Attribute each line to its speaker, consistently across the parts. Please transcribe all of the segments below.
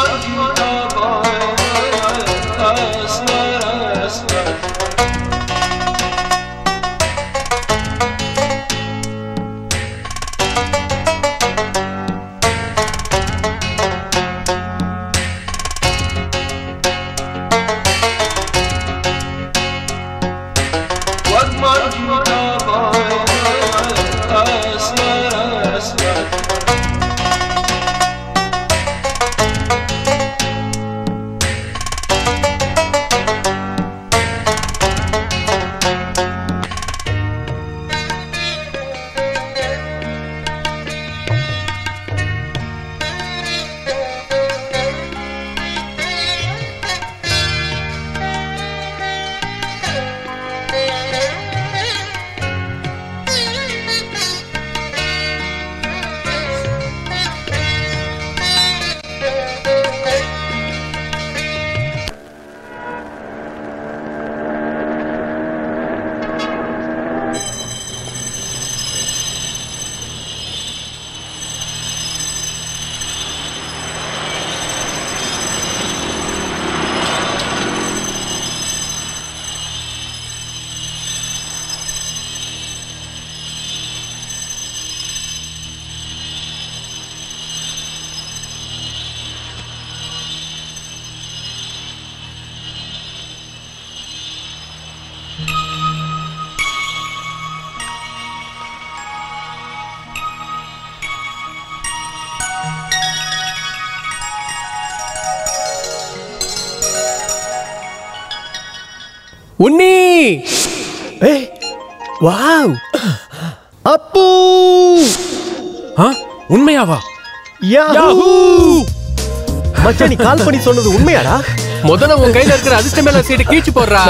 Speaker 1: உன்னி
Speaker 2: ஏய் வாவ் அப்பு
Speaker 1: ஆ உண்மையாவா
Speaker 2: யாஹூ மச்சான் நீ கால் பண்ணி சொன்னது உண்மையாடா
Speaker 1: முதல்ல உன் கையில இருக்கிற அதிர்ஷ்டம் மேல சீட்டு கீழ்ச்சி போடுறா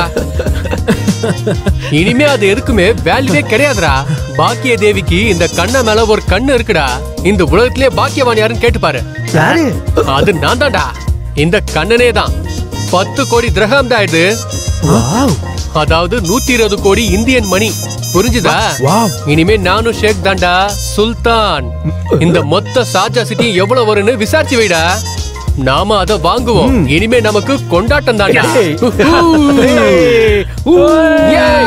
Speaker 1: இனிமே அது எதுக்குமே வேல்யூவே கிடையாதுடா பாக்கிய தேவிக்கு இந்த கண்ண மேல ஒரு கண்ணு இருக்குடா இந்த உலகத்திலே பாக்கியவான் யாருன்னு கேட்டு பாரு
Speaker 2: யாரு
Speaker 1: அது நான் தான்டா இந்த கண்ணனே தான் பத்து கோடி திரகம் தான் இது
Speaker 2: வாவ்
Speaker 1: அதாவது நூத்தி இருபது கோடி இந்தியன் மணி புரிஞ்சுதா
Speaker 2: வாவ்.
Speaker 1: இனிமே நானும் ஷேக் தான்டா சுல்தான் இந்த மொத்த சாஜா சிட்டி எவ்வளவு வரும்னு விசாரிச்சு வைடா நாம அத வாங்குவோம் இனிமே நமக்கு கொண்டாட்டம் தான்டா
Speaker 2: ஏய்.
Speaker 1: ஊ, ஏய்.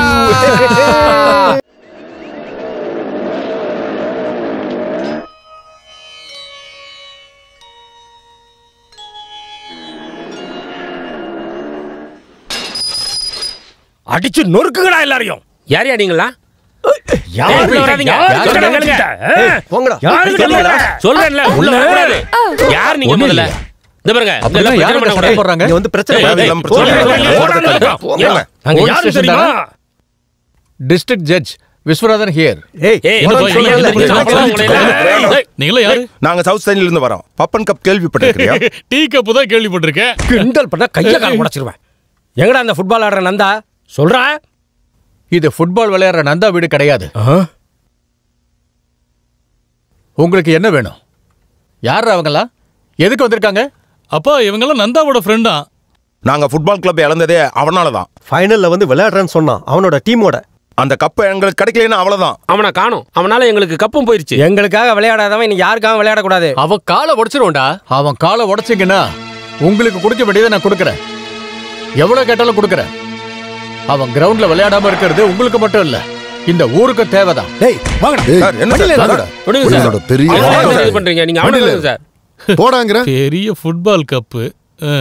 Speaker 3: அடிச்சு நொறுக்குங்கடா எல்லாரையும்
Speaker 4: யார் யாரீங்களா
Speaker 2: யாரு
Speaker 4: உள்ள வராதீங்க.
Speaker 1: யாரு
Speaker 4: யாரு
Speaker 1: சொல்லுங்க.
Speaker 4: கேளுங்க.
Speaker 2: ஏய், போங்கடா
Speaker 4: யாரு கேளுங்க. சொல்றேன்ல உள்ள வரக்கூடாது யார் நீங்க
Speaker 3: ஒண்ணும்
Speaker 4: முதல்ல
Speaker 3: இல்லையா?
Speaker 4: இந்த பாருங்க
Speaker 1: அப்படிலாம்
Speaker 4: இதெல்லாம்
Speaker 1: யாரு
Speaker 4: பிரச்சனை
Speaker 1: சண்டை
Speaker 4: பண்ணக்கூடாது.
Speaker 1: போடுறாங்க
Speaker 2: இங்க வந்து பிரச்சனை
Speaker 4: ஏய்,
Speaker 2: பண்ணாதீங்க.
Speaker 4: ஏய்,
Speaker 5: எல்லாம் பிரச்சனை
Speaker 4: போங்க,
Speaker 5: இல்லை.
Speaker 4: போங்க, போங்க, போங்க.
Speaker 5: போங்க.
Speaker 3: நாங்க
Speaker 1: Police
Speaker 3: யாரு
Speaker 1: station
Speaker 3: தெரியுமா
Speaker 1: தானே? டிஸ்ட்ரிக்ட் ஜட்ஜ் விஸ்வநாதன் ஹியர்
Speaker 2: ஏய்
Speaker 4: ஏய்,
Speaker 3: என்ன
Speaker 4: இந்த
Speaker 3: போய்
Speaker 4: பையன்
Speaker 3: இங்க
Speaker 4: எல்லாம்
Speaker 3: இருந்து
Speaker 4: சாப்பிடலாம் உங்களை எல்லாம். ஏய்,
Speaker 3: நீங்களா யாரு
Speaker 5: நாங்க சவுத் சைட்ல இருந்து வரோம் பப்பன் கப் கேள்விப்பட்டிருக்கியா
Speaker 3: டீ கப்பு தான் கேள்விப்பட்டிருக்கேன்
Speaker 4: கிண்டல் பண்ணா கைய கால் உடைச்சிருவேன் எங்கடா அந்த ஃபுட்பால் ஆடுற நந்தா சொல்றா
Speaker 1: இது ஃபுட்பால் விளையாடுற நந்தா வீடு கிடையாது உங்களுக்கு என்ன வேணும் யார் அவங்களா எதுக்கு வந்திருக்காங்க
Speaker 3: அப்பா இவங்கெல்லாம் நந்தாவோட ஃப்ரெண்டா
Speaker 5: நாங்க ஃபுட்பால் கிளப் இழந்ததே அவனால தான்
Speaker 2: ஃபைனல்ல வந்து விளையாடுறேன்னு சொன்னான் அவனோட டீமோட
Speaker 5: அந்த கப்பை எங்களுக்கு கிடைக்கலன்னா அவ்வளவுதான்
Speaker 4: அவனை காணும் அவனால எங்களுக்கு கப்பும் போயிருச்சு
Speaker 6: எங்களுக்காக விளையாடாதவன் இனி யாருக்காக விளையாடக்கூடாது
Speaker 1: அவன் காலை உடைச்சிருவோம்டா அவன் காலை உடைச்சிங்கன்னா உங்களுக்கு கொடுக்க வேண்டியதை நான் கொடுக்குறேன் எவ்வளவு கேட்டாலும் கொடுக்குறேன் அவன் கிரவுண்ட்ல விளையாடாம இருக்கிறது உங்களுக்கு மட்டும் இல்ல இந்த ஊருக்கு தேவைதான்
Speaker 2: டேய் வாங்கடா
Speaker 5: சார் என்ன சார் வாங்கடா.
Speaker 4: விடுங்க சார்
Speaker 5: உன்னோட பெரிய
Speaker 4: அவனை
Speaker 5: ஆளு
Speaker 4: ஏன்
Speaker 5: சார்.
Speaker 4: இது பண்றீங்க நீங்க அவனை விடுங்க சார்
Speaker 5: போடாங்கிற
Speaker 3: பெரிய ஃபுட்பால் கப்பு ஆ.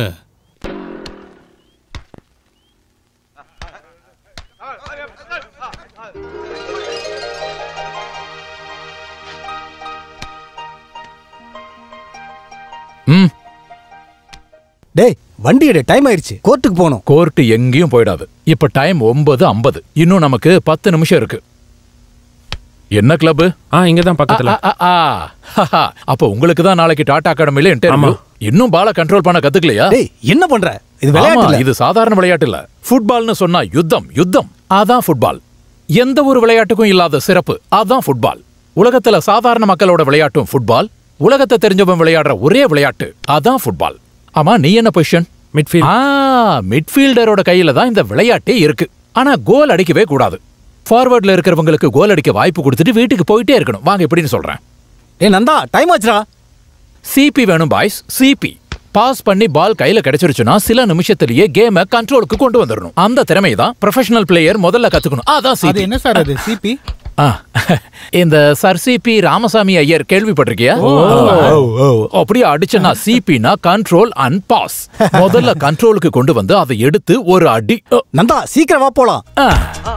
Speaker 7: ம்
Speaker 2: டேய் வண்டி எடு டைம் ஆயிருச்சு கோர்ட்டுக்கு போகணும்
Speaker 7: கோர்ட்டு எங்கேயும் போயிடாது இப்ப டைம் ஒன்பது ஐம்பது இன்னும் நமக்கு பத்து நிமிஷம் இருக்கு என்ன கிளப்
Speaker 4: ஆ இங்க தான் பக்கத்துல
Speaker 7: அப்ப உங்களுக்கு தான் நாளைக்கு டாடா அகாடமில இன்டர்வியூ இன்னும் பால கண்ட்ரோல் பண்ண கத்துக்கலையா
Speaker 2: டேய் என்ன பண்ற இது
Speaker 7: ஆமா,
Speaker 2: விளையாட்டு இல்ல.
Speaker 7: இது சாதாரண விளையாட்டு இல்ல ஃபுட்பால்னு சொன்னா யுத்தம் யுத்தம் அதான் ஃபுட்பால் எந்த ஒரு விளையாட்டுக்கும் இல்லாத சிறப்பு அதான் ஃபுட்பால் உலகத்துல சாதாரண மக்களோட விளையாட்டும் ஃபுட்பால் உலகத்தை தெரிஞ்சவன் விளையாடுற ஒரே விளையாட்டு அதான் ஃபுட்பால் ஆமா நீ என்ன பொசிஷன்
Speaker 4: மிட்ஃபீல்ட்
Speaker 7: ஆ மிட்ஃபீல்டரோட கையில தான் இந்த விளையாட்டே இருக்கு ஆனா கோல் அடிக்கவே கூடாது ஃபார்வர்ட்ல இருக்கிறவங்களுக்கு கோல் அடிக்க வாய்ப்பு கொடுத்துட்டு வீட்டுக்கு போயிட்டே இருக்கணும் வாங்க இப்படின்னு சொல்றேன்
Speaker 2: ஏய் நந்தா டைம் ஆச்சுடா
Speaker 7: சிபி வேணும் பாய்ஸ் சிபி பாஸ் பண்ணி பால் கையில கிடைச்சிருச்சுன்னா சில நிமிஷத்திலேயே கேமை கண்ட்ரோலுக்கு கொண்டு வந்துடணும் அந்த திறமை தான் ப்ரொஃபஷனல் பிளேயர் முதல்ல கத்துக்கணும் அதான்
Speaker 8: அது
Speaker 7: CP.
Speaker 8: என்ன சார் அது சிபி
Speaker 7: ஆ, இந்த சர் சிபி ராமசாமி ஐயர் கேள்விப்பட்டிருக்கியா அப்படியே அடிச்சனா சிபினா கண்ட்ரோல் அண்ட் பாஸ் முதல்ல கண்ட்ரோலுக்கு கொண்டு வந்து அதை எடுத்து ஒரு அடி அ,
Speaker 8: நந்தா சீக்கிரம் வா போலாம்
Speaker 7: ஆ.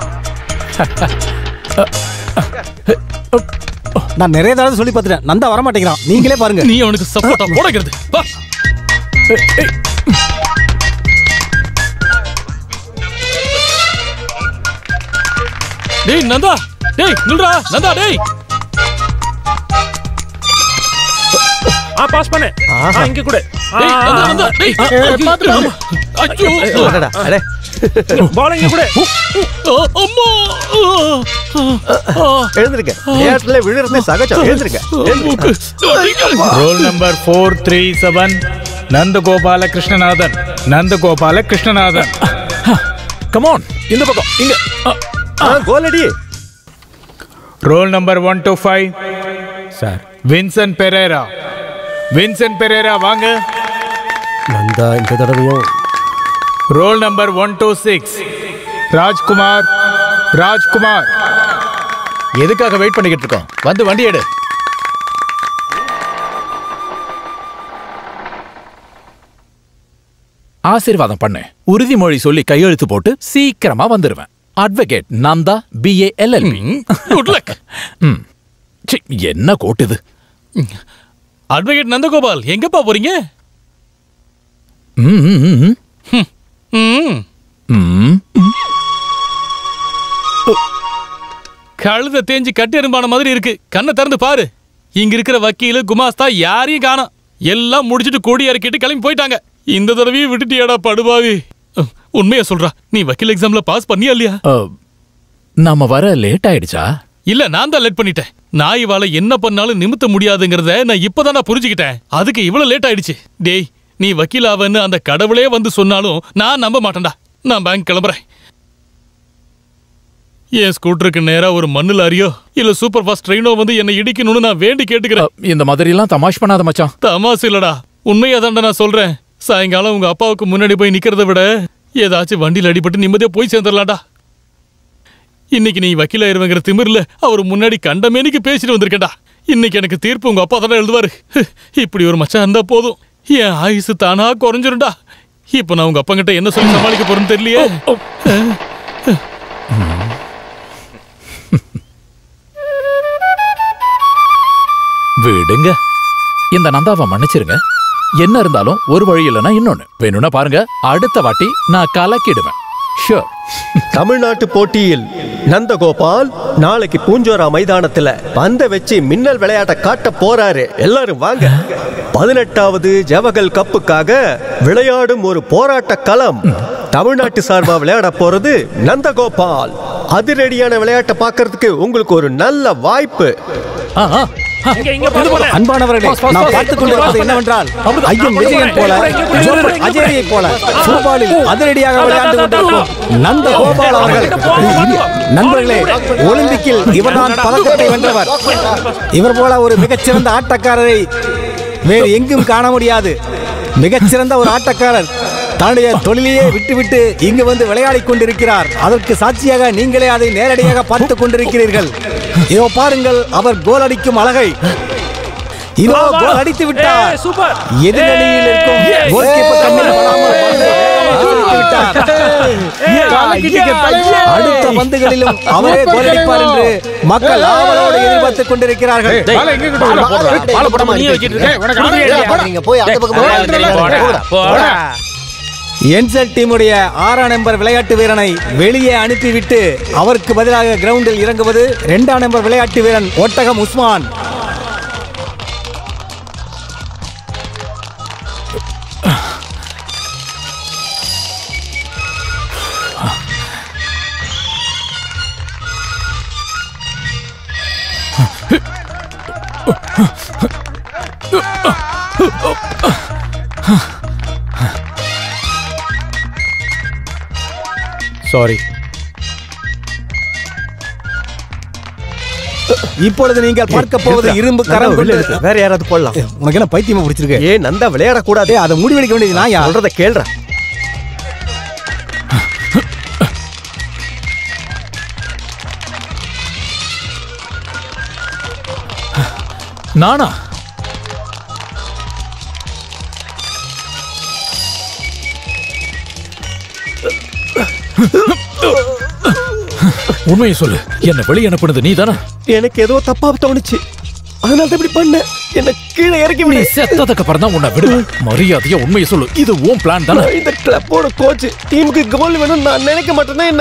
Speaker 8: நான் நிறைய தடவை சொல்லி பார்த்துட்டேன் நந்தா வர மாட்டேங்கிறான் நீங்களே பாருங்க
Speaker 3: நீ அவனுக்கு சப்போர்ட்டா போடக்கிறது வா டேய் நந்தா டேய் நில்றா நந்தா டேய்
Speaker 4: ஆ பாஸ் பண்ணு ஆ, இங்க கூட
Speaker 3: டேய் நந்தா நந்தா டேய் ஆமா. ஐயோ
Speaker 2: அடடா, அடே.
Speaker 4: பால் இங்க கூட
Speaker 3: ஆ, அம்மா ஆ, ஆ,
Speaker 2: எழுந்திருக்க நேரத்துல விழுறது சகஜம் எழுந்திருக்க
Speaker 3: மூக்கு. அடிக்க.
Speaker 9: Roll number four three seven Nandagopala Krishnanathan Nandagopala Krishnanathan
Speaker 7: Come on இந்த பக்கம் இங்க அ,
Speaker 2: ஆ, கோலடி
Speaker 9: roll number one two five
Speaker 8: sir
Speaker 9: Vincent Perera Vincent Perera வாங்க
Speaker 2: நந்தா இந்த தடவையும்
Speaker 9: roll number one two six Rajkumar Rajkumar
Speaker 1: எதுக்காக வெயிட் பண்ணிக்கிட்டு இருக்கோம் வந்து வண்டி எடு
Speaker 7: ஆசீர்வாதம் பண்ணு உறுதிமொழி சொல்லி கையெழுத்து போட்டு சீக்கிரமா வந்துருவேன் advocate Nanda BA LLB
Speaker 3: good luck
Speaker 7: என்ன கோட்டுது
Speaker 3: அட்வொகேட் நந்தகோபால் எங்கப்பா போறீங்க
Speaker 7: ம், ம், ம்,
Speaker 3: ம்
Speaker 7: ம்.
Speaker 3: கழுத தேஞ்சு கட்டி எறும்பான மாதிரி இருக்கு கண்ணை திறந்து பாரு இங்க இருக்கிற வக்கீலு குமாஸ்தா யாரையும் காணோம் எல்லாம் முடிச்சிட்டு கொடி இறக்கிட்டு கிளம்பி போயிட்டாங்க இந்த தடவையும் விட்டுட்டியாடா படுபாவி அஹ், உண்மையா சொல்றா நீ வக்கீல் எக்ஸாம்ல பாஸ் பண்ணியா இல்லையா
Speaker 7: அ, நாம வர லேட் ஆயிடுச்சா
Speaker 3: இல்ல நான் தான் லேட் பண்ணிட்டேன் நான் இவாள என்ன பண்ணாலும் நிமித்த முடியாதுங்கிறத நான் இப்பதான் நான் புரிஞ்சுக்கிட்டேன் அதுக்கு இவ்வளவு லேட் ஆயிடுச்சு டேய் நீ வக்கீல் ஆவன்னு அந்த கடவுளே வந்து சொன்னாலும் நான் நம்ப மாட்டேன்டா நான் பேங்க் கிளம்புறேன் என் ஸ்கூட்டருக்கு நேரா ஒரு மண்ணு லாரியோ இல்ல சூப்பர் ஃபாஸ்ட் ட்ரெயினோ வந்து என்னை இடிக்கணும்னு நான் வேண்டி
Speaker 7: அ,
Speaker 3: கேட்டுக்கிறேன்
Speaker 7: இந்த மாதிரி எல்லாம் தமாஷ் பண்ணாத மச்சான்
Speaker 3: தமாசு இல்லடா உண்மையா நான் சொல்றேன் சாயங்காலம் உங்க அப்பாவுக்கு முன்னாடி போய் நிக்கிறத விட ஏதாச்சும் வண்டியில் அடிபட்டு நிம்மதியா போய் சேர்ந்துடலாம்டா இன்னைக்கு நீ வக்கீலாயிருவங்கிற திமிர்ல அவர் முன்னாடி கண்டமேனிக்கு பேசிட்டு வந்திருக்கேன்டா இன்னைக்கு எனக்கு தீர்ப்பு உங்க அப்பா தானே எழுதுவாரு இப்படி ஒரு மச்சான் இருந்தா போதும் என் ஆயுசு தானா குறைஞ்சிரும்டா இப்ப நான் உங்க அப்பங்கிட்ட என்ன சொல்லி சமாளிக்க போறேன்னு தெரியலையே
Speaker 7: விடுங்க இந்த நந்தாவை மன்னிச்சிருங்க என்ன இருந்தாலும் ஒரு வழி இல்லைன்னா இன்னொன்னு வேணும்னா பாருங்க அடுத்த வாட்டி நான் கலக்கிடுவேன் ஷூர்
Speaker 2: தமிழ்நாட்டு போட்டியில் நந்தகோபால் நாளைக்கு பூஞ்சோரா மைதானத்துல பந்த வச்சு மின்னல் விளையாட்ட காட்ட போறாரு எல்லாரும் வாங்க பதினெட்டாவது ஜவகல் கப்புக்காக விளையாடும் ஒரு போராட்ட களம் தமிழ்நாட்டு சார்பா விளையாட போறது நந்தகோபால் அதிரடியான விளையாட்டை பார்க்கிறதுக்கு உங்களுக்கு ஒரு நல்ல வாய்ப்பு
Speaker 7: ஆ, ஆ, ஆ.
Speaker 4: இங்க இங்க பாஸ் பண்ணு
Speaker 8: அன்பானவர்களே நான் பார்த்துக் கொண்டிருப்பது என்னவென்றால் ஐயன் விஜயன் போல ஜோப்பர் அஜேரியை போல ஃபுட்பாலில் அதிரடியாக விளையாண்டு கொண்டிருக்கும் நந்த கோபால் அவர்கள் நண்பர்களே ஒலிம்பிக்கில் இவர்தான் பதக்கத்தை வென்றவர் இவர் போல ஒரு மிகச்சிறந்த ஆட்டக்காரரை வேறு எங்கும் காண முடியாது மிகச்சிறந்த ஒரு ஆட்டக்காரர் தன்னுடைய தொழிலையே விட்டுவிட்டு இங்கு வந்து விளையாடிக் கொண்டிருக்கிறார் அதற்கு சாட்சியாக நீங்களே அதை நேரடியாக பார்த்து கொண்டிருக்கிறீர்கள் இதோ பாருங்கள் அவர் கோல் அடிக்கும் அழகை இதோ கோல் அடித்து விட்டார்
Speaker 4: ஏய், சூப்பர்.
Speaker 8: எதிரணியில் இருக்கும் கோல் கீப்பர் கண்ணில் படாமல் பந்தை வேகமாக அடித்து விட்டார். அடுத்த பந்துகளிலும் அவரே கோல் அடிப்பார் என்று மக்கள் ஆவலோடு எதிர்பார்த்துக் கொண்டிருக்கிறார்கள் என்செல் டீமுடைய ஆறாம் நம்பர் விளையாட்டு வீரனை வெளியே அனுப்பிவிட்டு அவருக்கு பதிலாக கிரவுண்டில் இறங்குவது இரண்டாம் நம்பர் விளையாட்டு வீரன் ஒட்டகம் உஸ்மான்
Speaker 9: சாரி
Speaker 8: இப்பொழுது நீங்கள் பார்க்க போவது இரும்பு கரம்
Speaker 2: வெளில
Speaker 8: கொண்டு
Speaker 2: எடுத்து, வேற யாராவது போடலாம்
Speaker 8: உனக்கு என்ன பைத்தியமா பிடிச்சிருக்கு
Speaker 2: ஏ நந்தா விளையாடக்கூடாது
Speaker 8: அதை முடிவெடுக்க வேண்டியது நான் யார்
Speaker 2: சொல்றத கேள்ற
Speaker 7: நானா உண்மையை சொல்லு என்ன வெளியே அனுப்புனது நீ தானே
Speaker 2: எனக்கு ஏதோ தப்பா தோணுச்சு அதனால தான் இப்படி பண்ண என்ன கீழே இறக்கி
Speaker 7: நீ
Speaker 2: விடு
Speaker 7: செத்ததுக்கு அப்புறம் தான் உன்னை விடுவேன் மரியாதையா உண்மையை சொல்லு இது உன் பிளான் தானே
Speaker 2: நான் இந்த கிளப்போட கோச் டீமுக்கு கோல் வேணும் நான் நினைக்க மாட்டேன்னா என்ன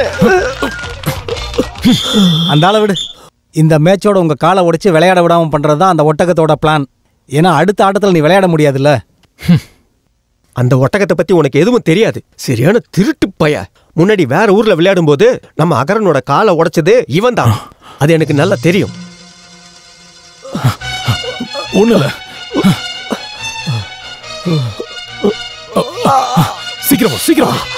Speaker 8: அந்த ஆளை விடு இந்த மேட்சோட உங்க காலை உடைச்சு விளையாட விடாம பண்றது தான் அந்த ஒட்டகத்தோட பிளான் ஏன்னா அடுத்த ஆட்டத்துல நீ விளையாட முடியாதுல்ல
Speaker 2: அந்த ஒட்டகத்தை பத்தி உனக்கு எதுவும் தெரியாது சரியான திருட்டு பய முன்னாடி வேற ஊர்ல விளையாடும் போது நம்ம அகரனோட காலை உடைச்சது இவன் தான் அது எனக்கு நல்லா தெரியும்
Speaker 7: ஒண்ணு இல்ல சீக்கிரம் வா, சீக்கிரம் வா.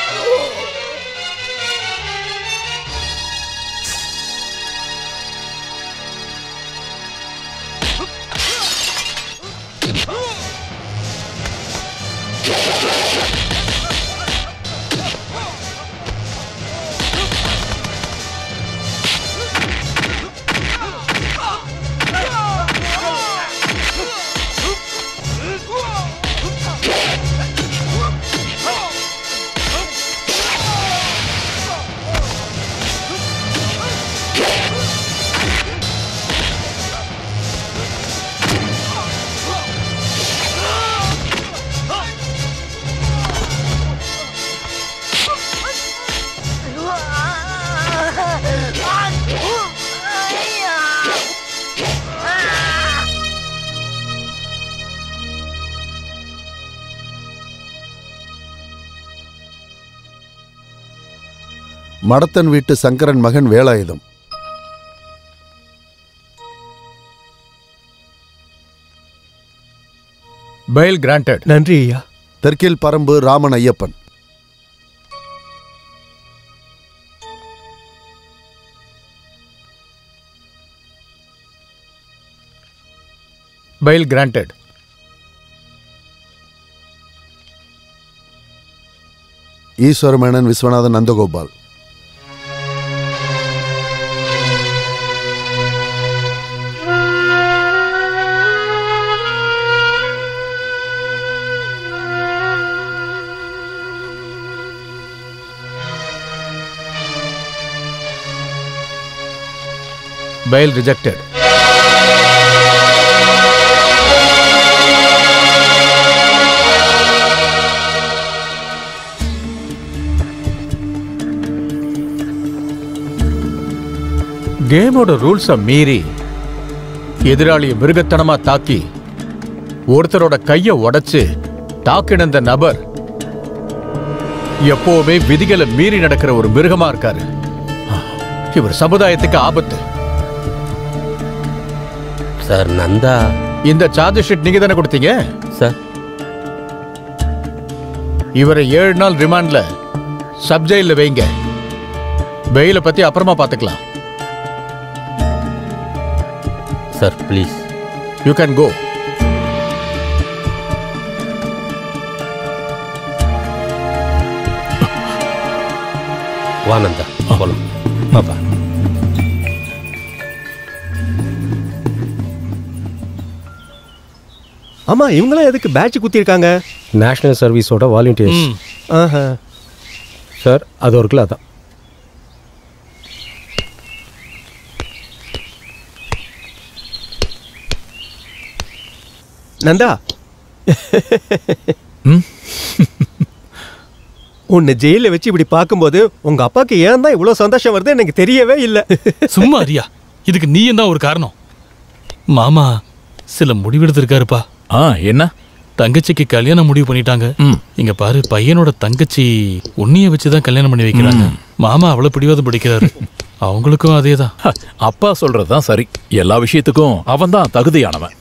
Speaker 5: மடத்தன் வீட்டு சங்கரன் மகன் வேலாயுதம்
Speaker 1: பெயில் கிராண்டட்
Speaker 2: நன்றி ஐயா
Speaker 5: தெற்கில் Parambu Raman Ayyappan
Speaker 1: bail granted
Speaker 5: Eswara Menon Viswanathan Nandagopal
Speaker 1: bail rejected கேமோட ரூல்ஸை மீறி எதிராளியை மிருகத்தனமா தாக்கி ஒருத்தரோட கையை உடைச்சு தாக்கின நபர் எப்பவுமே விதிகளை மீறி நடக்கிற ஒரு மிருகமா இருக்காரு இவர் சமுதாயத்துக்கு ஆபத்து
Speaker 6: சார் நந்தா
Speaker 1: இந்த சார்ஜ் ஷீட் நீங்க தானே கொடுத்தீங்க
Speaker 6: சார்
Speaker 1: இவரை ஏழு நாள் ரிமாண்ட்ல சப் ஜெயில வைங்க பெயில பத்தி அப்புறமா பாத்துக்கலாம்
Speaker 6: sir please
Speaker 1: you can go
Speaker 6: வா நந்தா போலாம்
Speaker 8: பாப்பா
Speaker 2: ஆமா இவங்களாம் எதுக்கு பேட்ச் குத்திருக்காங்க
Speaker 4: நேஷனல் சர்வீஸோட வாலண்டியர்ஸ்
Speaker 2: ஆஹா
Speaker 4: சார் அது ஒரு கிலோ தான்
Speaker 2: நந்தா
Speaker 7: ம்?
Speaker 2: உன்னை ஜெயில வச்சு இப்படி பார்க்கும்போது உங்க அப்பாக்கு ஏன் தான் இவ்வளவு சந்தோஷம் வருது எனக்கு தெரியவே இல்லை
Speaker 3: சும்மா அறியா இதுக்கு நீயும் தான் ஒரு காரணம் மாமா சில முடிவெடுத்திருக்காருப்பா
Speaker 7: ஆ என்ன
Speaker 3: தங்கச்சிக்கு கல்யாணம் முடிவு பண்ணிட்டாங்க
Speaker 7: ம்.
Speaker 3: இங்க பாரு பையனோட தங்கச்சி உன்னிய வச்சுதான் கல்யாணம் பண்ணி வைக்கிறாங்க மாமா அவ்வளவு பிடிவாதம் பிடிக்கிறாரு அவங்களுக்கும் அதேதான்
Speaker 7: ஹ, அப்பா சொல்றதுதான் சரி எல்லா விஷயத்துக்கும் அவன் தான் தகுதியானவன்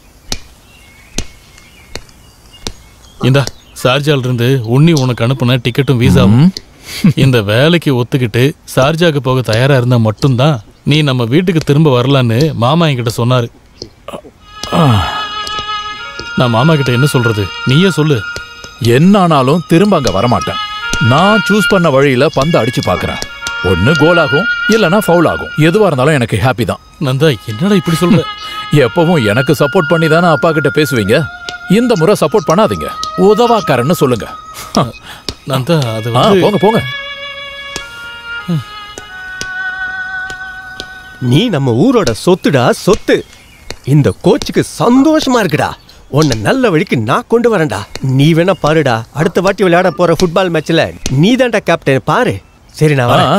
Speaker 3: இந்தா சார்ஜால இருந்து உன்னி உனக்கு அனுப்புன டிக்கெட்டும் வீசாவும் இந்த வேலைக்கு ஒத்துக்கிட்டு சார்ஜாக்கு போக தயாரா இருந்தா மட்டும்தான் நீ நம்ம வீட்டுக்கு திரும்ப வரலான்னு மாமா என்கிட்ட சொன்னாரு நான் மாமா கிட்ட என்ன சொல்றது நீயே சொல்லு
Speaker 7: என்னானாலும் திரும்ப அங்க வரமாட்டேன் நான் சூஸ் பண்ண வழியில பந்து அடிச்சு பார்க்கறேன் ஒண்ணு கோல் ஆகும் இல்லனா ஃபவுல் ஆகும் எதுவா இருந்தாலும் எனக்கு ஹாப்பி தான்
Speaker 3: நந்தா என்னடா இப்படி சொல்ற
Speaker 7: எப்பவும் எனக்கு சப்போர்ட் பண்ணி தானே அப்பா கிட்ட பேசுவீங்க இந்த முறை சப்போர்ட் பண்ணாதீங்க உதவாக்காரன்னு சொல்லுங்க
Speaker 3: நந்தா அது
Speaker 7: ஆ,
Speaker 3: வந்து
Speaker 7: போங்க போங்க
Speaker 2: நீ நம்ம ஊரோட சொத்துடா சொத்து இந்த கோச்சுக்கு சந்தோஷமா இருக்குடா உன்னை நல்ல வழிக்கு நான் கொண்டு வரேன்டா நீ வேணா பாருடா அடுத்த வாட்டி விளையாட போற ஃபுட்பால் மேட்ச்ல நீ தான்டா கேப்டன் பாரு சரி நான் வரேன்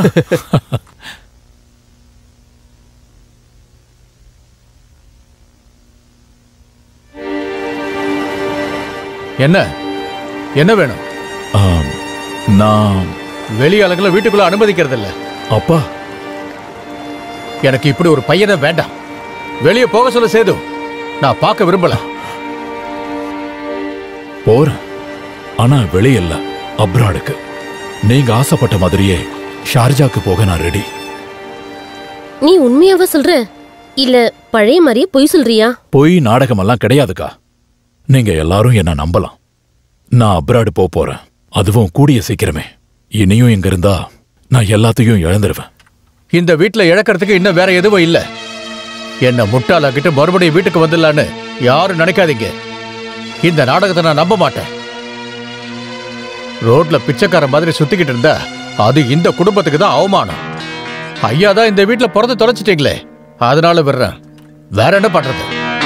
Speaker 1: என்ன என்ன வேணும்
Speaker 7: ஆம், நான்
Speaker 1: வெளி ஆளுங்களை வீட்டுக்குள்ள அனுமதிக்கிறது இல்ல
Speaker 7: அப்பா
Speaker 1: எனக்கு இப்படி ஒரு பையனை வேண்டாம் வெளியே போக சொல்ல சேது நான் பார்க்க விரும்பல
Speaker 7: போறேன் ஆனா வெளியில்ல அப்ராடுக்கு நீங்க ஆசைப்பட்ட மாதிரியே ஷார்ஜாக்கு போக நான் ரெடி
Speaker 10: நீ உண்மையாவா சொல்ற இல்ல பழைய மாதிரியே பொய் சொல்றியா
Speaker 7: பொய் நாடகமெல்லாம் கிடையாதுக்கா நீங்க எல்லாரும் என்ன நம்பலாம் நான் அப்ராடு போக போறேன் அதுவும் கூடிய சீக்கிரமே இனியும் இங்க இருந்தா நான் எல்லாத்தையும் இழந்துருவேன்
Speaker 1: இந்த வீட்ல இழக்கிறதுக்கு இன்னும் வேற எதுவும் இல்ல என்ன முட்டாளாக்கிட்டு மறுபடியும் வீட்டுக்கு வந்துடலான்னு யாரும் நினைக்காதீங்க இந்த நாடகத்தை நான் நம்ப மாட்டேன் ரோட்ல பிச்சைக்கார மாதிரி சுத்திக்கிட்டு இருந்தா அது இந்த குடும்பத்துக்கு தான் அவமானம் ஐயா தான் இந்த வீட்ல பிறந்து தொலைச்சிட்டீங்களே அதனால விடுறேன் வேற என்ன பண்றது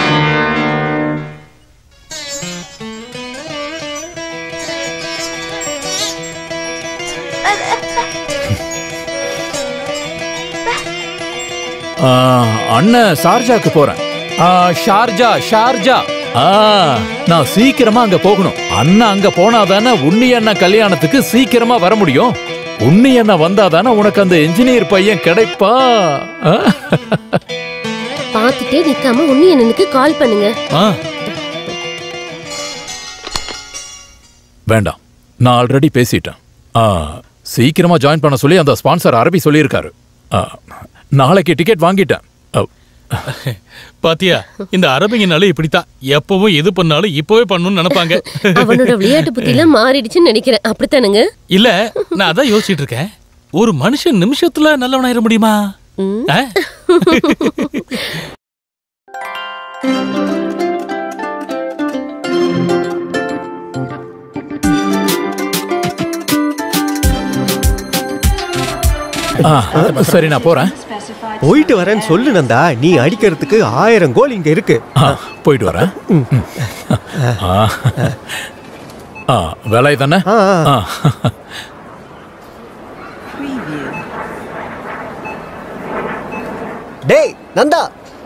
Speaker 7: ஆ, அண்ணன் ஷார்ஜாக்கு போறேன் ஆ, ஷார்ஜா ஷார்ஜா ஆ, நான் சீக்கிரமா அங்க போகணும் அண்ணன் அங்க போனாதானே உன்னி அண்ணன் கல்யாணத்துக்கு சீக்கிரமா வர முடியும் உன்னி அண்ணன் வந்தாதானே உனக்கு அந்த என்ஜினியர் பையன் கிடைப்பா ஆ?
Speaker 10: பாத்துட்டே நிக்காம உன்னி எனக்கு கால் பண்ணுங்க
Speaker 3: ஆ
Speaker 7: வேண்டாம் நான் ஆல்ரெடி பேசிட்டேன் ஆ, சீக்கிரமா ஜாயின் பண்ண சொல்லி அந்த ஸ்பான்சர் அரபி சொல்லியிருக்காரு ஆ, நாளைக்கு டிக்கெட் வாங்கிட்டேன் ஆ,
Speaker 3: பாத்தியா இந்த அரபிங்கனால இப்படித்தான் எப்பவும் எது பண்ணாலும் இப்பவே பண்ணணும்னு நினைப்பாங்க
Speaker 10: அவனோட விளையாட்டு புத்திலாம் மாறிடுச்சுன்னு நினைக்கிறேன் அப்படித்தானுங்க
Speaker 3: இல்ல நான் அதான் யோசிச்சுட்டு இருக்கேன் ஒரு மனுஷன் நிமிஷத்துல நல்லவனாயிர முடியுமா ஆ?
Speaker 7: ஆ, சரி நான் போறேன்
Speaker 2: போயிட்டு வரேன்னு சொல்லு நந்தா நீ அடிக்கிறதுக்கு ஆயிரம் கோல் இங்க இருக்கு
Speaker 7: ஆ, போயிட்டு வரேன் ம். ஆ. ஆ, வேலை தானே
Speaker 2: ஆ, ஆ.
Speaker 7: ஆ.
Speaker 11: டேய் நந்தா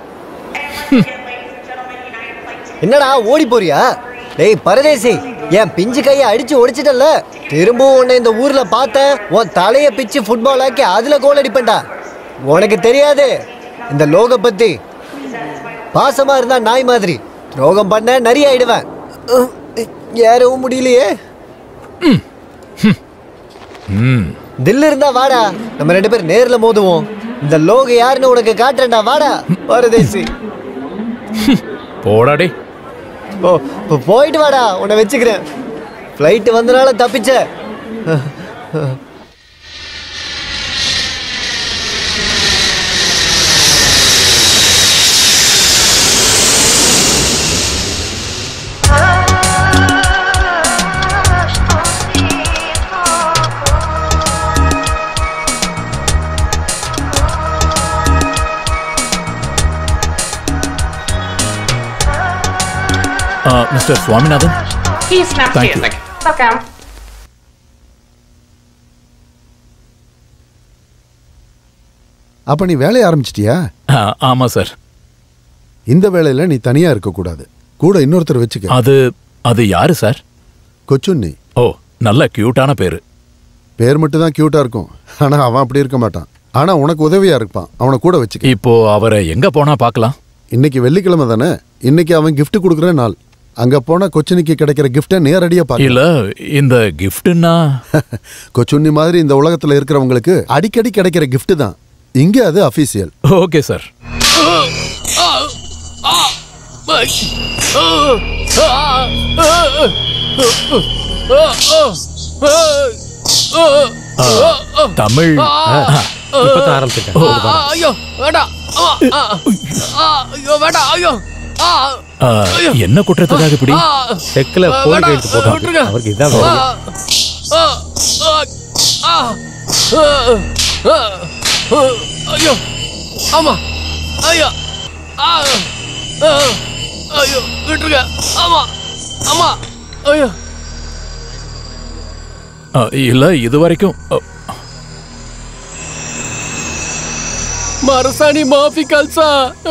Speaker 11: என்னடா ஓடி போறியா டேய் பரதேசி என் பிஞ்சு கையை அடிச்சு ஒடிச்சிட்டல திரும்பவும் உன்னை இந்த ஊர்ல பார்த்தேன் உன் தலைய பிச்சு ஃபுட்பால் ஆக்கி அதுல கோல் அடிப்பேன்டா உனக்கு தெரியாது இந்த லோக பத்தி பாசமா இருந்தா நாய் மாதிரி துரோகம் பண்ண நரி ஆயிடுவேன் உம், ஏறவும் முடியலையே
Speaker 7: ம்.
Speaker 11: தில் இருந்தா வாடா நம்ம ரெண்டு பேரும் நேர்ல மோதுவோம் இந்த லோக யாருன்னு உனக்கு காட்டுறேன்டா வாடா பரதேசி
Speaker 7: போடாடி
Speaker 11: ஓ இப்போ போயிட்டு வாடா உன்னை வச்சுக்கிறேன் ஃப்ளைட்டு வந்தனால தப்பிச்ச
Speaker 7: ஆ, mister Swaminathan
Speaker 12: He's not
Speaker 7: Thank you.
Speaker 12: music. Okay.
Speaker 5: அப்ப நீ வேலைய ஆரம்பிச்சிட்டியா
Speaker 7: ஆ, ஆமா சார்
Speaker 5: இந்த வேலையில நீ தனியா இருக்க கூடாது கூட இன்னொருத்தர் வச்சுக்க
Speaker 7: அது அது யாரு சார்
Speaker 5: கொச்சுன்னி
Speaker 7: ஓ நல்ல கியூட்டான பேரு
Speaker 5: பேர் மட்டும் தான் கியூட்டா இருக்கும் ஆனா அவன் அப்படி இருக்க மாட்டான் ஆனா உனக்கு உதவியா இருப்பான் அவனை கூட வச்சுக்க
Speaker 7: இப்போ அவரை எங்க போனா பார்க்கலாம்
Speaker 5: இன்னைக்கு வெள்ளிக்கிழமை தானே இன்னைக்கு அவன் gift கொடுக்குற நாள் அங்க போனா கொச்சுனிக்கு கிடைக்கிற கிஃப்டை நேரடியா பார்க்க
Speaker 7: இல்ல இந்த கிஃப்ட்னா
Speaker 5: கொச்சுண்ணி மாதிரி இந்த உலகத்துல இருக்கிறவங்களுக்கு அடிக்கடி கிடைக்கிற gift தான் இங்கே அது அஃபீஷியல்
Speaker 7: ஓகே சார் தமிழ்
Speaker 4: இப்பதான் ஆரம்பிச்சிருக்கேன்
Speaker 7: ஓ.
Speaker 12: ஐயோ வேண்டாம் ஆ, ஆ, ஆ, ஐயோ வேண்டாம் ஐயோ ஆ,
Speaker 7: ஆ, என்ன குற்றத்துக்காக இப்படி
Speaker 12: ஆ,
Speaker 4: செக்ல
Speaker 12: ஆ,
Speaker 4: போய்
Speaker 12: வேண்டாம்,
Speaker 4: கையெழுத்து போட்டாங்க
Speaker 12: விட்டுருங்க.
Speaker 4: அவருக்கு இதான்
Speaker 12: ஆ,
Speaker 4: வேலை.
Speaker 12: ஆ, ஆ, ஆ, ஆ, ஆ, ஐயோ ஆமா ஐயோ ஆ, ஆ, ஐயோ விட்டுருங்க ஆமா ஆமா ஐயோ
Speaker 7: ஆ, இல்ல இது வரைக்கும் அ,
Speaker 12: மரசாணி மாஃபி கல்சா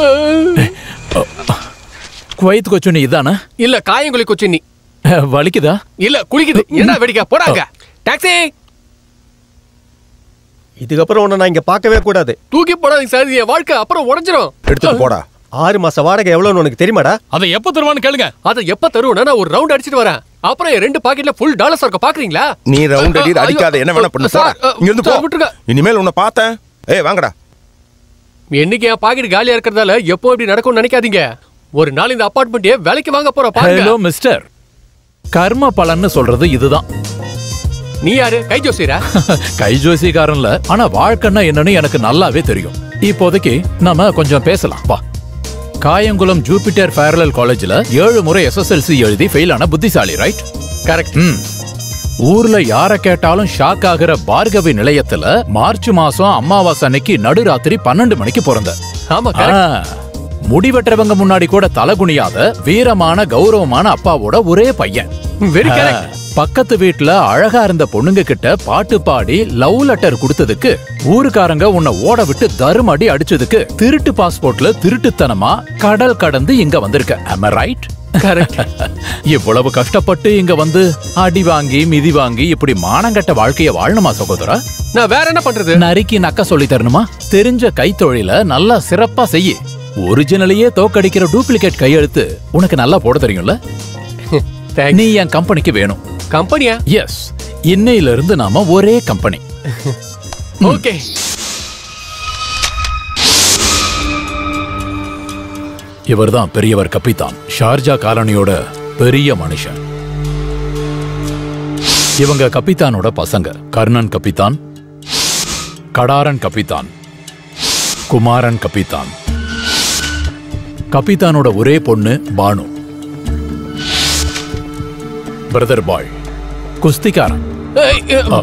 Speaker 7: குவைத் கொச்சுனி இதானா
Speaker 12: இல்ல காயங்குழி கொச்சினி
Speaker 7: வலிக்குதா
Speaker 12: இல்ல குளிக்குது என்ன வேடிக்கை போடாங்க டாக்ஸி
Speaker 2: இதுக்கப்புறம் உன்னை நான் இங்க பார்க்கவே கூடாது
Speaker 12: தூக்கி போடாதீங்க சார் இது என் வாழ்க்கை அப்புறம் உடஞ்சிரும்
Speaker 2: எடுத்துட்டு போடா ஆறு மாச வாடகை எவ்வளவுன்னு உனக்கு தெரியுமாடா
Speaker 12: அதை எப்ப தருவான்னு கேளுங்க அதை எப்ப தருவேன்னா நான் ஒரு ரவுண்ட் அடிச்சிட்டு வரேன் அப்புறம் என் ரெண்டு பாக்கெட்ல ஃபுல் டாலர்ஸ் இருக்க பாக்குறீங்களா
Speaker 13: நீ ரவுண்ட் அடி அடிக்காத என்ன வேணா பண்ணு போடா இங்க இருந்து போ
Speaker 12: விட்டுருங்க
Speaker 13: இனிமேல் உன்னை பார்த்தேன் ஏய் வாங்கடா
Speaker 12: என்னைக்கு என் பாக்கெட் காலியா இருக்கிறதால எப்போ இப்படி நடக்கும்னு நினைக்காதீங்க ஒரு நாள் இந்த அபார்ட்மெண்ட்டே விலைக்கு வாங்க போற
Speaker 7: ஹலோ
Speaker 12: பாருங்க
Speaker 7: மிஸ்டர் கர்ம பலன்னு சொல்றது இதுதான்
Speaker 12: நீ யாரு கை ஜோசியரா
Speaker 7: கை ஜோசிக்காரன்ல ஆனா வாழ்க்கைன்னா என்னன்னு எனக்கு நல்லாவே தெரியும் இப்போதைக்கு நாம கொஞ்சம் பேசலாம் வா காயங்குளம் ஜூபிட்டர் பேரலல் காலேஜ்ல ஏழு முறை எஸ்எஸ்எல்சி எழுதி ஃபெயில் ஆன புத்திசாலி ரைட்
Speaker 12: கரெக்ட்
Speaker 7: ம் ஊர்ல யார கேட்டாலும் ஷாக் ஆகுற பார்கவி நிலையத்துல மார்ச் மாசம் அமாவாசை அன்னைக்கு நடுராத்திரி பன்னெண்டு மணிக்கு பிறந்த
Speaker 12: ஆமா
Speaker 7: ஆ, முடி வெட்டுறவங்க முன்னாடி கூட தலை குனியாத வீரமான கௌரவமான அப்பாவோட ஒரே பையன்
Speaker 12: Very
Speaker 7: ஆ,
Speaker 12: correct.
Speaker 7: பக்கத்து வீட்ல அழகா இருந்த பொண்ணுங்க கிட்ட பாட்டு பாடி லவ் லெட்டர் கொடுத்ததுக்கு ஊருக்காரங்க உன்னை ஓட விட்டு தருமடி அடிச்சதுக்கு திருட்டு பாஸ்போர்ட்ல திருட்டுத்தனமா கடல் கடந்து இங்க வந்திருக்க am I ரைட் இவ்வளவு கஷ்டப்பட்டு இங்க வந்து அடி வாங்கி மிதி வாங்கி இப்படி மானங்கட்ட வாழ்க்கைய வாழணுமா சகோதரா
Speaker 12: நான் வேற என்ன பண்றது
Speaker 7: நறுக்கி நக்க சொல்லி தரணுமா தெரிஞ்ச கைத்தொழில நல்லா சிறப்பா செய்யி ஒரிஜினலையே தோக்கடிக்கிற டூப்ளிகேட் கையெழுத்து உனக்கு நல்லா போட தெரியும்ல நீ என் கம்பெனிக்கு வேணும்
Speaker 12: கம்பெனியா
Speaker 7: எஸ் இன்னையில இருந்து நாம ஒரே கம்பெனி
Speaker 12: ஓகே
Speaker 7: இவர்தான் பெரியவர் கப்பித்தான் ஷார்ஜா காலனியோட பெரிய மனுஷன் இவங்க கப்பித்தானோட பசங்க கர்ணன் கப்பித்தான் கடாரன் கப்பித்தான் குமாரன் கப்பித்தான் கப்பித்தானோட ஒரே பொண்ணு பானு பிரதர் பாய் குஸ்திக்காரன்
Speaker 12: ஏய், ஏ,
Speaker 7: ஆ,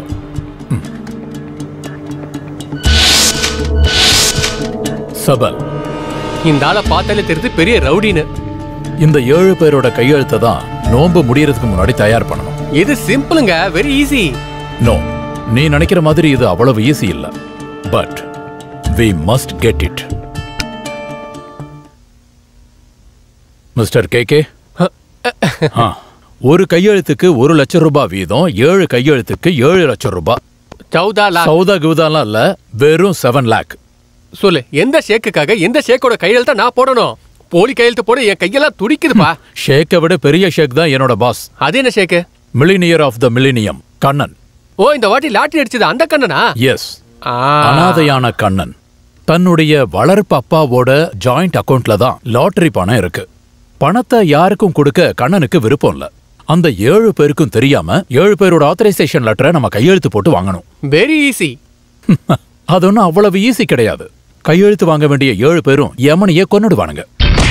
Speaker 7: சபல்
Speaker 12: இந்த ஆளை பார்த்தாலே தெரியுது பெரிய ரவுடின்னு
Speaker 7: இந்த ஏழு பேரோட கையெழுத்தை தான் நோன்பு முடியறதுக்கு முன்னாடி தயார் பண்ணணும்
Speaker 12: இது சிம்பிளுங்க வெரி ஈஸி
Speaker 7: நோ நீ நினைக்கிற மாதிரி இது அவ்வளவு ஈஸி இல்ல but we must get it mister K K ஒரு கையெழுத்துக்கு ஒரு லட்சம் ரூபாய் வீதம் ஏழு கையெழுத்துக்கு ஏழு லட்சம் ரூபாய்
Speaker 12: சௌதா லாக்
Speaker 7: சௌதா கிவுதாலாம் இல்ல வெறும் செவன் லேக்
Speaker 12: சொல்லு எந்த ஷேக்குக்காக எந்த ஷேக்கோட கையெழுத்த நான் போடணும் போலி கையெழுத்து போட என் கையெல்லாம் துடிக்குதுப்பா
Speaker 7: ஷேக்கை விட பெரிய ஷேக் தான் என்னோட பாஸ்
Speaker 12: அது என்ன sheikh
Speaker 7: millionaire of the millennium Kannan
Speaker 12: ஓ இந்த வாட்டி லாட்டரி அடிச்சது அந்த கண்ணனா
Speaker 7: எஸ் அனாதையான கண்ணன் தன்னுடைய வளர்ப்பு அப்பாவோட ஜாயிண்ட் அக்கவுண்ட்ல தான் லாட்டரி பணம் இருக்கு பணத்தை யாருக்கும் கொடுக்க கண்ணனுக்கு விருப்பம் இல்ல அந்த ஏழு பேருக்கும் தெரியாம ஏழு பேரோட ஆத்தரைசேஷன் லெட்டரை நம்ம கையெழுத்து போட்டு வாங்கணும்
Speaker 12: வெரி ஈஸி
Speaker 7: அது ஒன்றும் அவ்வளவு ஈஸி கிடையாது கையெழுத்து வாங்க வேண்டிய ஏழு பேரும் யமனையே கொன்னுடுவானுங்க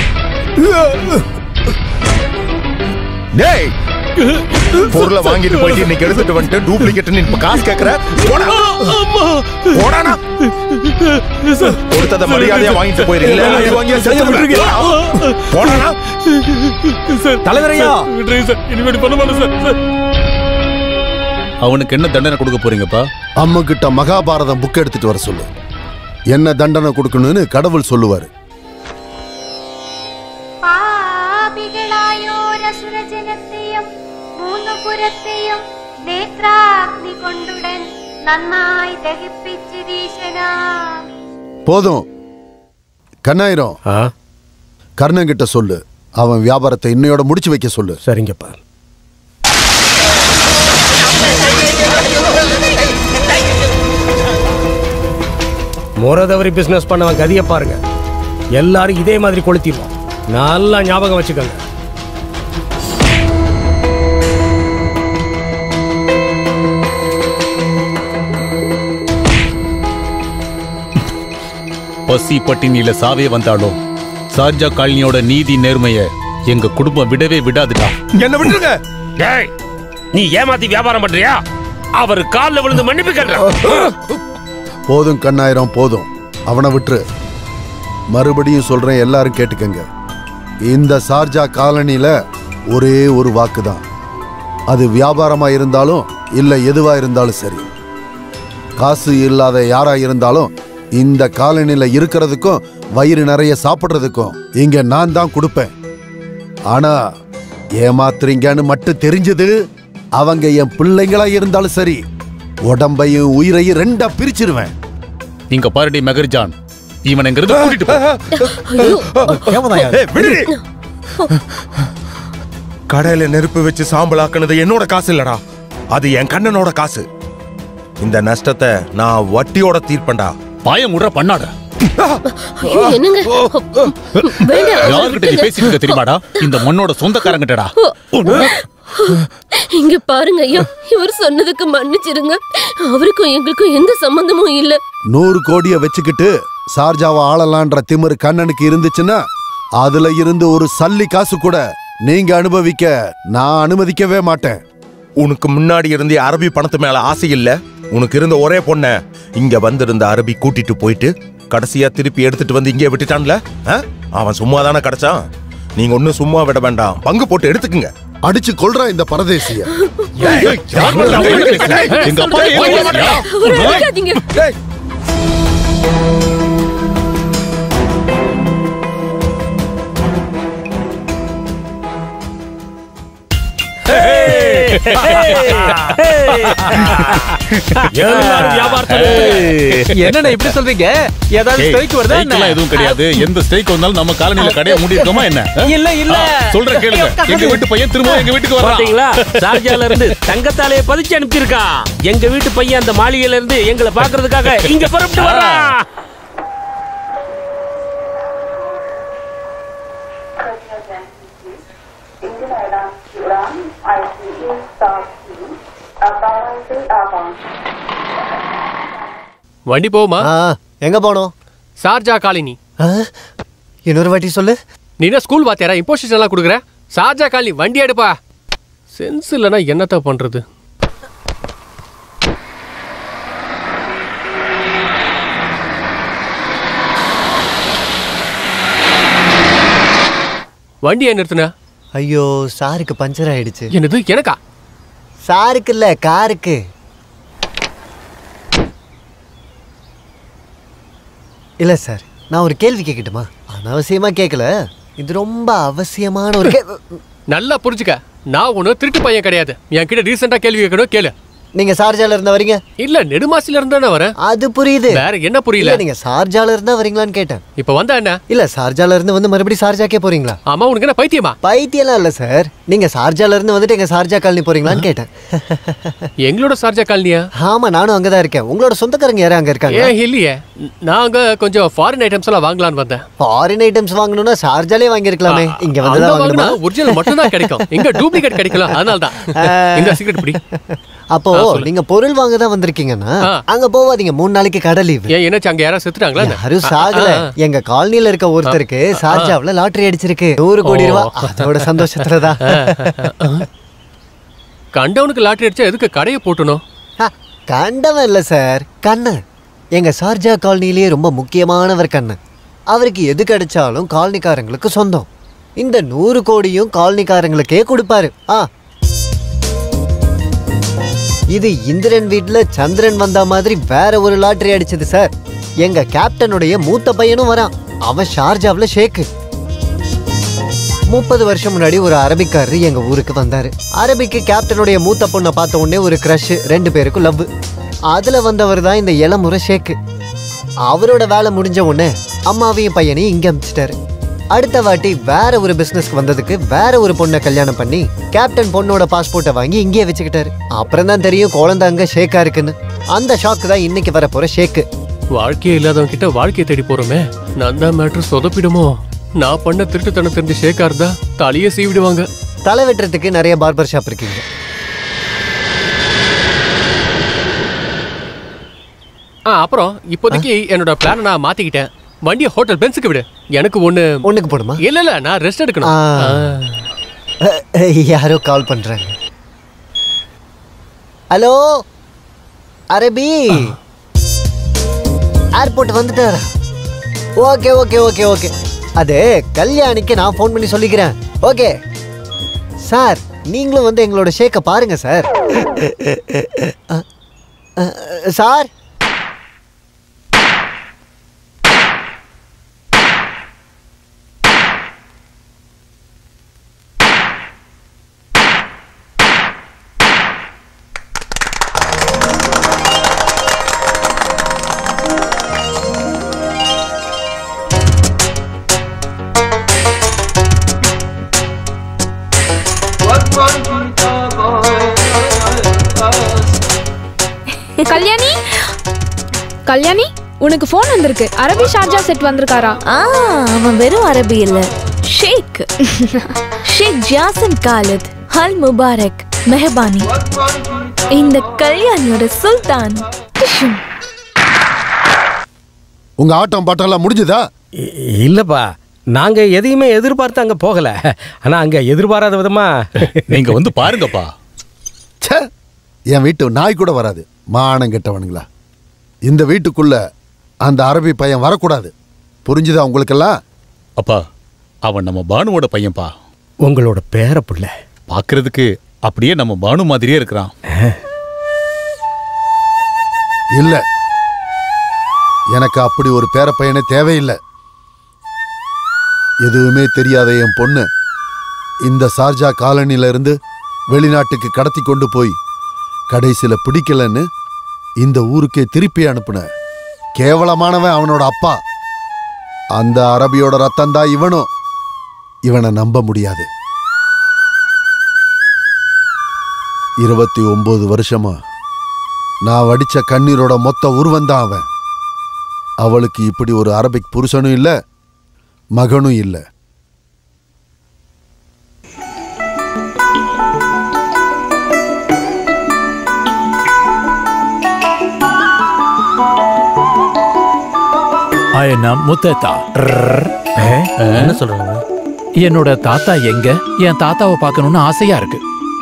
Speaker 13: டேய் பொருளை வாங்கிட்டு போயிட்டு இன்னைக்கு எடுத்துட்டு வந்துட்டு டூப்ளிகேட் இப்ப காசு கேக்குற போடா போடானா கொடுத்தத மரியாதையா வாங்கிட்டு போயிரு இல்ல அடி வாங்கியா செத்து விடுறீங்க போடானா
Speaker 8: தலைவரையா
Speaker 3: இனிமேல் பண்ண மாட்டேன் சார் சார்
Speaker 5: அவனுக்கு என்ன தண்டனை கொடுக்க போறீங்கப்பா அம்மா கிட்ட மகாபாரதம் புக் எடுத்துட்டு வர சொல்லு என்ன தண்டனை கொடுக்கணும்னு கடவுள் சொல்லுவாரு
Speaker 14: പാപികളായോരസുരജനത്തെയും മൂന്നു പുരത്തെയും നേത്രാഗ്നി കൊണ്ടുടൻ നന്നായി ദഹിപ്പിച്ചിരീശനാ
Speaker 5: போதும் கண்ணாயிரம் கர்ணன் சொல்லு அவன் வியாபாரத்தை இன்னையோட முடிச்சு வைக்க சொல்லு
Speaker 2: சரிங்கப்பா
Speaker 4: முறை தவறி பிசினஸ் பண்ணவன் கதியை பாருங்க எல்லாரும் இதே மாதிரி கொளுத்திடுவோம் நல்லா ஞாபகம் வச்சுக்கோங்க
Speaker 7: பசி பட்டினியில சாவே வந்தாலும் சார்ஜா காலனியோட நீதி நேர்மைய எங்க குடும்பம் விடவே விடாதுடா
Speaker 13: என்ன விட்டுருங்க
Speaker 6: டேய் நீ ஏமாத்தி வியாபாரம் பண்றியா அவர் கால்ல விழுந்து மன்னிப்பு கேட்டான்
Speaker 5: போதும் கண்ணாயிரம் போதும் அவனை விட்டுரு மறுபடியும் சொல்றேன் எல்லாரும் கேட்டுக்கங்க இந்த சார்ஜா காலனில ஒரே ஒரு வாக்கு தான் அது வியாபாரமா இருந்தாலும் இல்ல எதுவா இருந்தாலும் சரி காசு இல்லாத யாரா இருந்தாலும் இந்த காலனில இருக்கிறதுக்கும் வயிறு நிறைய சாப்பிடுறதுக்கும் இங்க நான் தான் கொடுப்பேன் ஆனா ஏமாத்துறீங்கன்னு மட்டும் தெரிஞ்சது அவங்க என் பிள்ளைங்களா இருந்தாலும் சரி உடம்பையும் உயிரையும் ரெண்டா பிரிச்சிருவேன்
Speaker 7: இங்க பாருடி மெகர்ஜான் இவன் எங்கிறது கூட்டிட்டு போ.
Speaker 13: ஏய், விடுடி. கடையில நெருப்பு வச்சு சாம்பலாக்குனது என்னோட காசு இல்லடா அது என் கண்ணனோட காசு இந்த நஷ்டத்தை நான் வட்டியோட தீர்ப்பேன்டா
Speaker 7: பாயம் உற பண்ணாட
Speaker 10: ஐயோ, என்னங்க வேண்டாம்
Speaker 7: யார்கிட்ட நீ பேசிட்டு இருக்க தெரியுமாடா இந்த மண்ணோட சொந்தக்காரங்கிட்டடா
Speaker 10: இங்க பாருங்க ஐயா இவர் சொன்னதுக்கு மன்னிச்சிருங்க அவருக்கும் எங்களுக்கும் எந்த சம்பந்தமும் இல்ல
Speaker 5: நூறு கோடிய வச்சுக்கிட்டு சார்ஜாவை ஆளலான்ற திமிரு கண்ணனுக்கு இருந்துச்சுன்னா அதுல இருந்து ஒரு சல்லி காசு கூட நீங்க அனுபவிக்க நான் அனுமதிக்கவே மாட்டேன்
Speaker 13: உனக்கு முன்னாடி இருந்த அரபி பணத்து மேல ஆசை இல்ல உனக்கு இருந்த ஒரே பொண்ண இங்க வந்திருந்த அரபி கூட்டிட்டு போயிட்டு கடைசியா திருப்பி எடுத்துட்டு வந்து இங்கே விட்டுட்டான்ல ஆ? அவன் சும்மா தானே கிடைச்சான் நீங்க ஒண்ணும் சும்மா விட வேண்டாம் பங்கு போட்டு எடுத்துக்குங்க
Speaker 5: அடிச்சு கொள்றா இந்த பரதேசிய
Speaker 13: எங்க அப்பா ஏன்
Speaker 10: அவரை அடிக்காதீங்க.
Speaker 4: எல்லாரும் வியாபாரத்தை
Speaker 1: என்னண்ணா இப்படி சொல்றீங்க ஏதாவது
Speaker 7: ஏய்,
Speaker 1: ஸ்ட்ரைக் வருதா
Speaker 7: strike எல்லாம் எதுவும் கிடையாது எந்த ஸ்ட்ரைக் வந்தாலும் நம்ம காலனில கடையை மூடி இருக்கோமா என்ன ஆ?
Speaker 1: இல்ல இல்ல
Speaker 7: ஆ, சொல்றேன் கேளுங்க எங்க வீட்டு பையன் திரும்ப எங்க வீட்டுக்கு வரான்
Speaker 6: பாத்தீங்களா சார்ஜால இருந்து தங்கத்தாலைய பதிச்சு அனுப்பிச்சிருக்கான் எங்க வீட்டு பையன் அந்த மாளிகையில இருந்து எங்களை பாக்குறதுக்காக இங்க புறப்பட்டு வர்றான்
Speaker 12: வண்டி போகுமா
Speaker 11: எங்க போனோம்
Speaker 12: சார்ஜா காலினி
Speaker 11: இன்னொரு வாட்டி சொல்லு
Speaker 12: நீ என்ன ஸ்கூல் வாத்தியாரா இம்போசிஷன் எல்லாம் கொடுக்குற சார்ஜா காலினி வண்டி எடுப்பா சென்ஸ் இல்லைன்னா என்னத்த பண்றது வண்டி ஏன் நிறுத்துன
Speaker 11: ஐயோ சாருக்கு பஞ்சர் ஆயிடுச்சு
Speaker 12: என்னது எனக்கா
Speaker 11: சாருக்கு இல்ல காருக்கு இல்ல சார் நான் ஒரு கேள்வி கேட்கட்டுமா அனாவசியமா கேட்கல இது ரொம்ப அவசியமான ஒரு கே
Speaker 12: நல்லா புரிஞ்சுக்க நான் ஒன்றும் திருட்டு பையன் கிடையாது என்கிட்ட ரீசெண்டா கேள்வி கேட்கணும் கேளு
Speaker 11: நீங்க சார்ஜால இருந்தா வரீங்க
Speaker 12: இல்ல நெடுமாசில இருந்தா வரேன்
Speaker 11: அது புரியுது
Speaker 12: வேற என்ன புரியல
Speaker 11: இல்ல, நீங்க சார்ஜால இருந்தா வரீங்களான்னு கேட்டேன்
Speaker 12: இப்ப வந்தா என்ன
Speaker 11: இல்ல சார்ஜால இருந்து வந்து மறுபடியும் சார்ஜாக்கே போறீங்களா
Speaker 12: ஆமா உனக்கு என்ன பைத்தியமா
Speaker 11: பைத்தியம்லாம் இல்ல சார் நீங்க சார்ஜால இருந்து வந்துட்டு எங்க சார்ஜா காலனி போறீங்களான்னு கேட்டேன்
Speaker 12: எங்களோட சார்ஜா காலனியா
Speaker 11: ஆமா நானும் அங்கதான் இருக்கேன் உங்களோட சொந்தக்காரங்க யாரும் அங்க இருக்காங்க
Speaker 12: ஏன் இல்லையே நாங்க கொஞ்சம் ஃபாரின் ஐட்டம்ஸ் எல்லாம் வாங்கலாம்னு வந்தேன்
Speaker 11: ஃபாரின் ஐட்டம்ஸ் வாங்கணும்னா சார்ஜாலே வாங்கியிருக்கலாமே இங்க வந்து தான் வாங்கணுமா
Speaker 12: ஒரிஜினல் மட்டும் தான் கிடைக்கும் எங்க டூப்ளிகேட் கிடைக்கலாம் அதனால தான் இந்த சீக்ரெட் பிடி
Speaker 11: அப்போ
Speaker 12: ஆ, சொல்லு.
Speaker 11: நீங்க பொருள் வாங்க தான் வந்திருக்கீங்கன்னா
Speaker 12: ஆ.
Speaker 11: அங்க போவாதீங்க மூணு நாளைக்கு கடை லீவு
Speaker 12: ஏன் என்னாச்சு அங்க யாராவது செத்துட்டாங்களா என்ன?
Speaker 11: யாரும் சாகல
Speaker 12: ஆ, ஆ.
Speaker 11: எங்க காலனில இருக்க ஒருத்தருக்கு சார்ஜாவுல லாட்டரி அடிச்சிருக்கு நூறு கோடி
Speaker 12: ஓ.
Speaker 11: ரூபாய் அதோட சந்தோஷத்துலதான்
Speaker 12: கண்டவனுக்கு லாட்டரி அடிச்சா எதுக்கு கடையை போட்டணும்
Speaker 11: ஆ, கண்டவன் இல்ல சார் கண்ணன் எங்க சார்ஜா காலனிலேயே ரொம்ப முக்கியமானவர் கண்ணன் அவருக்கு எது கிடைச்சாலும் காலனிக்காரங்களுக்கு சொந்தம் இந்த நூறு கோடியும் காலனிக்காரங்களுக்கே கொடுப்பாரு ஆ இது இந்திரன் வீட்ல சந்திரன் வந்த மாதிரி வேற ஒரு லாட்டரி அடிச்சது சார் எங்க கேப்டனுடைய மூத்த பையனும் வரான் அவன் ஷார்ஜாவில் ஷேக்கு முப்பது வருஷம் முன்னாடி ஒரு அரபிக்காரர் எங்க ஊருக்கு வந்தாரு அரபிக்கு கேப்டனுடைய மூத்த பொண்ணை பார்த்த உடனே ஒரு க்ரஷ் ரெண்டு பேருக்கும் லவ் அதுல வந்தவர் தான் இந்த இளமுறை ஷேக்கு அவரோட வேலை முடிஞ்ச உடனே அம்மாவையும் பையனையும் இங்க அனுப்பிச்சிட்டாரு அடுத்த வாட்டி வேற ஒரு பிசினஸ்க்கு வந்ததுக்கு வேற ஒரு பொண்ணை கல்யாணம் பண்ணி கேப்டன் பொண்ணோட பாஸ்போர்ட்டை வாங்கி இங்கேயே வச்சுக்கிட்டாரு அப்புறம் தான் தெரியும் குழந்தை அங்க ஷேக்கா இருக்குன்னு அந்த ஷாக்கு தான் இன்னைக்கு வர போற ஷேக்கு
Speaker 12: வாழ்க்கையே இல்லாதவங்க கிட்ட வாழ்க்கையை தேடி போறோமே நான் தான் மேட்ரு சொதப்பிடுமோ நான் பண்ண திருட்டுத்தனம் தெரிஞ்ச ஷேக்கா இருந்தா தலையே சீவிடுவாங்க
Speaker 11: தலை வெட்டுறதுக்கு நிறைய பார்பர் ஷாப் இருக்கீங்க
Speaker 12: ஆ அப்புறம் இப்போதைக்கு என்னோட பிளானை நான் மாத்திக்கிட்டேன் வண்டியை ஹோட்டல் பென்ஸுக்கு விடு எனக்கு ஒண்ணு
Speaker 11: ஒண்ணுக்கு போடுமா
Speaker 12: இல்ல இல்ல நான் ரெஸ்ட் எடுக்கணும்
Speaker 11: ஆ.
Speaker 12: ஆ.
Speaker 11: அஹ், யாரோ கால் பண்றாங்க ஹலோ அரபி ஏர்போர்ட் வந்துட்டாரா ஓகே ஓகே ஓகே ஓகே அது கல்யாணிக்கு நான் ஃபோன் பண்ணி சொல்லிக்கிறேன் ஓகே சார் நீங்களும் வந்து எங்களோட ஷேக்கை பாருங்க சார் அஹ், அஹ், சார்
Speaker 15: கல்யாணி கல்யாணி உனக்கு ஃபோன் வந்திருக்கு அரபி ஷார்ஜா செட் வந்திருக்காரா
Speaker 16: ஆ அவன் வெறும் அரபி இல்ல sheikh sheikh Jason Khalid Al Mubarak Mehbani இந்த கல்யாணியோட சுல்தான் டிஷும்.
Speaker 5: உங்க ஆட்டம் பாட்டெல்லாம் முடிஞ்சுதா
Speaker 4: இல்லப்பா நாங்க எதையுமே எதிர்பார்த்து அங்க போகல ஆனா அங்க எதிர்பாராத விதமா
Speaker 1: நீங்க வந்து பாருங்கப்பா
Speaker 5: ச்சே என் வீட்டு நாய் கூட வராது மானம் கெட்டவனுங்களா இந்த வீட்டுக்குள்ள அந்த அரபி பையன் வரக்கூடாது புரிஞ்சுதா உங்களுக்கெல்லாம்
Speaker 1: அப்பா அவன் நம்ம பானுவோட பையன்பா
Speaker 4: உங்களோட பேர புள்ள
Speaker 1: பார்க்கிறதுக்கு அப்படியே நம்ம பானு மாதிரியே இருக்கிறான்
Speaker 5: இல்ல எனக்கு அப்படி ஒரு பேர பையனே தேவையில்லை எதுவுமே தெரியாத என் பொண்ணு இந்த சார்ஜா காலனில இருந்து வெளிநாட்டுக்கு கடத்தி கொண்டு போய் கடைசியில பிடிக்கலன்னு இந்த ஊருக்கே திருப்பி அனுப்புன கேவலமானவன் அவனோட அப்பா அந்த அரபியோட ரத்தம் தான் இவனும் இவனை நம்ப முடியாது இருபத்தி ஒன்பது வருஷமா நான் வடிச்ச கண்ணீரோட மொத்த உருவந்தான் அவன் அவளுக்கு இப்படி ஒரு அரபிக் புருஷனும் இல்ல மகனும் இல்ல
Speaker 7: ஆயனா முத்தேத்தா
Speaker 6: என்ன சொல்றாங்க
Speaker 7: என்னோட தாத்தா எங்க என் தாத்தாவை பார்க்கணும்னு ஆசையா இருக்கு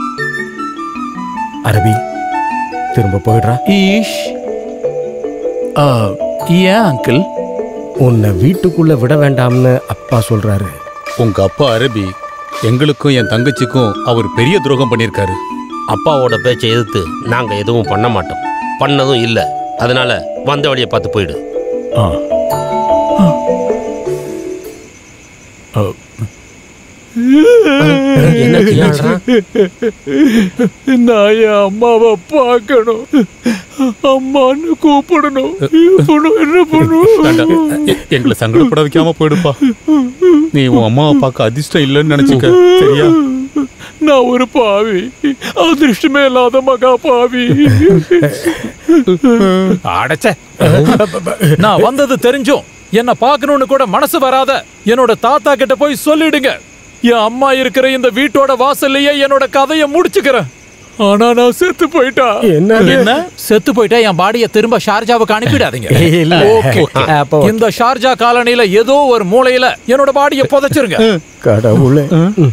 Speaker 4: அரபி திரும்ப போயிடுறா
Speaker 7: ஈஷ் ஆ, ஏன் அங்கிள்
Speaker 4: உன்னை வீட்டுக்குள்ள விட வேண்டாம்னு அப்பா சொல்றாரு
Speaker 1: உங்க அப்பா அரபி எங்களுக்கும் என் தங்கச்சிக்கும் அவர் பெரிய துரோகம் பண்ணியிருக்காரு
Speaker 6: அப்பாவோட பேச்சை எதிர்த்து நாங்க எதுவும் பண்ண மாட்டோம் பண்ணதும் இல்ல அதனால வந்த வழியை பார்த்து போயிடு
Speaker 7: ஆ. ஆ.
Speaker 6: என்ன கையாடுறான்?
Speaker 3: நான் என் அம்மாவை பார்க்கணும் அம்மான்னு கூப்பிடணும் இப்பணும் என்ன
Speaker 1: வேண்டாம்.
Speaker 3: பண்ணும்
Speaker 1: எ- எங்களை சங்கடப்பட வைக்காம போயிடுப்பா நீ உன் அம்மாவை பார்க்க அதிர்ஷ்டம் இல்லைன்னு நினைச்சுக்க சரியா
Speaker 3: நான் ஒரு பாவி அதிர்ஷ்டமே இல்லாத மகா பாவி
Speaker 7: அடச்சே நான் வந்தது தெரிஞ்சும் என்ன பார்க்கணும்னு கூட மனசு வராத என்னோட தாத்தா கிட்ட போய் சொல்லிடுங்க என் அம்மா இருக்கிற இந்த வீட்டோட வாசல்லையே என்னோட கதையை முடிச்சுக்கிறேன் ஆனா நான் செத்து போயிட்டா என்ன செத்து போயிட்டா என் பாடியை திரும்ப ஷார்ஜாவுக்கு அனுப்பிடாதீங்க
Speaker 4: இல்ல.
Speaker 7: ஓகே
Speaker 4: அப்போ-
Speaker 7: இந்த ஷார்ஜா காலனில ஏதோ ஒரு மூலையில என்னோட பாடியை புதைச்சிருங்க
Speaker 4: கடவுளே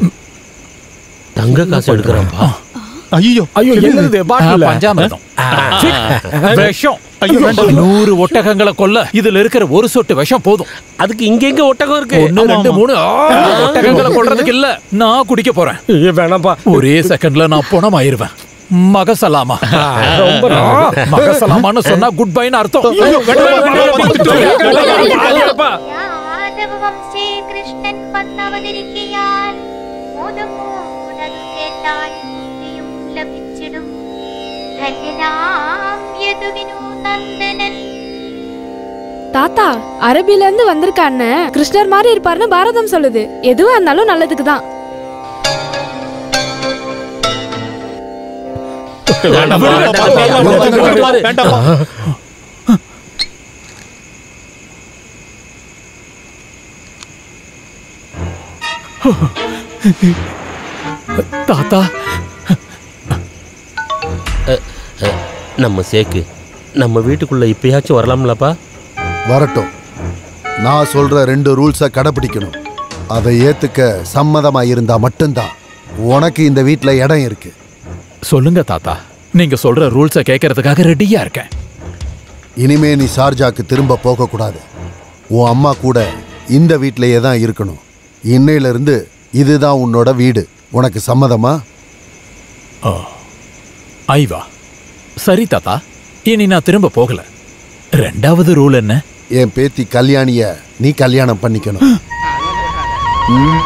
Speaker 6: தங்க காசு எடுக்கிறான்ப்பா
Speaker 1: ஐயோ
Speaker 4: ஐயோ என்னது பாட்டில்
Speaker 7: பஞ்சாமிர்தம் விஷம் நூறு ஒட்டகங்களை கொல்ல இதுல இருக்கிற ஒரு சொட்டு விஷம் போதும்
Speaker 6: அதுக்கு இங்க எங்க ஒட்டகம் இருக்கு
Speaker 7: ஒண்ணு ரெண்டு மூணு ஆ, ஒட்டகங்களை கொல்றதுக்கு இல்ல நான் குடிக்க போறேன்
Speaker 4: வேணாம்ப்பா
Speaker 7: ஒரே செகண்ட்ல நான் பணம் ஆயிருவேன் மகசலாமா
Speaker 4: ரொம்ப நா-
Speaker 7: மகசலாமான்னு சொன்னா குட் பைன்னு அர்த்தம்
Speaker 14: യാദവ വംശേ കൃഷ്ണൻ വന്നവതരിക്കയാൽ മോദമോദതു കേട്ടാൽ മുക്തിയും ലഭിച്ചിടും ധന്യനാം യദുവിനു നന്ദനൻ
Speaker 15: தாத்தா அரபில இருந்து வந்திருக்க அண்ணன் கிருஷ்ணர் மாதிரி இருப்பாருன்னு பாரதம் சொல்லுது எதுவா இருந்தாலும் நல்லதுக்கு தான்
Speaker 7: தாத்தா
Speaker 6: நம்ம சேக்கு நம்ம வீட்டுக்குள்ள இப்பயாச்சும் வரலாம்லப்பா
Speaker 5: வரட்டும் நான் சொல்ற ரெண்டு ரூல்ஸை கடைப்பிடிக்கணும் அதை ஏத்துக்க சம்மதமா இருந்தா மட்டும்தான் உனக்கு இந்த வீட்ல இடம் இருக்கு
Speaker 7: சொல்லுங்க தாத்தா நீங்க சொல்ற ரூல்ஸை கேட்கறதுக்காக ரெடியா இருக்கேன்
Speaker 5: இனிமே நீ ஷார்ஜாக்கு திரும்ப போகக்கூடாது உன் அம்மா கூட இந்த வீட்டிலேயே தான் இருக்கணும் இன்னையில இருந்து இதுதான் உன்னோட வீடு உனக்கு சம்மதமா
Speaker 7: ஓ ஐவா சரி தாத்தா இனி நான் திரும்ப போகல ரெண்டாவது ரூல் என்ன
Speaker 5: என் பேத்தி கல்யாணிய நீ கல்யாணம் பண்ணிக்கணும் ம்?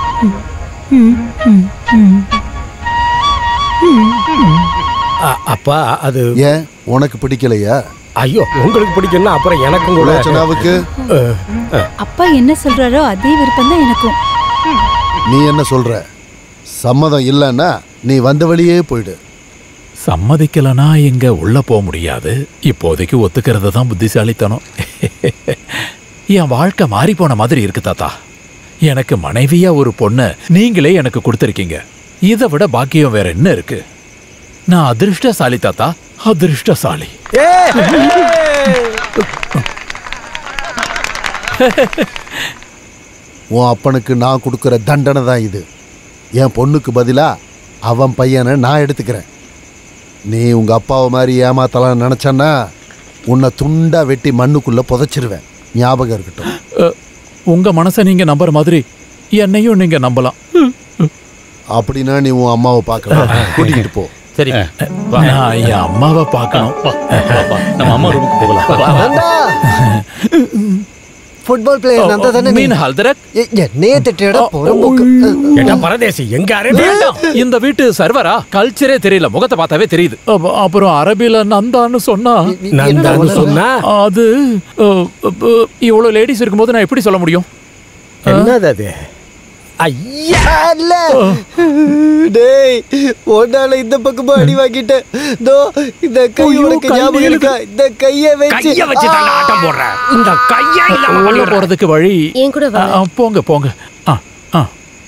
Speaker 4: அ- அப்பா அது
Speaker 5: ஏன் உனக்கு பிடிக்கலையா
Speaker 4: ஐயோ உங்களுக்கு பிடிக்கும்னா அப்புறம் எனக்கும் கூட
Speaker 5: சுலோச்சனாவுக்கு
Speaker 17: அப்பா என்ன சொல்றாரோ அதே விருப்பம் தான் எனக்கும்
Speaker 5: நீ என்ன சொல்ற சம்மதம் இல்லைன்னா நீ வந்த வழியே போயிடு
Speaker 7: சம்மதிக்கலனா இங்க உள்ள போக முடியாது இப்போதைக்கு ஒத்துக்கிறது தான் புத்திசாலித்தனம் என் வாழ்க்கை மாறி போன மாதிரி இருக்கு தாத்தா எனக்கு மனைவியா ஒரு பொண்ண நீங்களே எனக்கு கொடுத்துருக்கீங்க இதை விட பாக்கியம் வேற என்ன இருக்கு நான் அதிர்ஷ்டசாலி தாத்தா அதிர்ஷ்டசாலி
Speaker 5: உன் அப்பனுக்கு நான் கொடுக்குற தண்டனை தான் இது என் பொண்ணுக்கு பதிலா அவன் பையனை நான் எடுத்துக்கிறேன் நீ உங்க அப்பாவை மாதிரி ஏமாத்தலாம் நினைச்சன்னா உன்னை துண்டா வெட்டி மண்ணுக்குள்ள புதைச்சிருவேன் ஞாபகம் இருக்கட்டும்
Speaker 7: அ, உங்க மனசை நீங்க நம்புற மாதிரி என்னையும் நீங்க நம்பலாம்
Speaker 5: அப்படின்னா நீ உன் அம்மாவை பார்க்கலாம் கூட்டிகிட்டு போ
Speaker 6: சரி
Speaker 7: நான் என் அம்மாவை பார்க்கணும்
Speaker 3: நம்ம அம்மா ரூமுக்கு போகலாம்
Speaker 11: ஃபுட்பால் பிளேயர் நந்தா தானே நீ?
Speaker 7: மீன் ஹல்தரக்
Speaker 11: எ- என்னையே திட்டியடா பொறுப்புக்கு
Speaker 4: ஏட்டா பரதேசி எங்க அரபி
Speaker 7: இந்த வீட்டு சர்வரா கல்ச்சரே தெரியல முகத்தை பார்த்தாவே தெரியுது அப்ப- அப்புறம் அரபில நந்தான்னு சொன்னா
Speaker 4: நந்தான்னு சொன்னா?
Speaker 7: அது அ, அ, இவ்வளவு லேடிஸ் இருக்கும்போது நான் எப்படி சொல்ல முடியும்
Speaker 4: என்னது அது ஐயா
Speaker 11: அல்ல டேய் ஒன்னால இந்த பக்கமா அடி வாங்கிட்டேன் தோ இந்த கை உனக்கு ஞாபகம் இருக்கா இந்த கைய வச்சு
Speaker 4: கைய வச்சு தாங்க ஆட்டம் போடுறேன் இந்த கையா இல்லாம
Speaker 7: உள்ள
Speaker 4: பண்ணிடுறேன்.
Speaker 7: போறதுக்கு வழி
Speaker 10: என் கூட வா.
Speaker 7: அ, அ, போங்க போங்க ஆ ஆ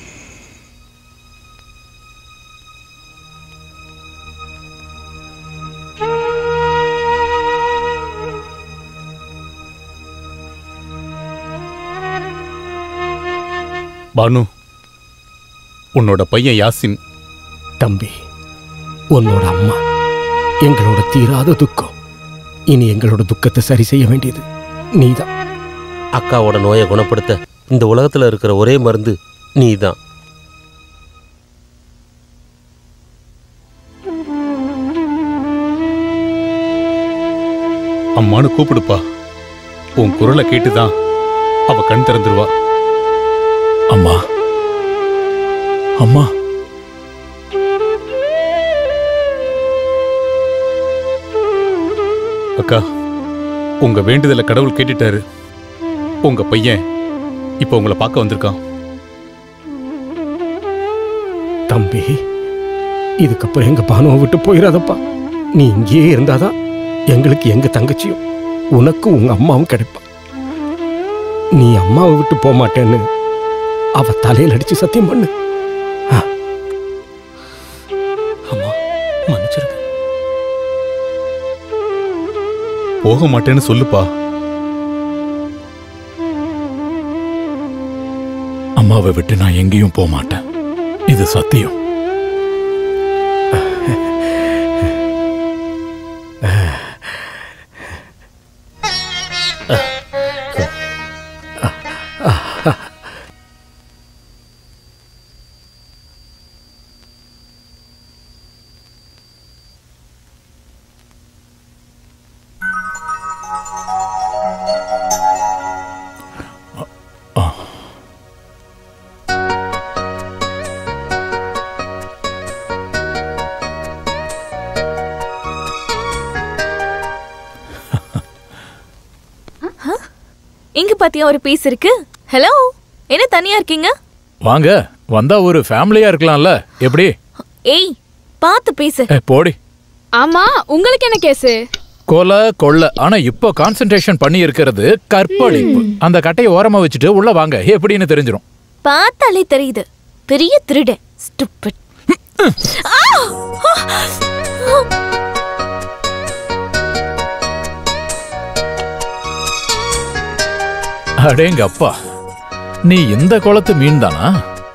Speaker 3: பானு உன்னோட பையன் யாசின்
Speaker 4: தம்பி உன்னோட அம்மா எங்களோட தீராத துக்கம் இனி எங்களோட துக்கத்தை சரி செய்ய வேண்டியது நீதான்
Speaker 6: அக்காவோட நோயை குணப்படுத்த இந்த உலகத்துல இருக்கிற ஒரே மருந்து நீதான்
Speaker 3: அம்மானு கூப்பிடுப்பா உன் குரலை கேட்டுதான் அவ கண் திறந்துருவா
Speaker 7: அம்மா அம்மா
Speaker 3: அக்கா உங்க வேண்டுதலை கடவுள் கேட்டுட்டாரு உங்க பையன் இப்போ உங்களை பார்க்க வந்திருக்கான்
Speaker 4: தம்பி இதுக்கப்புறம் எங்க பானுவை விட்டு போயிடாதப்பா நீ இங்கேயே இருந்தாதான் எங்களுக்கு எங்க தங்கச்சியும் உனக்கு உங்க அம்மாவும் கிடைப்பா நீ அம்மாவை விட்டு போக மாட்டேன்னு அவ தலையில அடிச்சு சத்தியம் பண்ணு
Speaker 3: அம்மா மன்னிச்சிருங்க போக மாட்டேன்னு சொல்லுப்பா
Speaker 7: அம்மாவை விட்டு நான் எங்கேயும் போக மாட்டேன் இது சத்தியம்
Speaker 16: இங்க பாத்தியா ஒரு பீஸ் இருக்கு ஹலோ என்ன தனியா இருக்கீங்க
Speaker 7: வாங்க வந்தா ஒரு ஃபேமிலியா இருக்கலாம்ல எப்படி
Speaker 16: ஏய் பார்த்து பேசு
Speaker 7: ஏ, போடி
Speaker 15: ஆமா உங்களுக்கு என்ன கேஸு
Speaker 7: கொலை கொள்ள ஆனா இப்போ கான்சென்ட்ரேஷன் பண்ணி இருக்கிறது கற்பழிப்பு அந்த கட்டையை ஓரமா வச்சுட்டு உள்ள வாங்க எப்படின்னு தெரிஞ்சிரும்
Speaker 16: பார்த்தாலே தெரியுது பெரிய திருடன் ஸ்டூபிட்
Speaker 7: அடேங்க அப்பா நீ இந்த குளத்து மீன் தானா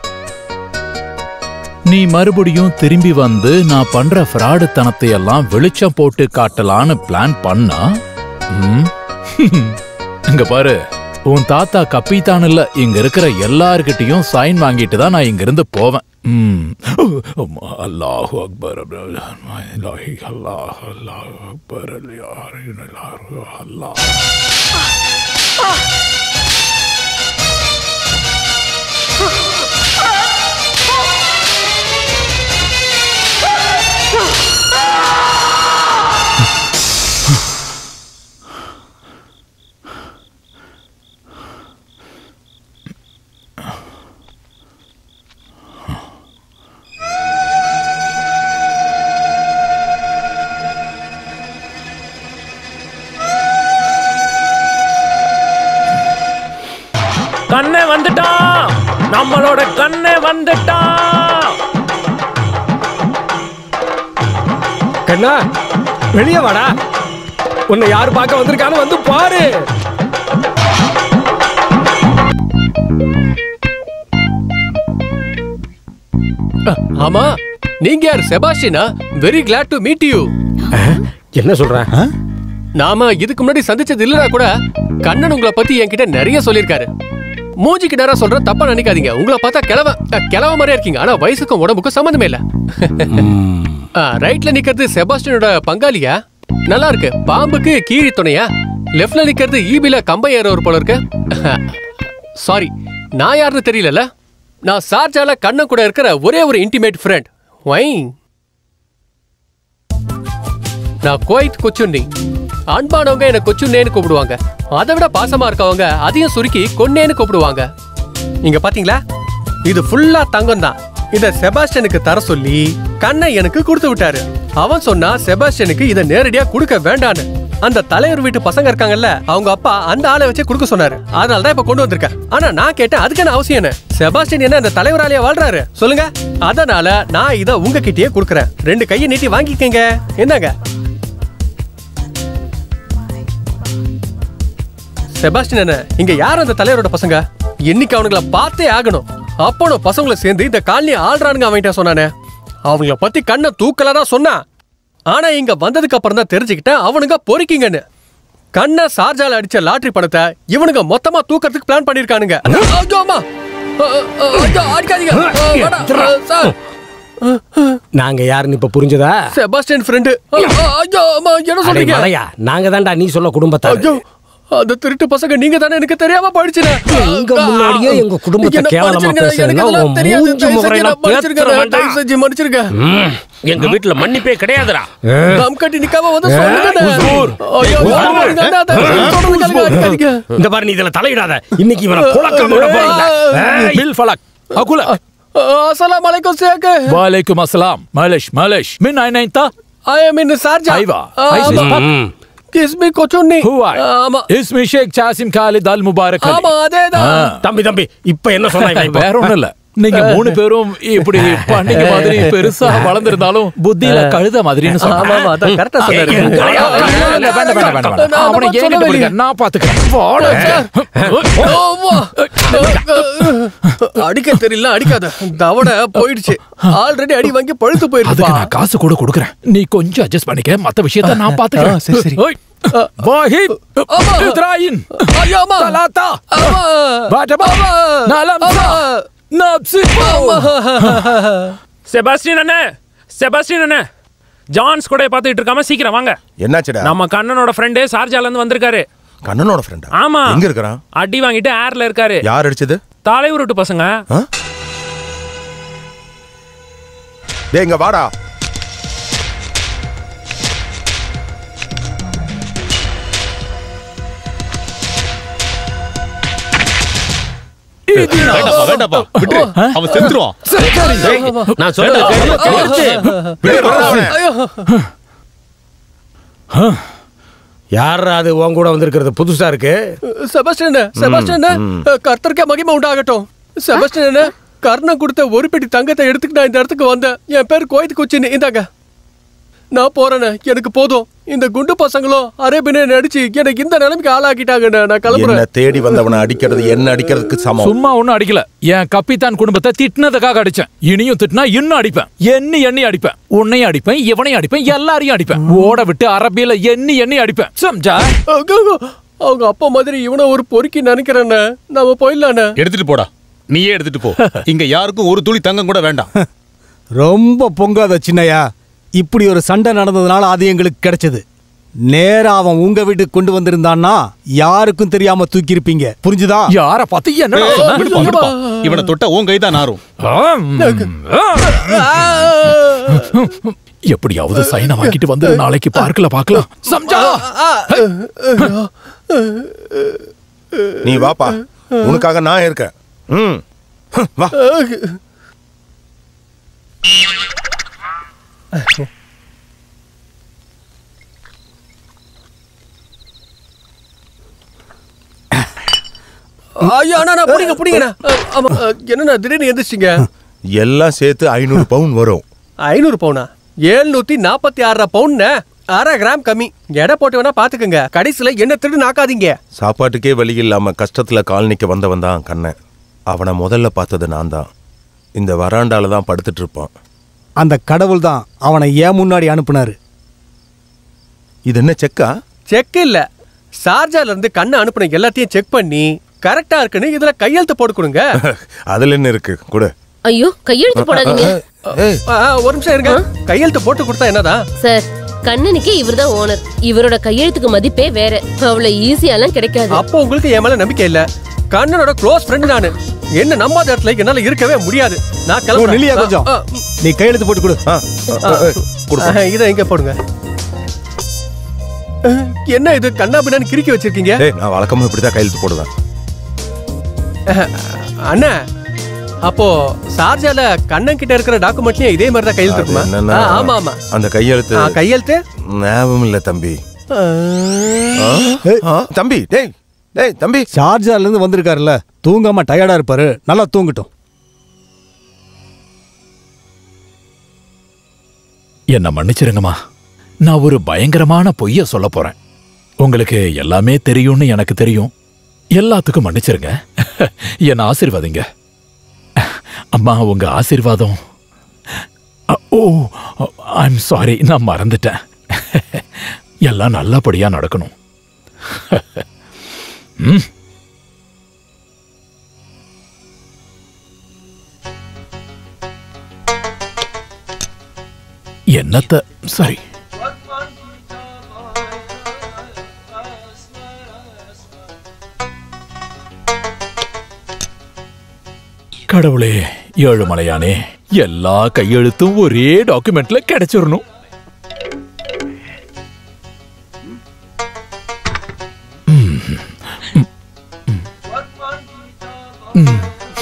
Speaker 7: நீ மறுபடியும் திரும்பி வந்து நான் பண்ற ஃப்ராடுத்தனத்தை எல்லாம் வெளிச்சம் போட்டு காட்டலான்னு பிளான் பண்ணா ம்? இங்க பாரு உன் தாத்தா கப்பித்தான் இல்ல இங்க இருக்கிற எல்லார்கிட்டயும் சைன் வாங்கிட்டு தான் நான் இங்க இருந்து போவேன் ம். அல்லாஹு அக்பர் இலாஹி அல்லாஹ் அல்லாஹு அக்பர் அல்லாஹ்
Speaker 6: கண்ணே வந்துட்டான் நம்மளோட கண்ணே வந்துட்டான்
Speaker 4: கண்ணா வெளியே வாடா உன்னை யார் பார்க்க வந்திருக்கான்னு வந்து பாரு
Speaker 12: ஆமா நீங்க யார் செபாஸ்டினா very glad to meet you
Speaker 4: என்ன சொல்ற
Speaker 12: நாம இதுக்கு முன்னாடி சந்திச்சது இல்லனா கூட கண்ணன் உங்களை பத்தி என்கிட்ட நிறைய சொல்லியிருக்காரு மூஞ்சிக்கு நேரா சொல்ற தப்பா நினைக்காதீங்க உங்களை பார்த்தா கிழவ அஹ், கிழவ மாதிரியா இருக்கீங்க ஆனா வயசுக்கும் உடம்புக்கும் சம்மந்தமே இல்ல ரைட்ல நிக்கிறது செபாஸ்டினோட பங்காளியா நல்லா இருக்கு பாம்புக்கு கீரி துணையா லெஃப்ட்ல நிக்கிறது ஈபில கம்பை ஏறவர் போல இருக்கு சாரி நான் யாருன்னு தெரியலல நான் சார்ஜால கண்ணன் கூட இருக்கிற ஒரே ஒரு இன்டிமேட் ஃப்ரெண்ட் வைங் நான் கோயிட் கொச்சுன்னி அன்பானவங்க என்ன கொச்சுன்னேன்னு கூப்பிடுவாங்க அதை விட பாசமா இருக்கவங்க அதையும் சுருக்கி கொன்னேன்னு கூப்பிடுவாங்க இங்க பாத்தீங்களா இது ஃபுல்லா தங்கம் தான் இத செபாஸ்டியனுக்கு தர சொல்லி கண்ணை எனக்கு கொடுத்து விட்டாரு அவன் சொன்னா செபாஸ்டியனுக்கு இத நேரடியா கொடுக்க வேண்டான்னு அந்த தலைவர் வீட்டு பசங்க இருக்காங்கல்ல அவங்க அப்பா அந்த ஆளை வச்சு கொடுக்க சொன்னாரு அதனால தான் இப்ப கொண்டு வந்திருக்கேன் ஆனா நான் கேட்டேன் அதுக்கு என்ன அவசியம் என்ன செபாஸ்டியன் என்ன அந்த தலைவராலேயே வாழ்றாரு சொல்லுங்க அதனால நான் இத உங்ககிட்டயே கொடுக்கறேன் ரெண்டு கையை நீட்டி வாங்கிக்கங்க என்னங்க செபாஸ்டின் என்ன இங்க யார் அந்த தலைவரோட பசங்க இன்னைக்கு அவனுங்கள பார்த்தே ஆகணும் அப்பனோ பசங்களை சேர்ந்து இந்த காலனி ஆள்றானுங்க அவன்கிட்ட சொன்னானே அவங்கள பத்தி கண்ணை தூக்கல தான் சொன்னான் ஆனா இங்க வந்ததுக்கு அப்புறம் தான் தெரிஞ்சுக்கிட்டேன் அவனுங்க பொறுக்கிங்கன்னு கண்ணை சார்ஜால அடிச்ச லாட்டரி பணத்தை இவனுங்க மொத்தமா தூக்கறதுக்கு பிளான் பண்ணிருக்கானுங்க ஐயோ, அம்மா. அ, அ, ஐயோ, அடிக்காதீங்க அ, வேணாம். அ, சார்
Speaker 4: நாங்க யாருன்னு இப்ப புரிஞ்சதா
Speaker 12: செபாஸ்டியன் ஃப்ரெண்டு ஐயோ அம்மா என்ன
Speaker 4: அடே
Speaker 12: சொல்றீங்க
Speaker 4: மலையா நாங்க தான்டா நீ சொல்ல குடும்பத்தார்
Speaker 12: ஐயோ அந்த திருட்டு பசங்க நீங்க தானே எனக்கு தெரியாம படிச்சுன
Speaker 4: எங்க முன்னாடியே எங்க குடும்பத்தை கேவலமா பேசுறேன்னா உன் மூஞ்சி முகரையெல்லாம் பேத்துற வேண்டாம்.
Speaker 12: மன்னிச்சிருங்க
Speaker 6: ம், எங்க வீட்டுல மன்னிப்பே கிடையாதுடா
Speaker 12: தம் கட்டி நிக்காம வந்து
Speaker 6: ஏய்,
Speaker 12: சொல்லுங்க
Speaker 6: உஸ்பூர்.
Speaker 12: ஐயோ
Speaker 6: உஸ்பூர்.
Speaker 12: யாருங்க அண்ணா, அதை சொல்றது கேளுங்க, அடிக்காதீங்க.
Speaker 4: இந்த பாரு நீ இதுல தலையிடாத இன்னைக்கு இவனை குலக்காம விட போறீங்க
Speaker 7: பில் ஃபலக் அகுல
Speaker 12: அஸ்ஸலாமு அலைக்கும் சேக்கு
Speaker 7: वालेकुम अस्सलाम मालिश मालिश من أين أنت؟
Speaker 12: ஐ அம் இன் சார்ஜா
Speaker 7: أيوة
Speaker 12: ஆ,
Speaker 7: عايز
Speaker 12: ஆமா.
Speaker 7: اسمك؟
Speaker 12: கிஸ்மி கொச்சுன்னி
Speaker 7: هو
Speaker 12: ஆமா
Speaker 7: اسمي شيخ جاسم خالد المبارك علي.
Speaker 12: ஆமா அதேதான்
Speaker 7: ஆ.
Speaker 4: தம்பி தம்பி இப்ப என்ன சொன்னா இவன் இப்ப?
Speaker 7: வேற ஒண்ணும் இல்ல நீங்க மூணு பேரும் இப்படி பண்ணிக்க மாதிரி பெருசா வளர்ந்திருந்தாலும் புத்தியில கழுத மாதிரின்னு
Speaker 12: ஆமா, ஆமா, அதான் correct ஆ சொன்னாரு.
Speaker 7: ஏய், இல்ல, இல்ல, வேண்டாம், வேண்டாம், வேண்டாம், வேண்டாம்.
Speaker 12: நான்
Speaker 7: அவனை
Speaker 12: அந்த மாதிரி
Speaker 7: என்கிட்ட
Speaker 12: சொல்லவே
Speaker 7: கொடுங்க, நான் பாத்துக்கிறேன் வாடா.
Speaker 12: அடிக்க தெரியல அடிக்காத தவட போயிடுச்சு ஆல்ரெடி அடி வாங்கி பழுத்து
Speaker 7: அதுக்கு
Speaker 12: போயிடுப்பா
Speaker 7: நான் காசு கூட கொடுக்குறேன் நீ கொஞ்சம் அட்ஜஸ்ட் பண்ணிக்க மத்த விஷயத்த நான் பாத்துக்கிறேன்
Speaker 12: ஆ, சரி, சரி.
Speaker 7: ஓய், வாஹித்
Speaker 12: ஆமா.
Speaker 7: இத்ராயின்
Speaker 12: ஐயோ அம்மா
Speaker 7: ثلاثة
Speaker 12: ஆமா
Speaker 7: வாஜபா
Speaker 12: ஆமா.
Speaker 7: நாலம்சா
Speaker 12: ஆமா.
Speaker 7: நப்சிபோ
Speaker 6: செபாஸ்டின் அண்ணே செபாஸ்டின் அண்ணே ஜான்ஸ் கூட பார்த்துட்டு இருக்காம சீக்கிரம் வாங்க
Speaker 13: என்னாச்சுடா
Speaker 6: நம்ம கண்ணனோட ஃப்ரெண்டு சார்ஜால இருந்து வந்திருக்காரு
Speaker 13: கண்ணனோட ஃப்ரெண்டா
Speaker 6: ஆமா
Speaker 13: எங்க இருக்கிறான்
Speaker 6: அடி வாங்கிட்டு ஏர்ல இருக்காரு
Speaker 13: யார் அடிச்சது
Speaker 6: தலைவர் விட்டு பசங்க
Speaker 13: ஆ? டேய் இங்க வாடா
Speaker 1: வேண்டாப்பா வேண்டாப்பா விட்டுரு அவன் செத்துருவான்
Speaker 6: நான் சொல்றது கேளு. கேளு.
Speaker 12: ஐயோ
Speaker 4: யாரா அது உன் கூட வந்திருக்கிறது புதுசா இருக்கு
Speaker 12: செபாஸ்டியன் செபாஸ்டியன் கர்த்தருக்கே மகிமை உண்டாகட்டும் செபஸ்டியன் என்ன கர்ணன் கொடுத்த ஒரு பெட்டி தங்கத்தை எடுத்துக்கிட்டு நான் இந்த இடத்துக்கு வந்தேன் என் பேர் கோயித்து கொச்சின்னு இந்தாங்க நான் போறேனே எனக்கு போதும் இந்த குண்டு பசங்களும் அரேபினே நடிச்சு எனக்கு இந்த நிலைமைக்கு ஆளாக்கிட்டாங்கண்ணே நான்
Speaker 13: என்ன
Speaker 12: கிளம்புறேன்
Speaker 13: தேடி வந்தவனை அடிக்கிறது என்ன அடிக்கிறதுக்கு சமம்
Speaker 7: சும்மா ஒண்ணும் அடிக்கல என் கப்பித்தான் குடும்பத்தை திட்டினதுக்காக அடிச்சேன் இனியும் திட்டினா இன்னும் அடிப்பேன் எண்ணி எண்ணி அடிப்பேன் உன்னையும் அடிப்பேன் இவனையும் அடிப்பேன் எல்லாரையும் அடிப்பேன் ஓட விட்டு அரபியில எண்ணி எண்ணி அடிப்பேன் சம்ஜா
Speaker 12: அவங்க அப்பா மாதிரி இவனை ஒரு பொறுக்கி நினைக்கிறேண்ணே நாம போயிடலாண்ணே
Speaker 9: எடுத்துட்டு போடா நீயே எடுத்துட்டு போ இங்க யாருக்கும் ஒரு துளி தங்கம் கூட வேண்டாம்
Speaker 8: ரொம்ப பொங்காத சின்னையா இப்படி ஒரு சண்டை நடந்ததுனால அது எங்களுக்கு கிடைச்சது நேரா அவன் உங்க வீட்டுக்கு கொண்டு வந்திருந்தான்னா யாருக்கும் தெரியாம தூக்கி இருப்பீங்க புரிஞ்சுதா
Speaker 7: யார பார்த்து என்னடா
Speaker 9: ஏய்,
Speaker 7: சொன்ன?
Speaker 9: விடுப்பா, விடுப்பா. இவனை தொட்ட உன் கை தான் நாரும்
Speaker 7: எப்படியாவது சைனை வாங்கிட்டு வந்து நாளைக்கு பார்க்கல பார்க்கலாம் சம்ஜா
Speaker 13: நீ வாப்பா உனக்காக நான் இருக்கேன் ம் வா
Speaker 12: ஐயா அண்ணா அண்ணா, புடிங்க புடிங்கண்ணா அஹ், ஆமா அஹ், என்னண்ணா திடீர்னு எந்திரிச்சிங்க
Speaker 13: எல்லாம் சேர்த்து ஐநூறு பவுன் வரும்
Speaker 12: ஐநூறு பவுனா ஏழ்நூத்தி நாற்பத்தி ஆறரை பவுன்னு அரை கிராம் கம்மி எடை போட்டு வேணா பாத்துக்கோங்க கடைசியில என்ன திருடு நாக்காதீங்க
Speaker 13: சாப்பாட்டுக்கே வழி இல்லாம கஷ்டத்துல கால் நிக்க வந்தவன் தான் கண்ணன் அவனை முதல்ல பார்த்தது நான் தான் இந்த வராண்டால தான் படுத்துட்டு இருப்பான்
Speaker 8: அந்த கடவுள் தான் அவனை ஏன் முன்னாடி அனுப்புனாரு
Speaker 13: இது என்ன செக்கா
Speaker 12: செக் இல்ல சார்ஜால இருந்து கண்ணை அனுப்புன எல்லாத்தையும் செக் பண்ணி கரெக்டா இருக்குன்னு இதுல கையெழுத்து போட்டு கொடுங்க
Speaker 13: அதுல என்ன இருக்கு கொடு
Speaker 10: ஐயோ கையெழுத்து போடாதீங்க
Speaker 12: ஆ, ஆ, ஒரு நிமிஷம் இருங்க கையெழுத்து போட்டு கொடுத்தா என்னதான்
Speaker 10: சார் கண்ணனுக்கே இவர்தான் ஓனர் இவரோட கையெழுத்துக்கு மதிப்பே வேற அவ்வளவு ஈஸியாலாம் கிடைக்காது
Speaker 12: அப்போ உங்களுக்கு என் மேல நம்பிக்கை இல்ல கண்ணனோட க்ளோஸ் ஃப்ரெண்ட் நானு என்ன நம்பாத இடத்துல என்னால இருக்கவே முடியாது நான்
Speaker 8: ஓ,
Speaker 12: கிளம்புறேன்
Speaker 8: நில்லியா கொஞ்சம்
Speaker 12: ஆ,
Speaker 8: நீ கையெழுத்து போட்டு கொடு
Speaker 12: ஆ, ஆ, இதை எங்க போடுங்க அஹ், என்ன இது கண்ணா பின்னான்னு கிறுக்கி வச்சிருக்கீங்க
Speaker 13: டேய் நான் வழக்கமா இப்படி தான் கையெழுத்து போடுவேன்
Speaker 12: அஹ், அண்ணா அப்போ சார்ஜால கண்ணன் கிட்ட இருக்கிற டாக்குமெண்ட்லயும் இதே மாதிரி தான் கையெழுத்து
Speaker 13: அது
Speaker 12: இருக்குமா
Speaker 13: என்னன்னா,
Speaker 12: ஆ, ஆமா ஆமா
Speaker 13: அந்த கையெழுத்து
Speaker 12: ஆ, கையெழுத்து
Speaker 13: ஞாபகம் இல்ல தம்பி ஆ? ஆ, தம்பி டேய் டேய் தம்பி
Speaker 8: சார்ஜர்ல இருந்து வந்திருக்காருல்ல தூங்காம டயர்டா இருப்பாரு நல்லா தூங்கட்டும்
Speaker 7: என்ன மன்னிச்சிருங்கம்மா நான் ஒரு பயங்கரமான பொய்ய சொல்ல போறேன் உங்களுக்கு எல்லாமே தெரியும்னு எனக்கு தெரியும் எல்லாத்துக்கும் மன்னிச்சிருங்க என்ன ஆசீர்வாதிங்க அம்மா உங்க ஆசீர்வாதம் அ- ஓ ஐம் சாரி நான் மறந்துட்டேன் எல்லாம் நல்லபடியா நடக்கணும் ம் என்னத்த சரி கடவுளே ஏழுமலையானே எல்லா கையெழுத்தும் ஒரே டாக்குமெண்ட்ல கிடைச்சிடணும் ம். ம். ம்.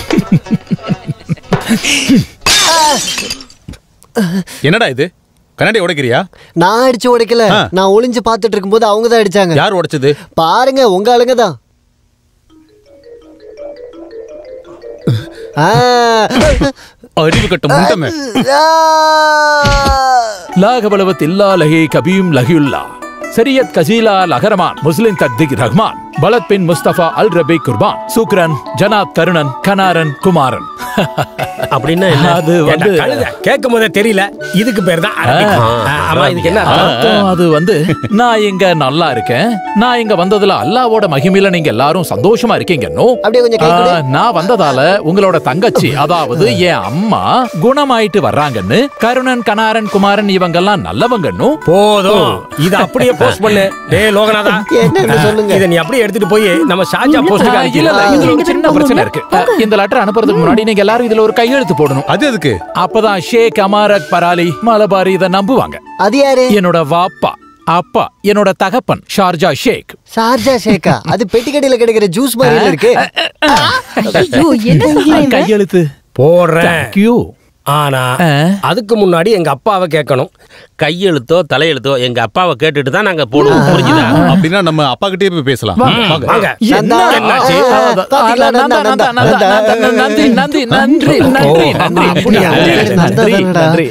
Speaker 9: என்னடா இது கண்ணாடி உடைக்கிறியா
Speaker 11: நான் அடிச்சு உடைக்கல நான் ஒளிஞ்சு பார்த்துட்டு இருக்கும்போது அவங்க தான் அடிச்சாங்க
Speaker 9: யார் உடைச்சது
Speaker 11: பாருங்க உங்க ஆளுங்க தான்
Speaker 9: அறிவு கட்டும் முண்டமே
Speaker 7: லாகபலவத் இல்லா லஹி கபீம் லஹியுல்லா சரியத் கசீலா லஹரமான் முஸ்லிம் தக்திக் ரஹ்மான் பலத் பின் முஸ்தபா அல் ரபி குர்பான் சுக்ரன் ஜனாப் தருணன் கனாரன் குமாரன்
Speaker 6: அப்படின்னா என்ன?
Speaker 7: அது வந்து
Speaker 6: ஏண்டா, கழுதை, கேட்கும் போதே தெரியல இதுக்கு பேர் தான் அரபிக். ஆ, ஆமா இதுக்கு என்ன அர்த்தம்?
Speaker 7: அர்த்தம் அது வந்து நான் இங்க நல்லா இருக்கேன் நான் இங்க வந்ததுல அல்லாவோட மகிமையில நீங்க எல்லாரும் சந்தோஷமா இருக்கீங்க நோ
Speaker 11: அப்படியே கொஞ்சம் கை கொடு.
Speaker 7: நான் வந்ததால உங்களோட தங்கச்சி அதாவது என் அம்மா குணமாயிட்டு வர்றாங்கன்னு கருணன் கனாரன் குமாரன் இவங்கெல்லாம் நல்லவங்கன்னு
Speaker 6: போதும் இது அப்படியே போஸ்ட் பண்ணு டேய் லோகநாதா
Speaker 11: என்னன்னு சொல்லுங்க.
Speaker 6: இதை நீ அப்படியே எடுத்துட்டு போய் நம்ம ஷாஜா போஸ்ட்
Speaker 7: ஆ, இல்ல இல்ல இதுல ஒரு சின்ன பிரச்சனை இருக்கு இந்த லெட்டர் அனுப்புறதுக்கு முன்னாடி நீங்க எல்லாரும் இதுல ஒரு கையெழுத்து போடணும்
Speaker 9: அது எதுக்கு
Speaker 7: அப்பதான் ஷேக் அமாரக் பராலி மலபாரி இத நம்புவாங்க
Speaker 11: அது யாரு
Speaker 7: என்னோட வாப்பா அப்பா என்னோட தகப்பன் ஷார்ஜா ஷேக்
Speaker 11: சார்ஜா ஷேக்கா அது பெட்டி கடையில கிடைக்கிற ஜூஸ் மாதிரி இருக்கு
Speaker 17: ஐயோ, என்ன சொல்றீங்க?
Speaker 7: கையெழுத்து
Speaker 6: போடுறேன்
Speaker 7: Thank you.
Speaker 18: ஆனா அதுக்கு முன்னாடி எங்க அப்பாவை கேட்கணும்
Speaker 6: கையெழுத்தோ தலையெழுத்தோ எங்க அப்பாவை கேட்டுட்டு தான் நாங்க போடுவோம் புரிஞ்சுதா
Speaker 9: அப்படின்னா நம்ம அப்பா கிட்டே போய் பேசலாம்
Speaker 18: வாங்க, வாங்க.
Speaker 6: என்ன என்னாச்சு?
Speaker 11: பாத்தீங்களா, நந்தா, நந்தா, நந்தா.
Speaker 7: நன்றி நன்றி நன்றி நன்றி நன்றி
Speaker 11: அப்படியா?
Speaker 7: நன்றி நன்றி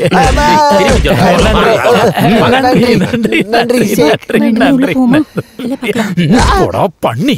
Speaker 7: நன்றி நன்றி நன்றி நன்றி நன்றி போடா பண்ணி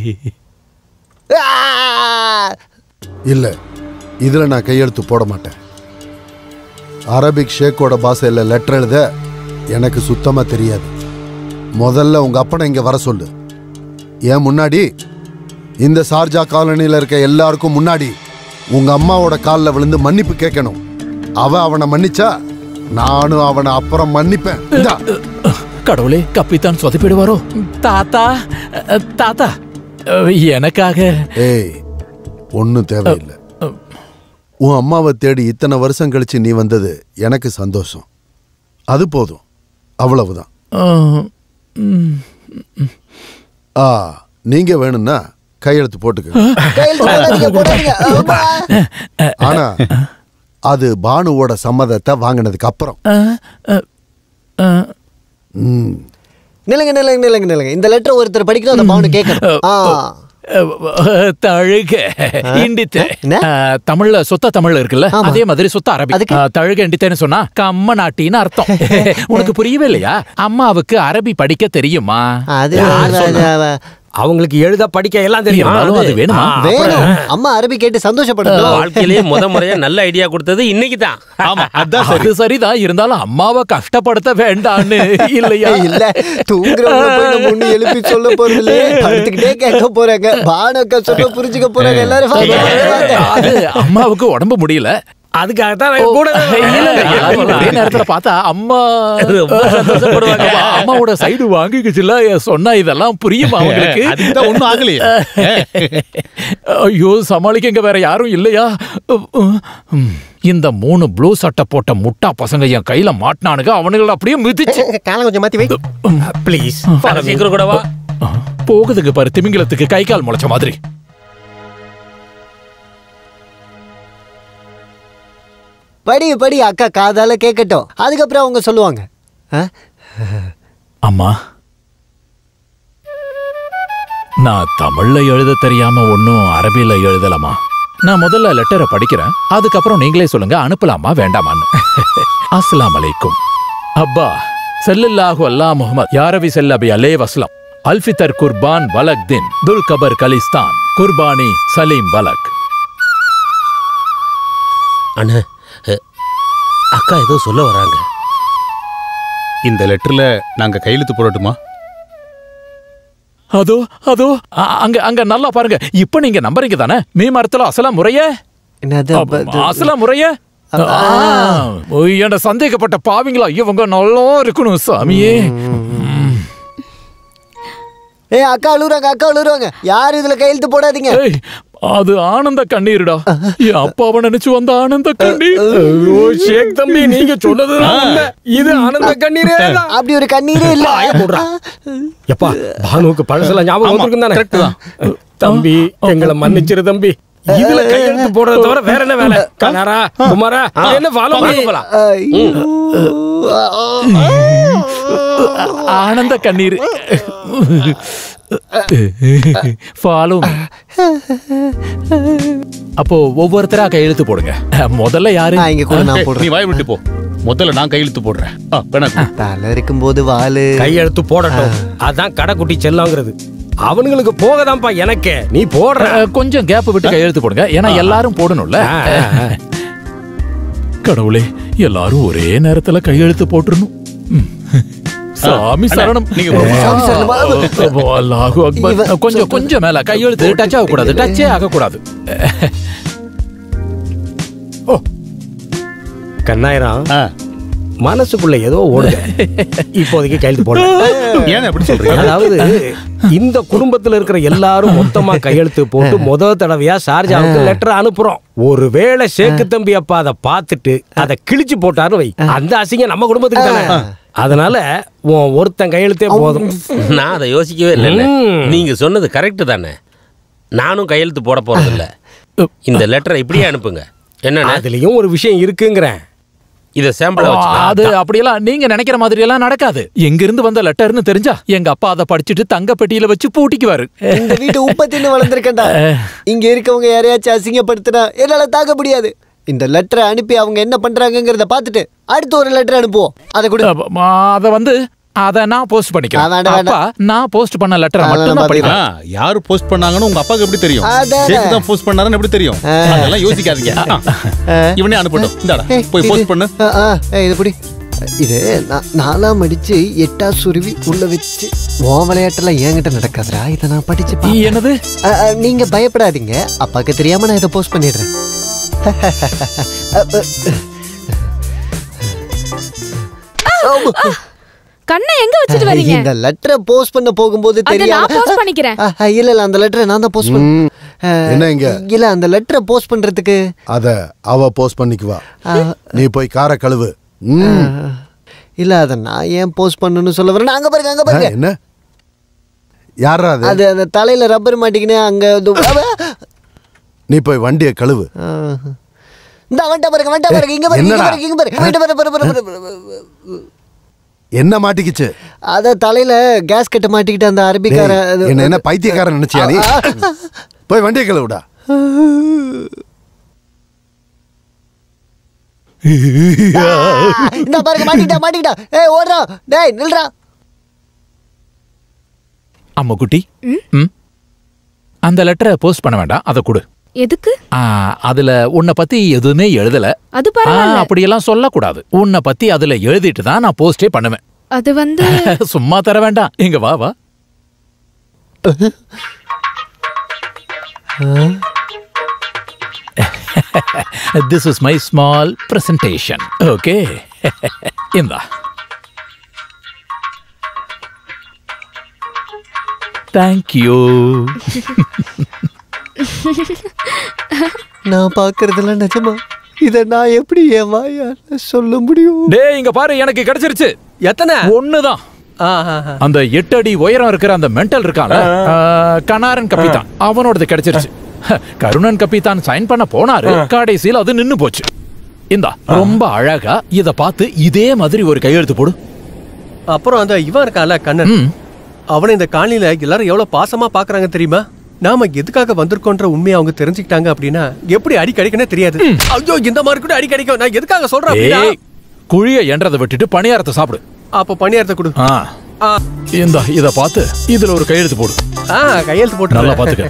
Speaker 5: இல்ல இதுல நான் கையெழுத்து போட மாட்டேன் அரபிக் ஷேக்கோட பாஷையில் லெட்டர் எழுத எனக்கு சுத்தமா தெரியாது முதல்ல உங்க அப்பனை இங்க வர சொல்லு ஏன் முன்னாடி இந்த சார்ஜா காலனியில் இருக்க எல்லாருக்கும் முன்னாடி உங்க அம்மாவோட காலில் விழுந்து மன்னிப்பு கேட்கணும் அவ அவனை மன்னிச்சா நானும் அவனை அப்புறம் மன்னிப்பேன் இந்தா.
Speaker 7: கடவுளே கப்பித்தான் சொதப்பிடுவாரோ தாத்தா அஹ், தாத்தா அஹ், எனக்காக
Speaker 5: ஏய் ஒன்றும் தேவையில்லை உன் அம்மாவை தேடி இத்தனை வருஷம் கழிச்சு நீ வந்தது எனக்கு சந்தோஷம் அது போதும் அவ்வளவுதான்
Speaker 7: அஹ், ம்,
Speaker 5: ஆ நீங்க வேணும்னா கையெழுத்து போட்டுக்க
Speaker 11: கையெழுத்து போடாதீங்க, போடாதீங்க. ஆமா.
Speaker 5: ஆனா அது பானுவோட சம்மதத்தை வாங்கினதுக்கு அப்புறம்
Speaker 7: அஹ், அஹ், அஹ்,
Speaker 5: ம்.
Speaker 11: நில்லுங்க நில்லுங்க நில்லுங்க நில்லுங்க இந்த லெட்டர் ஒருத்தர் படிக்கணும் அந்த பவுன் கேட்கணும் ஆ.
Speaker 7: அஹ், தழுக இண்டித்து அஹ், தமிழ்ல சொத்த தமிழ்ல இருக்குல்ல அதே மாதிரி சொத்த அரபி அஹ், தழுக இண்டித்தேன்னு சொன்னா கம்ம நாட்டின்னு அர்த்தம் உனக்கு புரியவே இல்லையா அம்மாவுக்கு அரபி படிக்க தெரியுமா
Speaker 11: அது
Speaker 7: யார் சொன்னா?
Speaker 18: அவங்களுக்கு எழுத படிக்க எல்லாம் தெரியும்
Speaker 7: இருந்தாலும் அது வேணுமா?
Speaker 11: வேணும் அம்மா அரபி கேட்டு சந்தோஷப்படணும்
Speaker 6: வாழ்க்கையிலேயே முத முறையா நல்ல ஐடியா கொடுத்தது இன்னைக்கு தான்
Speaker 9: ஆமா
Speaker 7: அது சரிதான் இருந்தாலும் அம்மாவை கஷ்டப்படுத்த வேண்டான்னு இல்லையா
Speaker 11: இல்ல தூங்குறவங்க போய் நம்ம ஒண்ணு எழுப்பி சொல்ல போறது இல்லையே படுத்துக்கிட்டே கேட்க போறாங்க பானக்க சொல்ல புரிஞ்சுக்க போறாங்க எல்லாரும் வாங்க.
Speaker 7: அது அம்மாவுக்கு உடம்பு முடியல
Speaker 18: அதுக்காகத்தான் நான் கூட
Speaker 7: இல்ல, இல்ல, எல்லாரும் ஒரே நேரத்துல பார்த்தா அம்மா
Speaker 6: ரொம்ப சந்தோஷப்படுவாங்க.
Speaker 7: ஆமா, அம்மாவோட சைடு வாங்கிக்குச்சுல சொன்னா இதெல்லாம் புரியுமா அவங்களுக்கு
Speaker 9: அதுதான் ஒண்ணும் ஆகலையே.
Speaker 7: ஐயோ சமாளிக்க இங்க வேற யாரும் இல்லையா ம், இந்த மூணு ப்ளூ சட்டை போட்ட முட்டா பசங்க என் கையில மாட்டினானுங்க அவனுங்களை அப்படியே மிதிச்சு
Speaker 11: காலம் கொஞ்சம் மாத்தி வை
Speaker 18: ப்ளீஸ்
Speaker 6: சீக்கிரம் கூட வா
Speaker 7: போகுதுங்க பாரு திமிங்கலத்துக்கு கை கால் முளைச்ச மாதிரி
Speaker 11: படி படி அக்கா காதால கேட்கட்டும் அதுக்கப்புறம் அவங்க சொல்லுவாங்க ஆ?
Speaker 7: அம்மா நான் தமிழ்ல எழுத தெரியாம ஒன்னும் அரபில எழுதலாமா நான் முதல்ல லெட்டரை படிக்கிறேன் அதுக்கப்புறம் நீங்களே சொல்லுங்க அனுப்பலாமா வேண்டாமான்னு அஸ்ஸலாமு அலைக்கும் அப்பா செல்லல்லாஹு அல்லா முஹம்மத் யாரவி செல்லபி அலே வஸ்லம் அல்ஃபித்தர் குர்பான் வலக் தின் துல் கபர் கலிஸ்தான் குர்பானி சலீம் வலக்
Speaker 6: அண்ணா அஹ், அக்கா ஏதோ சொல்ல வராங்க
Speaker 9: இந்த லெட்டர்ல நாங்க கையெழுத்து போடட்டுமா
Speaker 7: அதோ அதோ அ- அங்க அங்க நல்லா பாருங்க இப்ப நீங்க நம்புறீங்க தானே மீ மரத்துல அசலாம் முறைய
Speaker 11: என்னது அப்ப இது-
Speaker 7: அசலாம் முறைய என்ன சந்தேகப்பட்ட பாவிங்களா இவங்க நல்லா இருக்கணும் சாமியே
Speaker 11: ஏ அக்கா அழுகுறாங்க அக்கா அழுகுறாங்க யாரும் இதுல கையெழுத்து போடாதீங்க
Speaker 7: ஏய், அது ஆனந்த கண்ணீருடா என் அப்பாவை நினைச்சு வந்த ஆனந்த கண்ணீர்
Speaker 18: ஐயோ ஷேக் தம்பி நீங்க சொன்னது இது ஆனந்த கண்ணீரே தான்
Speaker 11: அப்படி ஒரு கண்ணீரே இல்ல
Speaker 18: வாயை மூடுறா. எப்பா பானுவுக்கு பழசெல்லாம் ஞாபகம் வந்திருக்கும் தானே தம்பி எங்களை மன்னிச்சிரு தம்பி இதுல கையெழுத்து போடுறத தவிர வேற என்ன வேலை கனாரா குமாரா இது என்ன ஃபாலோ
Speaker 7: ஆனந்த கண்ணீர் ஃபாலோ அப்போ ஒவ்வொருத்தரா கையெழுத்து போடுங்க முதல்ல யாரு
Speaker 11: இங்க கூட நான்
Speaker 9: ஏய், நீ
Speaker 11: போடுறேன்
Speaker 9: வாய் விட்டு போ முதல்ல நான் கையெழுத்து போடுறேன் ஆ, வேணா கொடு.
Speaker 11: தலை இருக்கும்போது வாலு
Speaker 18: கையெழுத்து போடட்டும் அதான் கடைக்குட்டி செல்லங்கிறது அவனுங்களுக்கு போகதான்ப்பா எனக்கு நீ போடுற
Speaker 7: அஹ், கொஞ்சம் கேப் விட்டு கையெழுத்து போடுங்க ஏன்னா எல்லாரும் போடணும்ல கடவுளே எல்லாரும் ஒரே நேரத்துல கையெழுத்து போட்டுறணும் ம். சாமி
Speaker 9: அண்ணா,
Speaker 7: சரணம்
Speaker 9: நீங்க போடுங்க.
Speaker 11: சாமி சரணம்.
Speaker 7: அல்லாஹு அக்பர்
Speaker 11: இவன்
Speaker 7: கொஞ்சம் கொஞ்சம் மேல கையெழுத்து டச் ஆக கூடாது டச்சே ஆக கூடாது
Speaker 18: கண்ணாயிரம்
Speaker 9: ஆ,
Speaker 18: மனசுக்குள்ள ஏதோ ஓடுது இப்போதைக்கு கையெழுத்து போட
Speaker 9: ஏன் அப்படி சொல்றீங்க
Speaker 18: அதாவது இந்த குடும்பத்துல இருக்கிற எல்லாரும் மொத்தமா கையெழுத்து போட்டு முத தடவையா ஷார்ஜாவுக்கு லெட்டர் அனுப்புறோம் ஒருவேளை ஷேக்கு தம்பி அப்பா அதை பார்த்துட்டு அதை கிழிச்சு போட்டாரு வை அந்த அசிங்கம் நம்ம குடும்பத்துக்கு தானே அதனால உன் ஒருத்தன் கையெழுத்தே போதும்
Speaker 6: நான் அதை யோசிக்கவே இல்லைல்ல
Speaker 18: ம்.
Speaker 6: நீங்க சொன்னது கரெக்ட் தானே நானும் கையெழுத்து போட போறது இல்ல இந்த லெட்டரை இப்படியே அனுப்புங்க என்னண்ணே?
Speaker 18: அதுலயும் ஒரு விஷயம் இருக்குங்கிறேன்
Speaker 6: இத சாம்பிளா வச்சுக்கலாம்.
Speaker 7: அது அப்படியெல்லாம் நீங்க நினைக்கிற மாதிரி எல்லாம் நடக்காது எங்க இருந்து வந்த லெட்டர்னு தெரிஞ்சா எங்க அப்பா அதை படிச்சுட்டு தங்க பெட்டியில வச்சு பூட்டிக்குவாரு
Speaker 11: இந்த வீட்டு உப்ப தின்னு வளர்ந்துருக்கேன்டா இங்க இருக்கவங்க யாரையாச்சும் அசிங்கப்படுத்தினா என்னால தாங்க முடியாது இந்த லெட்டரை அனுப்பி அவங்க என்ன பண்றாங்கங்கறத பார்த்துட்டு அடுத்து ஒரு லெட்டர் அனுப்புவோம் அதை கொடு
Speaker 7: அத வந்து அத நான் போஸ்ட் பண்ணிக்கிறேன்
Speaker 11: வேண்டாம்,
Speaker 7: அப்பா நான் போஸ்ட் பண்ண லெட்டரை
Speaker 11: ஆ,
Speaker 7: மட்டும் தான்
Speaker 11: நான்
Speaker 7: படிக்கிறேன்
Speaker 19: ஆ, யாரு போஸ்ட் பண்ணாங்கன்னு உங்க அப்பாவுக்கு எப்படி தெரியும்
Speaker 11: அதான்.
Speaker 19: சேக்கு தான் போஸ்ட் பண்ணாருன்னு எப்படி தெரியும் அதெல்லாம் யோசிக்காதீங்க ஆ. இவனே அனுப்பட்டும் இந்தாடா போய் போஸ்ட் பண்ணு
Speaker 11: ஆ, ஆ, ஏய், இது பிடி இது நான் நாலாம் அடிச்சு எட்டா சுருவி உள்ள வச்சு உன் விளையாட்டெல்லாம் என்கிட்ட நடக்காதுடா இதை நான் படிச்சு பார்ப்பேன்.
Speaker 7: என்னது
Speaker 11: ஆ, ஆ, நீங்க பயப்படாதீங்க அப்பாக்கு தெரியாம நான் இதை போஸ்ட் பண்ணிடுறேன்
Speaker 15: கண்ணை எங்க வச்சுட்டு வரீங்க
Speaker 11: இந்த லெட்டரை போஸ்ட் பண்ண போகும்போது
Speaker 15: அதை
Speaker 11: தெரியாம
Speaker 15: நான் போஸ்ட் பண்ணிக்கிறேன்
Speaker 11: ஆ, ஆ, இல்ல இல்ல அந்த லெட்டரை நான் தான் போஸ்ட் பண்ண
Speaker 5: என்ன இங்க?
Speaker 11: இல்ல அந்த லெட்டரை போஸ்ட் பண்றதுக்கு
Speaker 5: அத அவ போஸ்ட் பண்ணிக்குவா
Speaker 11: ஆ.
Speaker 5: நீ போய் காரை கழுவு ம்.
Speaker 11: இல்ல அத நான் ஏன் போஸ்ட் பண்ணணும்னு சொல்ல வரேன் அங்க பாருங்க அங்க
Speaker 5: ஆ,
Speaker 11: பாருங்க
Speaker 5: என்ன யாரா அது
Speaker 11: அது அந்த தலையில ரப்பர் மாட்டிக்கினே அங்க இது-
Speaker 5: நீ போய் வண்டியை கழுவு
Speaker 11: இந்த வந்துட்டா பாருங்க வந்துட்டா பாருங்க இங்க பாருங்க இங்க
Speaker 5: என்னடா?
Speaker 11: பாருங்க இங்க பாருங்க பாரு, பாரு, பாரு, பாரு, பாரு, பாரு.
Speaker 5: என்ன மாட்டிக்கிச்சு
Speaker 11: அத தலையில கேஸ் கட்ட மாட்டிக்கிட்டு அந்த அரபிக்கார
Speaker 5: டேய், என்ன என்ன பைத்தியக்காரன் நினைச்சியா நீ போய் வண்டியை கழுவுடா
Speaker 11: இந்த பாருங்க மாட்டிக்கிட்டா மாட்டிக்கிட்டா ஏய் ஓடுறா டேய் நில்றா
Speaker 7: அம்மா குட்டி ம் அந்த லெட்டரை போஸ்ட் பண்ண வேண்டாம் அதை கொடு
Speaker 15: எதுக்கு
Speaker 7: ஆ, அதுல உன்னை பத்தி எதுவுமே எழுதல
Speaker 15: அது
Speaker 7: ஆ,
Speaker 15: பரவாயில்ல
Speaker 7: அப்படியெல்லாம் சொல்லக்கூடாது உன்னை பத்தி அதுல எழுதிட்டு தான் நான் போஸ்டே பண்ணுவேன்
Speaker 15: அது வந்து
Speaker 7: சும்மா தர வேண்டாம் இங்க வா வா this is my small presentation okay இந்தா தேங்க்யூ
Speaker 11: நான் பாக்குறதெல்லாம் நிஜமா இத நான் எப்படி என் வாயால சொல்ல முடியும்
Speaker 7: டேய் இங்க பாரு எனக்கு கிடைச்சிருச்சு
Speaker 12: எத்தனை
Speaker 7: ஒண்ணுதான் அந்த எட்டு அடி உயரம் இருக்கிற அந்த மென்டல் இருக்கான்ல ஆ, கனாரன் கப்பித்தான் அவனோடது கிடைச்சிருச்சு கருணன் கப்பித்தான் சைன் பண்ண போனாரு கடைசியில் அது நின்னு போச்சு இந்தா ரொம்ப அழகா இத பார்த்து இதே மாதிரி ஒரு கையெழுத்து போடு
Speaker 12: அப்புறம் அந்த இவன் இருக்கான்ல கண்ணன் அவனை இந்த காலனில எல்லாரும் எவ்வளவு பாசமா பாக்குறாங்க தெரியுமா நாம எதுக்காக வந்திருக்கோன்ற உண்மையை அவங்க தெரிஞ்சுக்கிட்டாங்க அப்படின்னா எப்படி அடி கிடைக்குன்னே தெரியாது ஐயோ இந்த மாதிரி கூட அடி கிடைக்கும் நான் எதுக்காக சொல்றேன் அப்படின்னா
Speaker 7: ஏய் குழிய என்றதை விட்டுட்டு பணியாரத்தை சாப்பிடு
Speaker 12: அப்ப பணியாரத்தை கொடு
Speaker 7: ஆ இந்த இத பார்த்து இதுல ஒரு கையெழுத்து போடு
Speaker 12: ஆ கையெழுத்து போட்டு
Speaker 7: நல்லா பாத்துக்க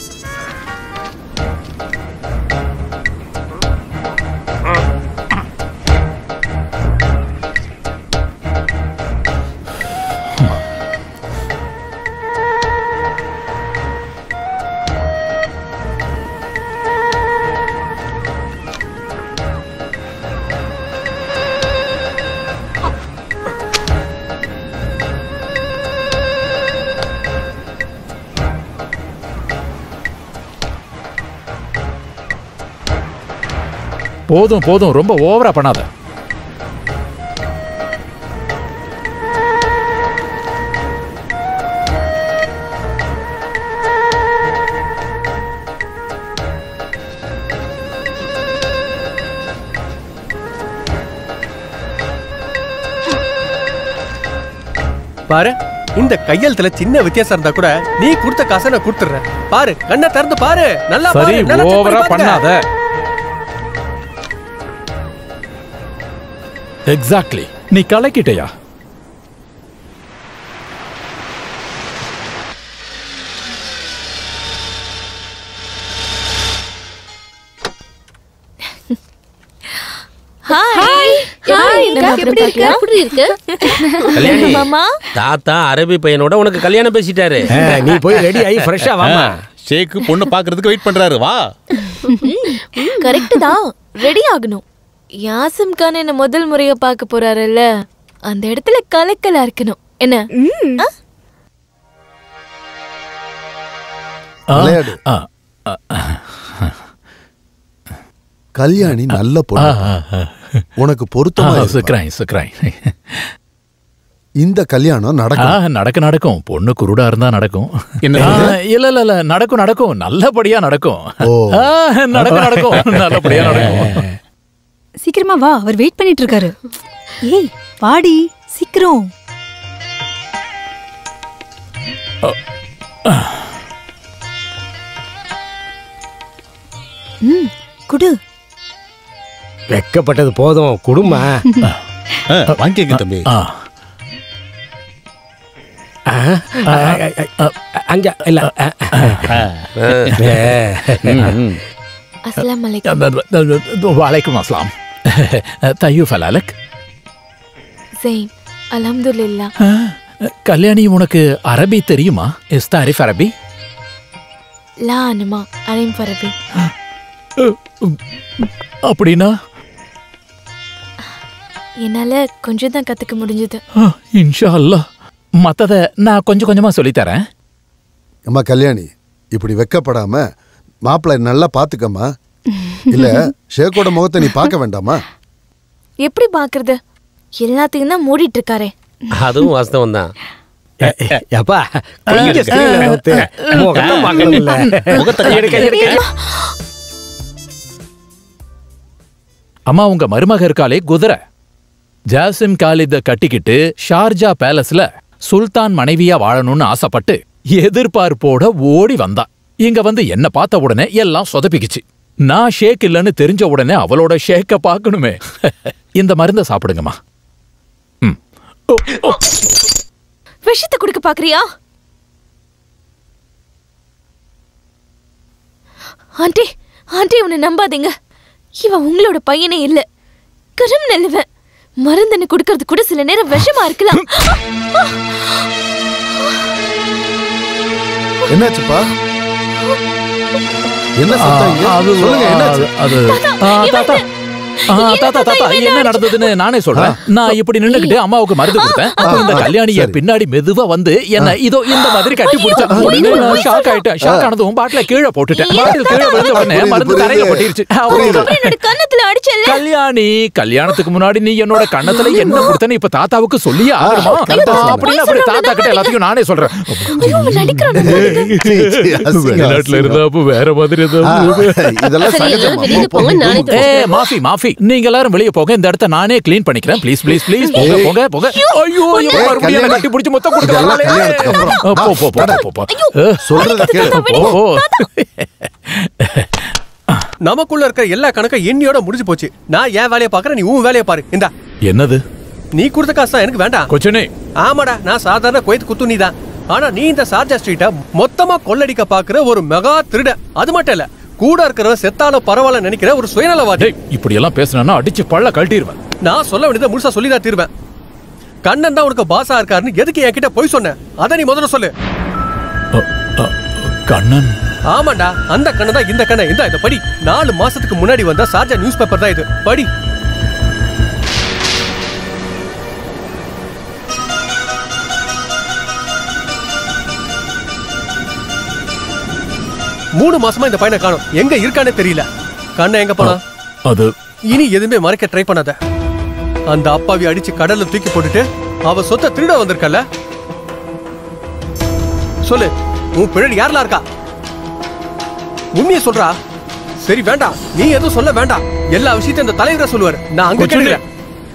Speaker 7: போதும் போதும் ரொம்ப ஓவரா பண்ணாத
Speaker 12: பாரு இந்த கையெழுத்துல சின்ன வித்தியாசம் இருந்தா கூட நீ கொடுத்த காசை நான் கொடுத்துறேன் பாரு கண்ணை திறந்து பாரு நல்லா
Speaker 7: சரி
Speaker 12: பாரு நல்லா check பண்ணி
Speaker 7: ஓவரா
Speaker 12: பாருங்க.
Speaker 7: பண்ணாத எக்ஸாக்ட்லி நீ கலக்கிட்டயா
Speaker 16: ஹாய்
Speaker 10: ஹாய், நம்ம எப்படி இருக்க? எப்படி இருக்க?
Speaker 6: கல்யாணி
Speaker 16: மாமா
Speaker 6: தாத்தா அரபி பையனோட உனக்கு கல்யாணம் பேசிட்டாரு
Speaker 18: நீ போய் ரெடி ஆகி ஃப்ரெஷ்ஷா வாமா
Speaker 19: ஷேக்கு பொண்ணு பாக்குறதுக்கு வெயிட் பண்றாரு வா
Speaker 16: கரெக்ட் தான் ரெடி ஆகணும் யாசிம் கான் என்ன முதல் முறையா பார்க்க போறாருல்ல அந்த இடத்துல கலக்கலா இருக்கணும் என்ன ஆ?
Speaker 5: விளையாடு
Speaker 7: ஆ, ஆ,
Speaker 5: கல்யாணி நல்ல பொண்ணு
Speaker 7: ஆ, ஆ, ஆ.
Speaker 5: உனக்கு பொருத்தமா
Speaker 7: ஆ,
Speaker 5: இருப்பா.
Speaker 7: சுக்ராய் சுக்ராய்
Speaker 5: இந்த கல்யாணம்
Speaker 7: ஆ,
Speaker 5: நடக்கும்
Speaker 7: நடக்க நடக்கும் பொண்ணு குருடா இருந்தா நடக்கும்
Speaker 5: என்ன?
Speaker 7: ஆ, இல்ல இல்ல இல்ல நடக்கும் நடக்கும் நல்லபடியா நடக்கும்
Speaker 5: ஓ.
Speaker 7: ஆ, நடக்கும் நடக்கும் நல்லபடியா நடக்கும்
Speaker 17: சீக்கிரமா வா அவர் வெயிட் பண்ணிட்டு இருக்காரு ஏய் வாடி சீக்கிரம் ம் குடு
Speaker 18: வெக்கப்பட்டது போதும் குடுமா
Speaker 19: வாங்கிக்க தம்பி
Speaker 18: அங்க இல்ல
Speaker 16: அஸ்லாம் அலைக்கும்
Speaker 7: வலைக்கும் அஸ்லாம் தையூஃப் அலாலக்
Speaker 16: ஜெயின் அல்ஹம்துலில்லா
Speaker 7: கல்யாணி உனக்கு அரபி தெரியுமா இஸ் தாரிஃப் அரபி
Speaker 16: லா அனுமா அலைம் ஃபரபி
Speaker 7: அப்படின்னா
Speaker 16: என்னால கொஞ்சம் தான் கத்துக்க முடிஞ்சது
Speaker 7: ஆ, இன்ஷா அல்லாஹ் மத்தத நான் கொஞ்சம் கொஞ்சமா சொல்லித் தரேன்
Speaker 5: அம்மா கல்யாணி இப்படி வெக்கப்படாம மாப்பிள்ளை நல்லா பாத்துக்கம்மா இல்ல ஷேக்கோட முகத்தை நீ பார்க்க வேண்டாமா
Speaker 16: எப்படி பாக்குறது எல்லாத்தையும் தான் மூடிட்டு இருக்காரே
Speaker 12: அதுவும் வாஸ்தவம் தான்
Speaker 18: எப்பா கொஞ்சம் screen ல நவுத்து. முகத்தை பார்க்கணும்ல. எடுக்க, எடுக்க.
Speaker 7: அம்மா உங்க மருமக இருக்காளே குதிரை ஜாசிம் காலித கட்டிக்கிட்டு ஷார்ஜா பேலஸ்ல சுல்தான் மனைவியா வாழணும்னு ஆசைப்பட்டு எதிர்பார்ப்போட ஓடி வந்தா இங்க வந்து என்ன பார்த்த உடனே எல்லாம் சொதப்பிக்குச்சு நான் ஷேக் இல்லைன்னு தெரிஞ்ச உடனே அவளோட ஷேக்க பார்க்கணுமே இந்த மருந்த சாப்பிடுங்கம்மா
Speaker 16: விஷத்தை குடுக்க பாக்குறியா ஆண்டி ஆண்டி உன்னை நம்பாதீங்க இவன் உங்களோட பையனே இல்ல கரும் நெல்லுவன் மருந்தன்னு குடுக்கறது கூட சில நேரம் விஷமா இருக்கலாம்
Speaker 5: என்னாச்சுப்பா என்ன சத்தம் இங்க?
Speaker 7: அது
Speaker 5: சொல்லுங்க என்னாச்சு
Speaker 7: அது ஆ, தாத்தா ஆ, தாத்தா தாத்தா என்ன நடந்ததுன்னு நானே சொல்றேன் நான் இப்படி நின்னுக்கிட்டு அம்மாவுக்கு மருந்து கொடுத்தேன் அப்போ இந்த கல்யாணிய பின்னாடி மெதுவா வந்து என்ன இதோ இந்த மாதிரி கட்டி பிடிச்சா உடனே நான் ஷாக் ஆயிட்டேன் ஷாக் ஆனதும் பாட்டில கீழே போட்டுட்டேன் பாட்டில் கீழே விழுந்த உடனே மருந்து தரையில கொட்டிருச்சு அவ்வளவுதான்.
Speaker 16: என்னோட கன்னத்துல அடிச்சல்ல
Speaker 7: கல்யாணி கல்யாணத்துக்கு முன்னாடி நீ என்னோட கண்ணத்துல என்ன கொடுத்தன்னு இப்ப தாத்தாவுக்கு சொல்லியே ஆகணுமா அப்படின்னு அப்படி தாத்தா கிட்ட எல்லாத்தையும் நானே சொல்றேன் வெளிநாட்டுல இருந்தா அப்போ வேற மாதிரி ஏதாவது
Speaker 5: இதெல்லாம்
Speaker 10: சரி, எல்லாரும் வெளியில போங்க, நானே
Speaker 7: ஏ மாஃபி மாஃபி நீங்க எல்லாரும் வெளிய போங்க இந்த இடத்த நானே க்ளீன் பண்ணிக்கிறேன் ப்ளீஸ் ப்ளீஸ் ப்ளீஸ் போங்க
Speaker 5: ஏய்.
Speaker 7: போங்க போங்க ஐயோ இவன்
Speaker 5: ஏய்,
Speaker 7: மறுபடியும் என்ன
Speaker 5: கல்யாணி.
Speaker 7: கட்டி பிடிச்சு மொத்தம் கொடுக்க
Speaker 5: இதெல்லாம்
Speaker 7: வராளே.
Speaker 5: கல்யாணத்துக்கு அப்புறம்.
Speaker 7: போ போ போ போ, போ போ
Speaker 5: சொல்றத கேளு.
Speaker 7: போ, போ.
Speaker 12: நமக்குள்ள இருக்கிற எல்லா கணக்கும் எண்ணியோட முடிஞ்சு போச்சு நான் என் வேலையை பாக்குறேன் நீ உன் வேலையை பாரு இந்தா
Speaker 7: என்னது
Speaker 12: நீ கொடுத்த காசு தான் எனக்கு வேண்டாம்
Speaker 7: கொச்சனே
Speaker 12: ஆமாடா நான் சாதாரண குவைத் குத்து நீ தான் ஆனா நீ இந்த சார்ஜா ஸ்ட்ரீட்டை மொத்தமா கொள்ளடிக்க பாக்குற ஒரு மெகா திருட அது மட்டும் இல்ல கூட இருக்கிற செத்தாலும் பரவாயில்ல நினைக்கிற ஒரு சுயநலவாதி
Speaker 7: இப்படி எல்லாம் பேசினா அடிச்சு பள்ள கழட்டிடுவேன்
Speaker 12: நான் சொல்ல வேண்டியதை முழுசா சொல்லி தான் தீர்வேன் கண்ணன் தான் உனக்கு பாசா இருக்காருன்னு எதுக்கு என்கிட்ட போய் சொன்ன அதை நீ முதல்ல சொல்லு
Speaker 7: கண்ணன்
Speaker 12: ஆமாண்டா அந்த கண்ணன் தான் இந்த கண்ணன் இந்த இதை படி நாலு மாசத்துக்கு முன்னாடி வந்த சார்ஜா நியூஸ் பேப்பர் தான் இது படி மூணு மாசமா இந்த பையனை காணோம் எங்க இருக்கானே தெரியல கண்ணன் எங்க போனா
Speaker 7: அது
Speaker 12: இனி எதுவுமே மறைக்க ட்ரை பண்ணாத அந்த அப்பாவி அடிச்சு கடல்ல தூக்கி போட்டுட்டு அவ சொத்தை திருட வந்திருக்கல சொல்லு உன் பின்னாடி யாரெல்லாம் இருக்கா உண்மையை சொல்றா சரி வேண்டாம் நீ எதுவும் சொல்ல வேண்டாம் எல்லா விஷயத்தையும் இந்த தலைவரா சொல்லுவாரு நான் அங்க
Speaker 7: கொச்சுனே.
Speaker 12: கேட்கிறேன்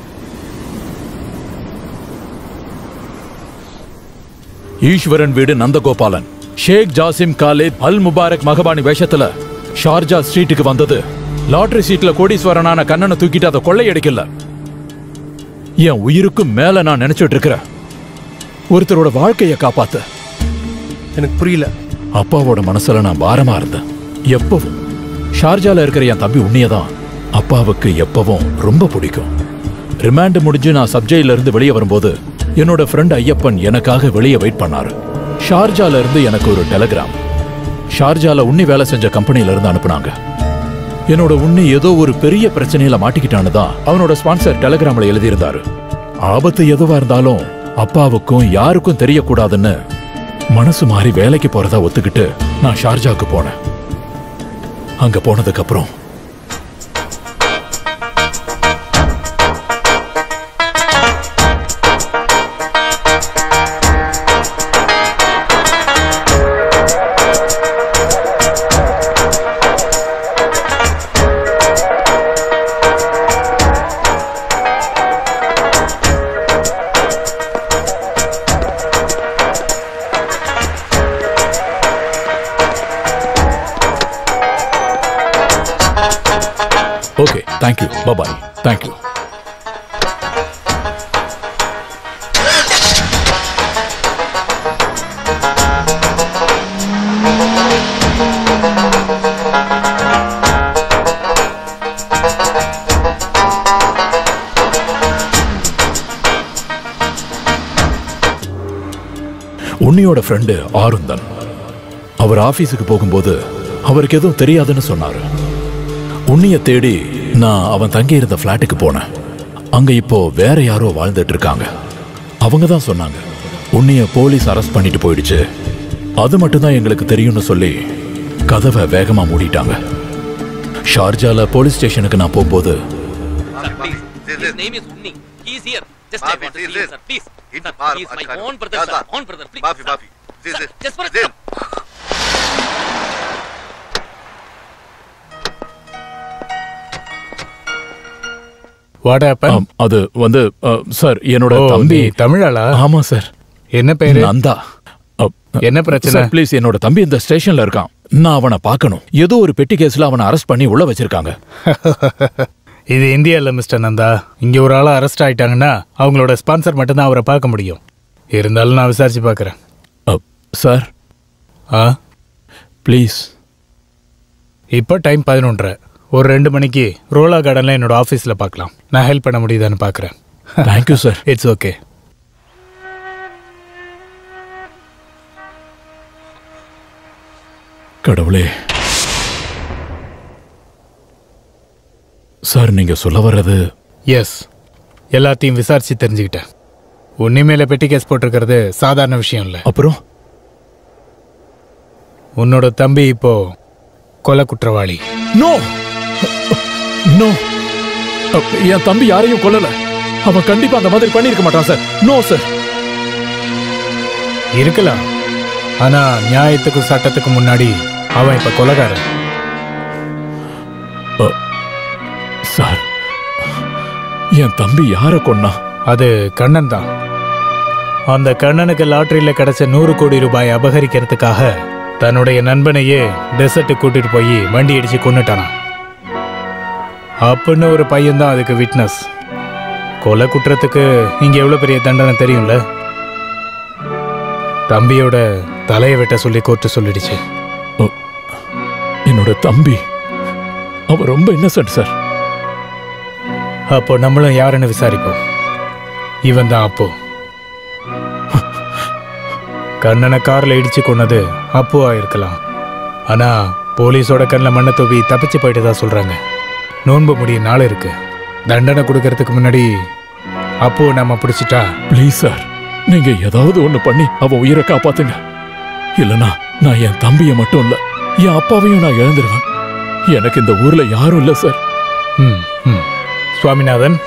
Speaker 7: ஈஸ்வரன் வீடு Nandagopalan sheikh Jasim Khalid Al Mubarak Mahbani வேஷத்துல ஷார்ஜா ஸ்ட்ரீட்டுக்கு வந்தது லாட்டரி சீட்ல கோடீஸ்வரனான கண்ணனை தூக்கிட்டு அதை கொள்ளையடிக்கல என் உயிருக்கும் மேல நான் நினைச்சிட்டு இருக்கிறேன் ஒருத்தரோட வாழ்க்கையை காப்பாத்த
Speaker 12: எனக்கு புரியல
Speaker 7: அப்பாவோட மனசுல நான் பாரமா இருந்தேன் எப்பவும் ஷார்ஜால இருக்கிற என் தம்பி உன்னையதான் அப்பாவுக்கு எப்பவும் ரொம்ப பிடிக்கும் ரிமாண்ட் முடிஞ்சு நான் சப்ஜெயில இருந்து வெளியே வரும்போது என்னோட ஃப்ரெண்ட் ஐயப்பன் எனக்காக வெளியே வெயிட் பண்ணாரு ஷார்ஜால இருந்து எனக்கு ஒரு டெலிகிராம் ஷார்ஜால உன்னி வேலை செஞ்ச கம்பெனில இருந்து அனுப்புனாங்க என்னோட உன்னி ஏதோ ஒரு பெரிய பிரச்சனையில மாட்டிக்கிட்டான்னு தான் அவனோட ஸ்பான்சர் டெலிகிராம்ல எழுதியிருந்தாரு ஆபத்து எதுவா இருந்தாலும் அப்பாவுக்கும் யாருக்கும் தெரியக்கூடாதுன்னு மனசு மாறி வேலைக்கு போறதா ஒத்துக்கிட்டு நான் ஷார்ஜாக்கு போனேன் அங்க போனதுக்கு அப்புறம் தேங்க்யூ பபாய் தேங்க்யூ உன்னியோட ஃப்ரெண்டு ஆருந்தன் அவர் ஆபீஸுக்கு போகும்போது அவருக்கு எதுவும் தெரியாதுன்னு சொன்னாரு உன்னிய தேடி நான் அவன் தங்கி இருந்த ஃப்ளாட்டுக்கு போனேன் அங்க இப்போ வேற யாரோ வாழ்ந்துட்டு இருக்காங்க அவங்க தான் சொன்னாங்க உன்னிய போலீஸ் அரெஸ்ட் பண்ணிட்டு போயிடுச்சு அது மட்டும்தான் எங்களுக்கு தெரியும்னு சொல்லி கதவை வேகமா மூடிட்டாங்க ஷார்ஜால போலீஸ் ஸ்டேஷனுக்கு நான் போகும்போது
Speaker 20: Sir, please. His name is Unni. He is here. Just I want to see him, sir. Please. Sir, he is my own brother, sir. Own brother. Please. Mafi, mafi. Sir, just for a second.
Speaker 9: What happen
Speaker 7: ஆம், அது வந்து அ, sir என்னோட
Speaker 9: ஓ,
Speaker 7: தம்பி
Speaker 9: நீ தமிழாளா
Speaker 7: ஆமா sir
Speaker 9: என்ன பேரு
Speaker 7: நந்தா
Speaker 9: என்ன பிரச்சனை?
Speaker 7: சார் ப்ளீஸ் என்னோட தம்பி இந்த ஸ்டேஷன்ல இருக்கான் நான் அவனை பார்க்கணும் ஏதோ ஒரு பெட்டி கேஸ்ல அவனை அரெஸ்ட் பண்ணி உள்ள வச்சிருக்காங்க
Speaker 9: இது இந்தியா இல்ல மிஸ்டர் நந்தா இங்க ஒரு ஆளா அரெஸ்ட் ஆயிட்டாங்கன்னா அவங்களோட ஸ்பான்சர் மட்டும்தான் அவரை பார்க்க முடியும் இருந்தாலும் நான் விசாரிச்சு பார்க்கறேன்
Speaker 7: சார்
Speaker 9: ஆ
Speaker 7: ப்ளீஸ்
Speaker 9: இப்போ டைம் பதினொன்றரை ஒரு ரெண்டு மணிக்கு ரோலா கார்டன்ல என்னோட ஆஃபீஸில் பார்க்கலாம் நான் ஹெல்ப் பண்ண முடியுதான்னு பார்க்குறேன்
Speaker 7: தேங்க்யூ சார்
Speaker 9: இட்ஸ் ஓகே
Speaker 7: கடவுளே சார் நீங்க சொல்ல வர்றது
Speaker 9: எஸ் எல்லாத்தையும் விசாரிச்சு தெரிஞ்சுக்கிட்டேன் உன்னை மேல பெட்டி கேஸ் போட்டிருக்கிறது சாதாரண விஷயம் இல்லை
Speaker 7: அப்புறம்
Speaker 9: உன்னோட தம்பி இப்போ கொலை குற்றவாளி
Speaker 7: நோ நோ என் தம்பி யாரையும் கொல்லல அவன் கண்டிப்பா அந்த மாதிரி பண்ணிருக்க மாட்டான் சார் நோ சார்
Speaker 9: இருக்கலாம் ஆனா நியாயத்துக்கும் சட்டத்துக்கும் முன்னாடி அவன் இப்ப கொலைகாரன்
Speaker 7: சார் என் தம்பி யார கொன்னா
Speaker 9: அது கண்ணன் தான் அந்த கண்ணனுக்கு லாட்டரியில கிடைச்ச நூறு கோடி ரூபாய் அபகரிக்கிறதுக்காக தன்னுடைய நண்பனையே டெசர்ட்டு கூட்டிட்டு போய் வண்டி அடிச்சு கொன்னுட்டானாம் அப்படின்னு ஒரு பையன் தான் அதுக்கு விட்னஸ் கொலை குற்றத்துக்கு இங்க எவ்வளவு பெரிய தண்டனை தெரியும்ல தம்பியோட தலையை வெட்ட சொல்லி கோர்ட்டு சொல்லிடுச்சு
Speaker 7: என்னோட தம்பி அவன் ரொம்ப இன்னசென்ட் சார்
Speaker 9: அப்போ நம்மளும் யாருன்னு விசாரிப்போம் இவன் தான் அப்போ கண்ணனை கார்ல இடிச்சு கொன்னது அப்புவா இருக்கலாம் ஆனா போலீஸோட கண்ணில் மண்ணை தூவி தப்பிச்சு போயிட்டு தான் சொல்றாங்க நோன்பு முடிய நாள் இருக்கு தண்டனை கொடுக்கறதுக்கு முன்னாடி அப்போ நம்ம பிடிச்சிட்டா
Speaker 7: ப்ளீஸ் சார் நீங்க ஏதாவது ஒண்ணு பண்ணி அவன் உயிரை காப்பாத்துங்க இல்லனா நான் என் தம்பியை மட்டும் இல்ல என் அப்பாவையும் நான் இழந்துருவேன் எனக்கு இந்த ஊர்ல யாரும் இல்ல சார்
Speaker 9: ம் ம் சுவாமிநாதன்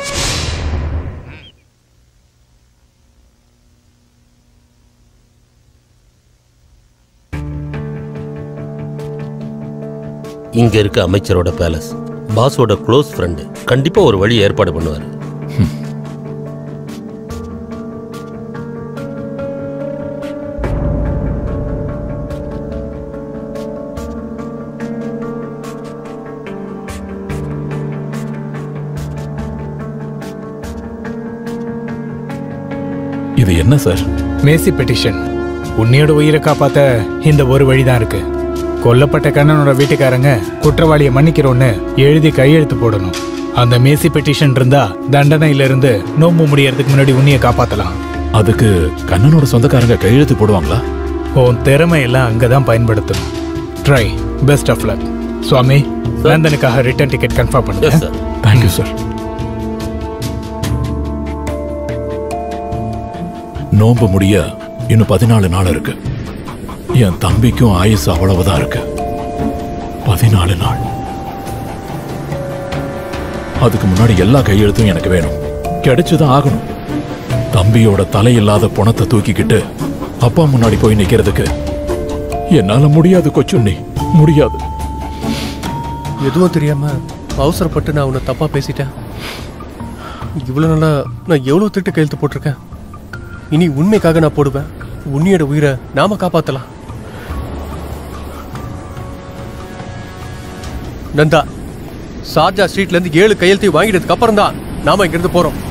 Speaker 6: இங்க இருக்க அமைச்சரோட பேலஸ் பாஸோட க்ளோஸ் ஃப்ரெண்டு கண்டிப்பா ஒரு வழி ஏற்பாடு பண்ணுவாரு
Speaker 7: இது என்ன சார்
Speaker 9: மேசி பெட்டிஷன் உன்னையோட உயிரை காப்பாத்த இந்த ஒரு வழிதான் இருக்கு கொல்லப்பட்ட கண்ணனோட வீட்டுக்காரங்க குற்றவாளியை மன்னிக்கிறோன்னு எழுதி கையெழுத்து போடணும் அந்த மேசி பெட்டிஷன் இருந்தா தண்டனையில இருந்து நோம்பு முடியறதுக்கு முன்னாடி உன்னைய காப்பாத்தலாம்
Speaker 7: அதுக்கு கண்ணனோட சொந்தக்காரங்க கையெழுத்து போடுவாங்களா
Speaker 9: உன் திறமை எல்லாம் அங்கதான் பயன்படுத்தணும் try best of luck Swami லண்டனுக்காக ரிட்டர்ன் டிக்கெட் கன்ஃபார்ம் பண்ணுங்க
Speaker 7: தேங்க்யூ சார் நோன்பு முடிய இன்னும் பதினாலு நாள் இருக்கு என் தம்பிக்கும் ஆயுசு அவ்வளவுதான் இருக்கு பதினாலு நாள் அதுக்கு முன்னாடி எல்லா கையெழுத்தும் எனக்கு வேணும் கிடைச்சுதான் ஆகணும் தம்பியோட தலையில்லாத பணத்தை தூக்கிக்கிட்டு அப்பா முன்னாடி போய் நிக்கிறதுக்கு என்னால முடியாது கொச்சுண்ணி முடியாது
Speaker 12: எதுவும் தெரியாம அவசரப்பட்டு நான் உன்னை தப்பா பேசிட்டேன் இவ்வளவு நாளா நான் எவ்வளவு திட்டு கையெழுத்து போட்டிருக்கேன் இனி உண்மைக்காக நான் போடுவேன் உன்னியோட உயிரை நாம காப்பாத்தலாம் நந்தா சார்ஜா ஸ்ட்ரீட்ல இருந்து ஏழு கையெழுத்தையும் வாங்கிட்டதுக்கு அப்புறம் தான் நாம இங்க இருந்து போறோம்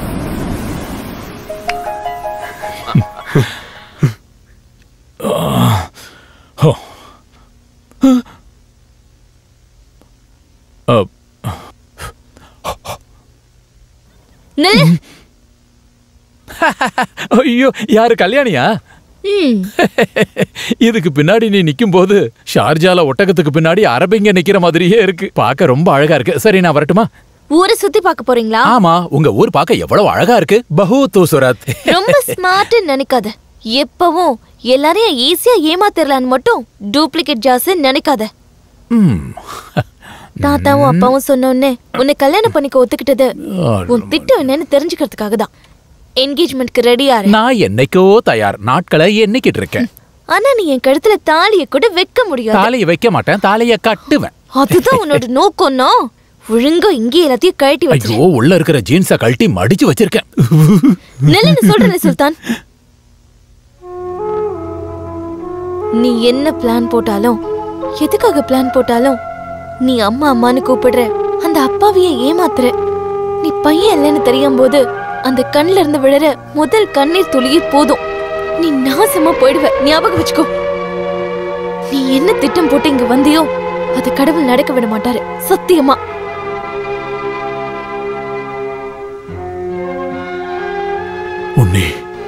Speaker 16: நில்லு
Speaker 7: ஐயோ யாரு கல்யாணியா
Speaker 16: ம்
Speaker 7: இதுக்கு பின்னாடி நீ நிக்கும் போது ஷார்ஜால ஒட்டகத்துக்கு பின்னாடி அரபிங்க நிக்கிற மாதிரியே இருக்கு பார்க்க ரொம்ப அழகா இருக்கு சரி நான் வரட்டுமா
Speaker 16: ஊரை சுத்தி பார்க்க போறீங்களா
Speaker 7: ஆமா உங்க ஊர் பார்க்க எவ்வளவு அழகா இருக்கு பஹு தூசுரத்
Speaker 16: ரொம்ப ஸ்மார்ட் நினைக்காத எப்பவும் எல்லாரையும் ஈஸியா ஏமாத்திரலான்னு மட்டும் டூப்ளிகேட் ஜாஸ் நினைக்காத தாத்தாவும் அப்பாவும் சொன்னோன்னே உன்னை கல்யாணம் பண்ணிக்க ஒத்துக்கிட்டது உன் திட்டம் என்னன்னு தெரிஞ்சுக்கிறதுக்காக தான் என்கேஜ்மெண்ட்க்கு ரெடியா இரு
Speaker 7: நான் என்னைக்கோ தயார் நாட்களை எண்ணிக்கிட்டு இருக்கேன்
Speaker 16: ஆனா நீ என் கழுத்துல தாலிய கூட வைக்க முடியாது
Speaker 7: தாலியை வைக்க மாட்டேன் தாலியை கட்டுவேன்
Speaker 16: அதுதான் உன்னோட நோக்கம்னா ஒழுங்கா இங்கே எல்லாத்தையும் கழட்டி வச்சு
Speaker 7: ஐயோ உள்ள இருக்கிற ஜீன்ஸ கழட்டி மடிச்சு வச்சிருக்கேன்
Speaker 16: நெல்லுன்னு சொல்றேன் சுல்தான் நீ என்ன பிளான் போட்டாலும் எதுக்காக பிளான் போட்டாலும் நீ அம்மா அம்மான்னு கூப்பிடுற அந்த அப்பாவையே ஏமாத்துற நீ பையன் இல்லைன்னு தெரியும் போது அந்த கண்ணுல இருந்து விழற முதல் கண்ணீர் துளியே போதும் நீ நாசமா போயிடுவ ஞாபகம் வச்சுக்கோ நீ என்ன திட்டம் போட்டு இங்க வந்தியோ அது கடவுள் நடக்க விட மாட்டாரு சத்தியமா
Speaker 7: உன்னி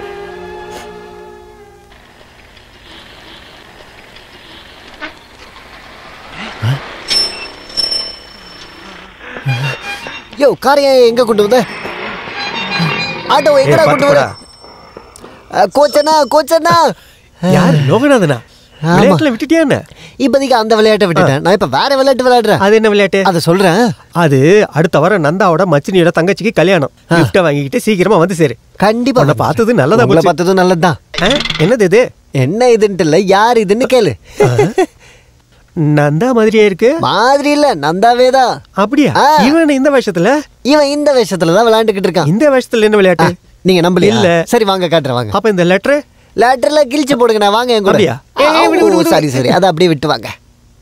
Speaker 11: யோ காரைய எங்க கொண்டு வந்த ஆட்டோ எங்கடா
Speaker 2: ஏய்,
Speaker 11: கொண்டு வர
Speaker 2: பாத்துக்கோடா.
Speaker 11: அஹ், கோச்சண்ணா கோச்சண்ணா
Speaker 2: யார் லோகநாதனா
Speaker 11: ஆமா.
Speaker 2: விளையாட்டுல விட்டுட்டியா என்ன
Speaker 11: இப்போதைக்கு அந்த விளையாட்டை விட்டுட்டேன் நான் இப்ப வேற விளையாட்டு விளையாடுறேன்
Speaker 2: அது என்ன விளையாட்டு
Speaker 11: அதை சொல்றேன்
Speaker 2: அது அடுத்த வாரம் நந்தாவோட மச்சினியோட தங்கச்சிக்கு கல்யாணம் கிஃப்ட வாங்கிக்கிட்டு சீக்கிரமா வந்து சேரு
Speaker 11: கண்டிப்பா
Speaker 2: உன்னை பார்த்தது நல்லதா
Speaker 11: உங்களை
Speaker 2: போச்சு
Speaker 11: பார்த்ததும் நல்லதுதான்
Speaker 2: ஆ, என்னது இது
Speaker 11: என்ன இதுன்ட்டு இல்ல யார் இதுன்னு கேளு
Speaker 2: நந்தா மாதிரியே இருக்கு
Speaker 11: மாதிரி இல்ல நந்தாவே தான்
Speaker 2: அப்படியா இவன் இந்த வேஷத்துல
Speaker 11: இவன் இந்த வேஷத்துல தான் விளையாண்டுகிட்டு இருக்கான்
Speaker 2: இந்த வேஷத்துல என்ன விளையாட்டு
Speaker 11: நீங்க நம்பலையா
Speaker 2: இல்ல.
Speaker 11: சரி வாங்க காட்டுறேன் வாங்க
Speaker 2: அப்ப இந்த லெட்டர்
Speaker 11: லேட்டர்ல கிழிச்சு போடுங்க நான் வாங்க என் கூட
Speaker 2: அப்படியா? ஏய், ஏய், விடு, விடு,
Speaker 11: ஓ,
Speaker 2: விடு.
Speaker 11: சரி சரி அதை அப்படியே விட்டு வாங்க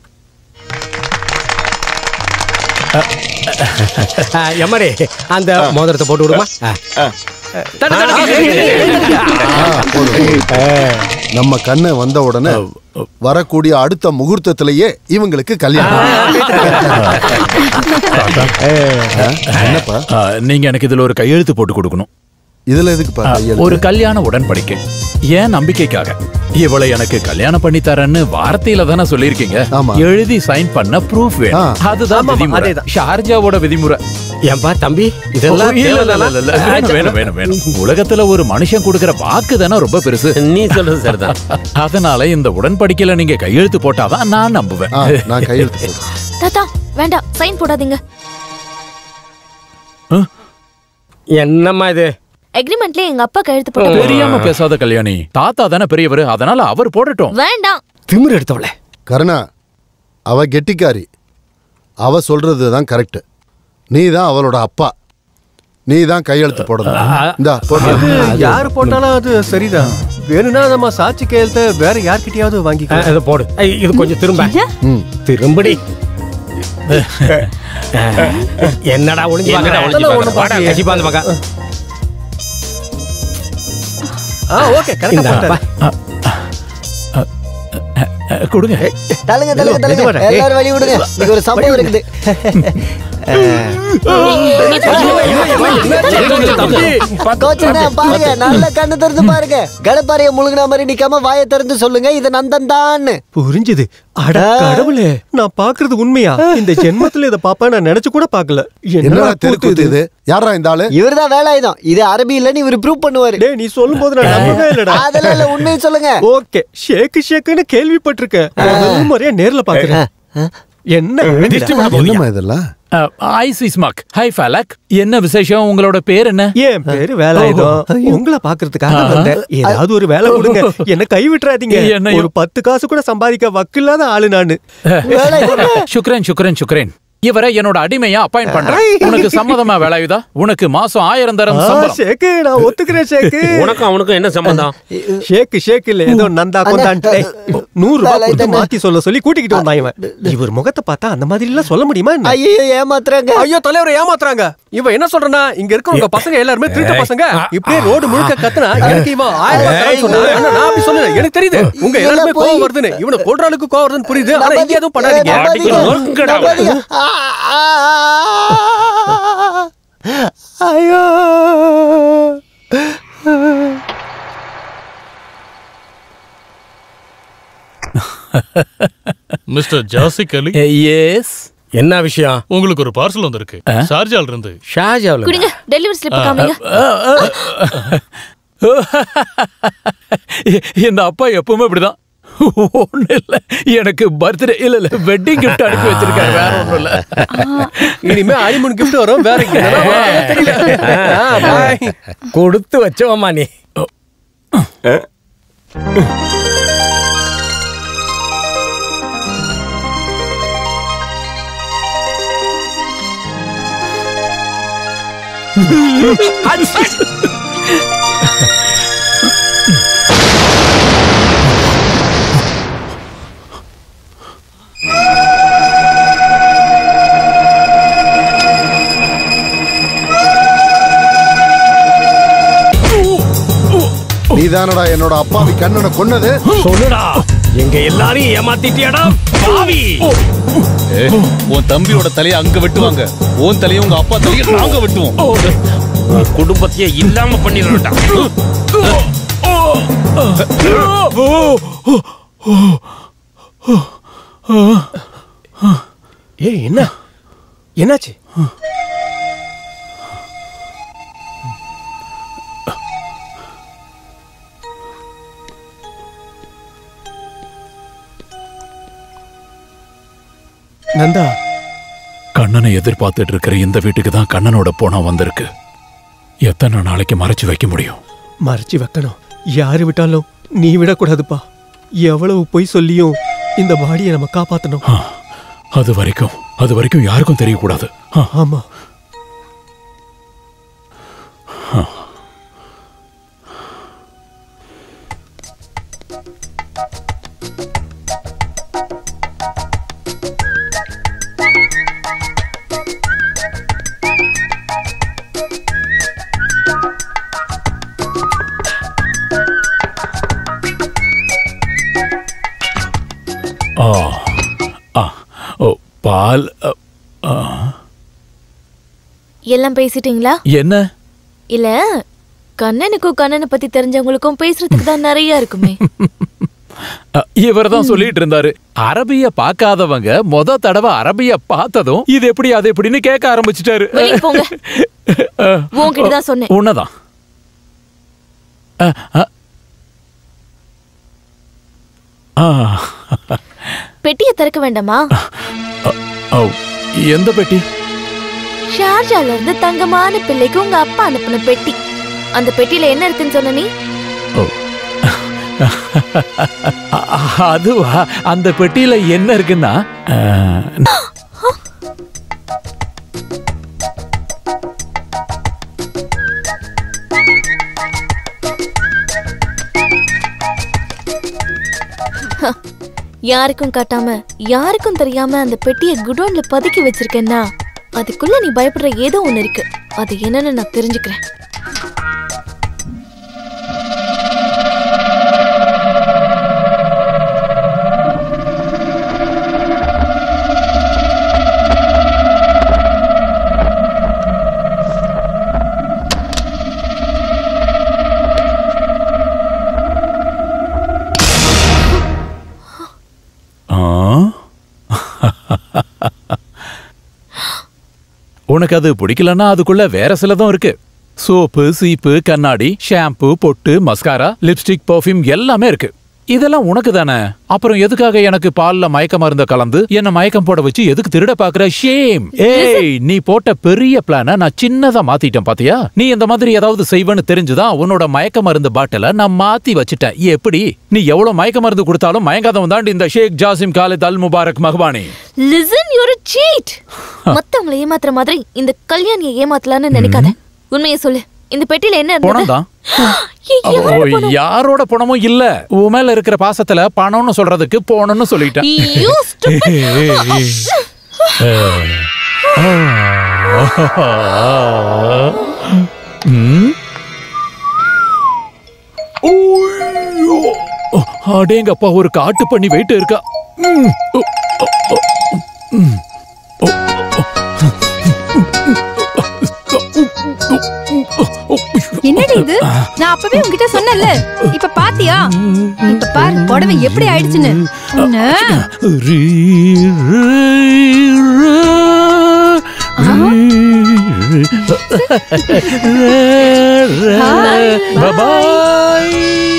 Speaker 18: எம்மரே அந்த மோதிரத்தை போட்டு விடுமா ஆ. தடு, தடு, தடு.
Speaker 5: நம்ம கண்ணை வந்த உடனே வரக்கூடிய அடுத்த முகூர்த்தத்திலேயே இவங்களுக்கு கல்யாணம் என்னப்பா
Speaker 7: ஆ, நீங்க எனக்கு இதுல ஒரு கையெழுத்து போட்டு கொடுக்கணும்
Speaker 5: இதுல எதுக்குப்பா
Speaker 7: ஆ,
Speaker 5: கையெழுத்து?
Speaker 7: ஒரு கல்யாண உடன்படிக்கை ஏன் நம்பிக்கைக்காக இவளை எனக்கு கல்யாணம் பண்ணி தரேன்னு வார்த்தையில தானே சொல்லியிருக்கீங்க எழுதி சைன் பண்ண ப்ரூஃப் வேணும் அதுதான்
Speaker 18: ஆமாமா,
Speaker 7: விதிமுறை
Speaker 18: அதேதான்.
Speaker 7: ஷார்ஜாவோட விதிமுறை
Speaker 18: ஏன்பா தம்பி இதெல்லாம்
Speaker 7: இல்ல, இல்ல,
Speaker 18: தேவைதானா?
Speaker 7: இல்ல, இல்ல, வேணும், வேணும், வேணும், வேணும். உலகத்துல ஒரு மனுஷன் கொடுக்கிற வாக்கு தானே ரொம்ப பெருசு
Speaker 6: நீ சொல்றது சரிதான்
Speaker 7: அதனால இந்த உடன்படிக்கையில நீங்க கையெழுத்து போட்டாதான் நான் நம்புவேன்
Speaker 5: நான் கையெழுத்து
Speaker 16: தாத்தா வேண்டாம் சைன் போடாதீங்க
Speaker 18: என்னம்மா இது
Speaker 16: அக்ரிமெண்ட்ல எங்க அப்பா கையெழுத்து போட்டு
Speaker 7: தெரியாம பேசாத கல்யாணி தாத்தா தானே பெரியவர் அதனால அவர் போடட்டும்
Speaker 16: வேண்டாம்
Speaker 2: திமிர் எடுத்தவள
Speaker 5: கருணா அவ கெட்டிக்காரி அவ சொல்றது தான் கரெக்ட் நீ தான் அவளோட அப்பா நீ தான் கையெழுத்து போடணும் இந்தா போட்டு
Speaker 2: அது யாரு போட்டாலும் அது சரிதான் வேணும்னா நம்ம சாட்சி கையெழுத்த வேற யார்கிட்டயாவது
Speaker 18: ஆ,
Speaker 2: வாங்கிக்கலாம்
Speaker 18: இதை போடு ஐ, இது கொஞ்சம் திரும்ப திரும்படி என்னடா ஒளிஞ்சு
Speaker 7: என்னடா
Speaker 18: பாக்குற?
Speaker 7: ஒளிஞ்சு பாக்குற?
Speaker 18: வாடா, கசிப்பா அந்த பக்கம்.
Speaker 2: ஆ ஓகே
Speaker 18: இந்தா,
Speaker 2: கரெக்டா
Speaker 18: வா.
Speaker 7: கொடுங்க
Speaker 11: தள்ளுங்க தள்ளுங்க தள்ளுங்க
Speaker 2: மெதுவாடா, டேய்.
Speaker 11: எல்லாரும் வழி விடுங்க இன்னைக்கு ஒரு சம்பவம் இருக்குது கோச்சனே பாருங்க நல்ல கண்ணு திறந்து பாருங்க கடப்பாறைய முழுங்கின மாதிரி நிக்காம வாயை திறந்து சொல்லுங்க இது நந்தன் தான்
Speaker 2: புரிஞ்சுது அட கடவுளே நான் பாக்குறது உண்மையா இந்த ஜென்மத்துல இத பாப்பா நான் நினைச்சு கூட பாக்கல
Speaker 5: என்னடா தெருக்கு இது யாரா இந்த ஆளு
Speaker 11: இவர்தான் வேலாயுதம் இது அரபி இல்லன்னு இவர் ப்ரூவ் பண்ணுவாரு
Speaker 2: டேய் நீ சொல்லும் போது நான் நம்பவே இல்லடா
Speaker 11: அதெல்லாம் இல்ல உண்மையை சொல்லுங்க
Speaker 2: ஓகே ஷேக்கு ஷேக்குன்னு கேள்விப்பட்டிருக்கேன் முதல் முறையா நேர்ல பாக்குறேன் என்ன
Speaker 5: என்னம்மா இதெல்லாம்
Speaker 7: ஐசி ஸ்மாக் ஹை ஃபேலக் என்ன விசேஷம் உங்களோட பேர் என்ன
Speaker 2: என் பேரு வேலாயுதம் உங்களை பாக்குறதுக்காக வந்தேன் ஏதாவது ஒரு வேலை கொடுங்க என்ன கை விட்டுறாதீங்க
Speaker 7: என்னையும்.
Speaker 2: ஒரு பத்து காசு கூட சம்பாதிக்க வக்கில்லாத ஆளு நானு
Speaker 7: சுக்ரன் சுக்ரன் சுக்ரன் இவரை என்னோட அடிமையா அப்பாயிண்ட் பண்றேன் உனக்கு சம்மதமா வேலாயுதா உனக்கு மாசம் ஆயிரம் தரம்
Speaker 2: ஆ,
Speaker 7: சம்பளம்
Speaker 2: ஷேக்கு நான் ஒத்துக்கிறேன் ஷேக்கு
Speaker 6: உனக்கும் அவனுக்கும் என்ன சம்பந்தம்
Speaker 2: ஷேக்கு ஷேக்கு இல்ல ஏதோ நந்தா கொண்டான்ட்டு ஏய், நூறு ரூபாய் கொடுத்து மாத்தி சொல்ல சொல்லி கூட்டிக்கிட்டு வந்தான் இவன் இவர் முகத்தை பார்த்தா அந்த மாதிரி எல்லாம் சொல்ல முடியுமா என்ன?
Speaker 11: ஐயோ ஏமாத்துறாங்க
Speaker 12: ஐயோ தலைவரை ஏமாத்துறாங்க இவன் என்ன சொல்றனா இங்க இருக்கிறவங்க பசங்க எல்லாருமே திருட்டு பசங்க இப்படியே ரோடு முழுக்க கத்துனா எனக்கு இவன் ஆயிரம் ரூபாய் தரேன்னு சொன்னா. ஆனா நான் அப்படி சொல்லல எனக்கு தெரியுது உங்க எல்லாருமே கோவம் வருதுன்னு இவனை கொல்ற அளவுக்கு கோவம் வருதுன்னு புரியுது ஆனா இங்க எதுவும் பண்ணாதீங்க அடிக்கிற நொறுக்குங்கடா அவனை.
Speaker 11: ஐயோ
Speaker 3: மிஸ்டர் ஜாசிக் அலி
Speaker 18: எஸ் என்ன விஷயம்
Speaker 3: உங்களுக்கு ஒரு பார்சல் வந்திருக்கு ஷார்ஜால இருந்து
Speaker 18: ஷாஜாவில்
Speaker 16: குடிங்க டெலிவரி ஸ்லிப் காமிங்க
Speaker 7: இந்த அப்பா எப்பவுமே இப்படிதான் ஒண்ணு இல்ல எனக்கு பர்த்டே இல்ல இல்ல வெட்டிங் கிஃப்ட் அனுப்பி வச்சிருக்காரு வேற ஒண்ணும் இல்ல
Speaker 12: இனிமே ஹனிமூன் gift வரும் வேற என்னதான் வரும்னு தெரியல ஆ, bye.
Speaker 18: கொடுத்து வச்சோமா நீ
Speaker 5: நீதானடா என்னோட அப்பாவி கண்ணனை கொன்னது
Speaker 18: சொல்லுடா எங்க எல்லாரையும் ஏமாத்திட்டியாடா பாவி
Speaker 19: ஏய், உன் தம்பியோட தலையை அங்க வெட்டுவாங்க உன் தலையை உங்க அப்பா தலையை நாங்க வெட்டுவோம்
Speaker 6: உன் குடும்பத்தையே இல்லாம பண்ணிடுறா
Speaker 12: ஏய் என்ன என்னாச்சு நந்தா
Speaker 7: கண்ணனை எதிர்பார்த்துட்டு இருக்கிற இந்த வீட்டுக்கு தான் கண்ணனோட போனம் வந்திருக்கு எத்தனை நாளைக்கு மறைச்சு வைக்க முடியும்
Speaker 2: மறைச்சு வைக்கணும் யாரு விட்டாலும் நீ விடக்கூடாதுப்பா எவ்வளவு பொய் சொல்லியும் இந்த பாடியை நம்ம காப்பாத்தணும்
Speaker 7: அது வரைக்கும் அது வரைக்கும் யாருக்கும் தெரியக்கூடாது ஆ.
Speaker 2: ஆமா
Speaker 7: ஆ ஆ ஓ பால் அ, ஆ.
Speaker 16: எல்லாம் பேசிட்டீங்களா
Speaker 7: என்ன
Speaker 16: இல்ல கண்ணனுக்கும் கண்ணனை பத்தி தெரிஞ்சவங்களுக்கும் பேசுறதுக்கு தான் நிறைய இருக்குமே
Speaker 7: இவர் தான் சொல்லிட்டு இருந்தாரு அரபிய பார்க்காதவங்க முத தடவை அரபிய பார்த்ததும் இது எப்படி அது எப்படின்னு கேட்க ஆரம்பிச்சிட்டாரு
Speaker 16: வெளிய போங்க உன்கிட்ட தான் சொன்னேன்
Speaker 7: உன்னதான் அ, அ. ஆ.
Speaker 16: பெட்டியை திறக்க வேண்டாமா
Speaker 7: ஓ, எந்த பெட்டி
Speaker 16: ஷார்ஜால இருந்து தங்கமான பிள்ளைக்கு உங்க அப்பா அனுப்பின பெட்டி அந்த பெட்டியில என்ன இருக்குன்னு சொன்ன நீ
Speaker 7: அ- அதுவா அந்த பெட்டியில என்ன இருக்குன்னா ஆ,
Speaker 16: யாருக்கும் காட்டாம யாருக்கும் தெரியாம அந்த பெட்டியை குடோன்ல பதுக்கி வச்சிருக்கேன்னா அதுக்குள்ள நீ பயப்படுற ஏதோ ஒண்ணு இருக்கு அது என்னன்னு நான் தெரிஞ்சுக்கிறேன்
Speaker 7: ஆ? உனக்கு அது பிடிக்கலன்னா அதுக்குள்ள வேற சிலதும் இருக்கு சோப்பு சீப்பு கண்ணாடி ஷாம்பு பொட்டு மஸ்காரா லிப்ஸ்டிக் பர்ஃப்யூம் எல்லாமே இருக்கு இதெல்லாம் உனக்கு தானே அப்புறம் எதுக்காக எனக்கு பால்ல மயக்க மருந்த கலந்து என்ன மயக்கம் போட வச்சு எதுக்கு திருட பாக்குற ஷேம் ஏய் நீ போட்ட பெரிய பிளான நான் சின்னதா மாத்திட்டேன் பாத்தியா நீ இந்த மாதிரி ஏதாவது செய்வேன்னு தெரிஞ்சுதான் உன்னோட மயக்க மருந்து பாட்டில நான் மாத்தி வச்சுட்டேன் எப்படி நீ எவ்வளவு மயக்க மருந்து கொடுத்தாலும் மயங்காதவன் தாண்டி இந்த sheikh Jasim Khalid Al Mubarak Mahbani
Speaker 16: listen you're cheat மத்தவங்களை ஏமாத்துற மாதிரி இந்த கல்யாணியை ஏமாத்தலாம்னு நினைக்காத உண்மையை சொல்லு இந்த பெட்டியில என்ன
Speaker 7: பணம்
Speaker 16: இருந்தது
Speaker 7: தான்
Speaker 16: ஏய், யாரோட பணம்?
Speaker 7: யாரோட பணமும் இல்ல உன் மேல இருக்கிற பாசத்துல பணம்னு சொல்றதுக்கு போனோம்னு சொல்லிட்டேன்
Speaker 16: You stupid.
Speaker 7: ம்? ஓய்யோ. அடேங்கப்பா ஒரு காட்டு பண்ணி வெயிட் இருக்கா ம். ஓ, ஓ, ஓ, ம். ஓ,
Speaker 17: என்னடி இது நான் அப்பவே உன்கிட்ட சொன்னேன்ல இப்ப பாத்தியா இப்ப பாரு புடவை எப்படி ஆயிடுச்சுன்னு உன்னை
Speaker 7: ரீ, ரீ, ரீ, ரீ, ரீ, பபாய்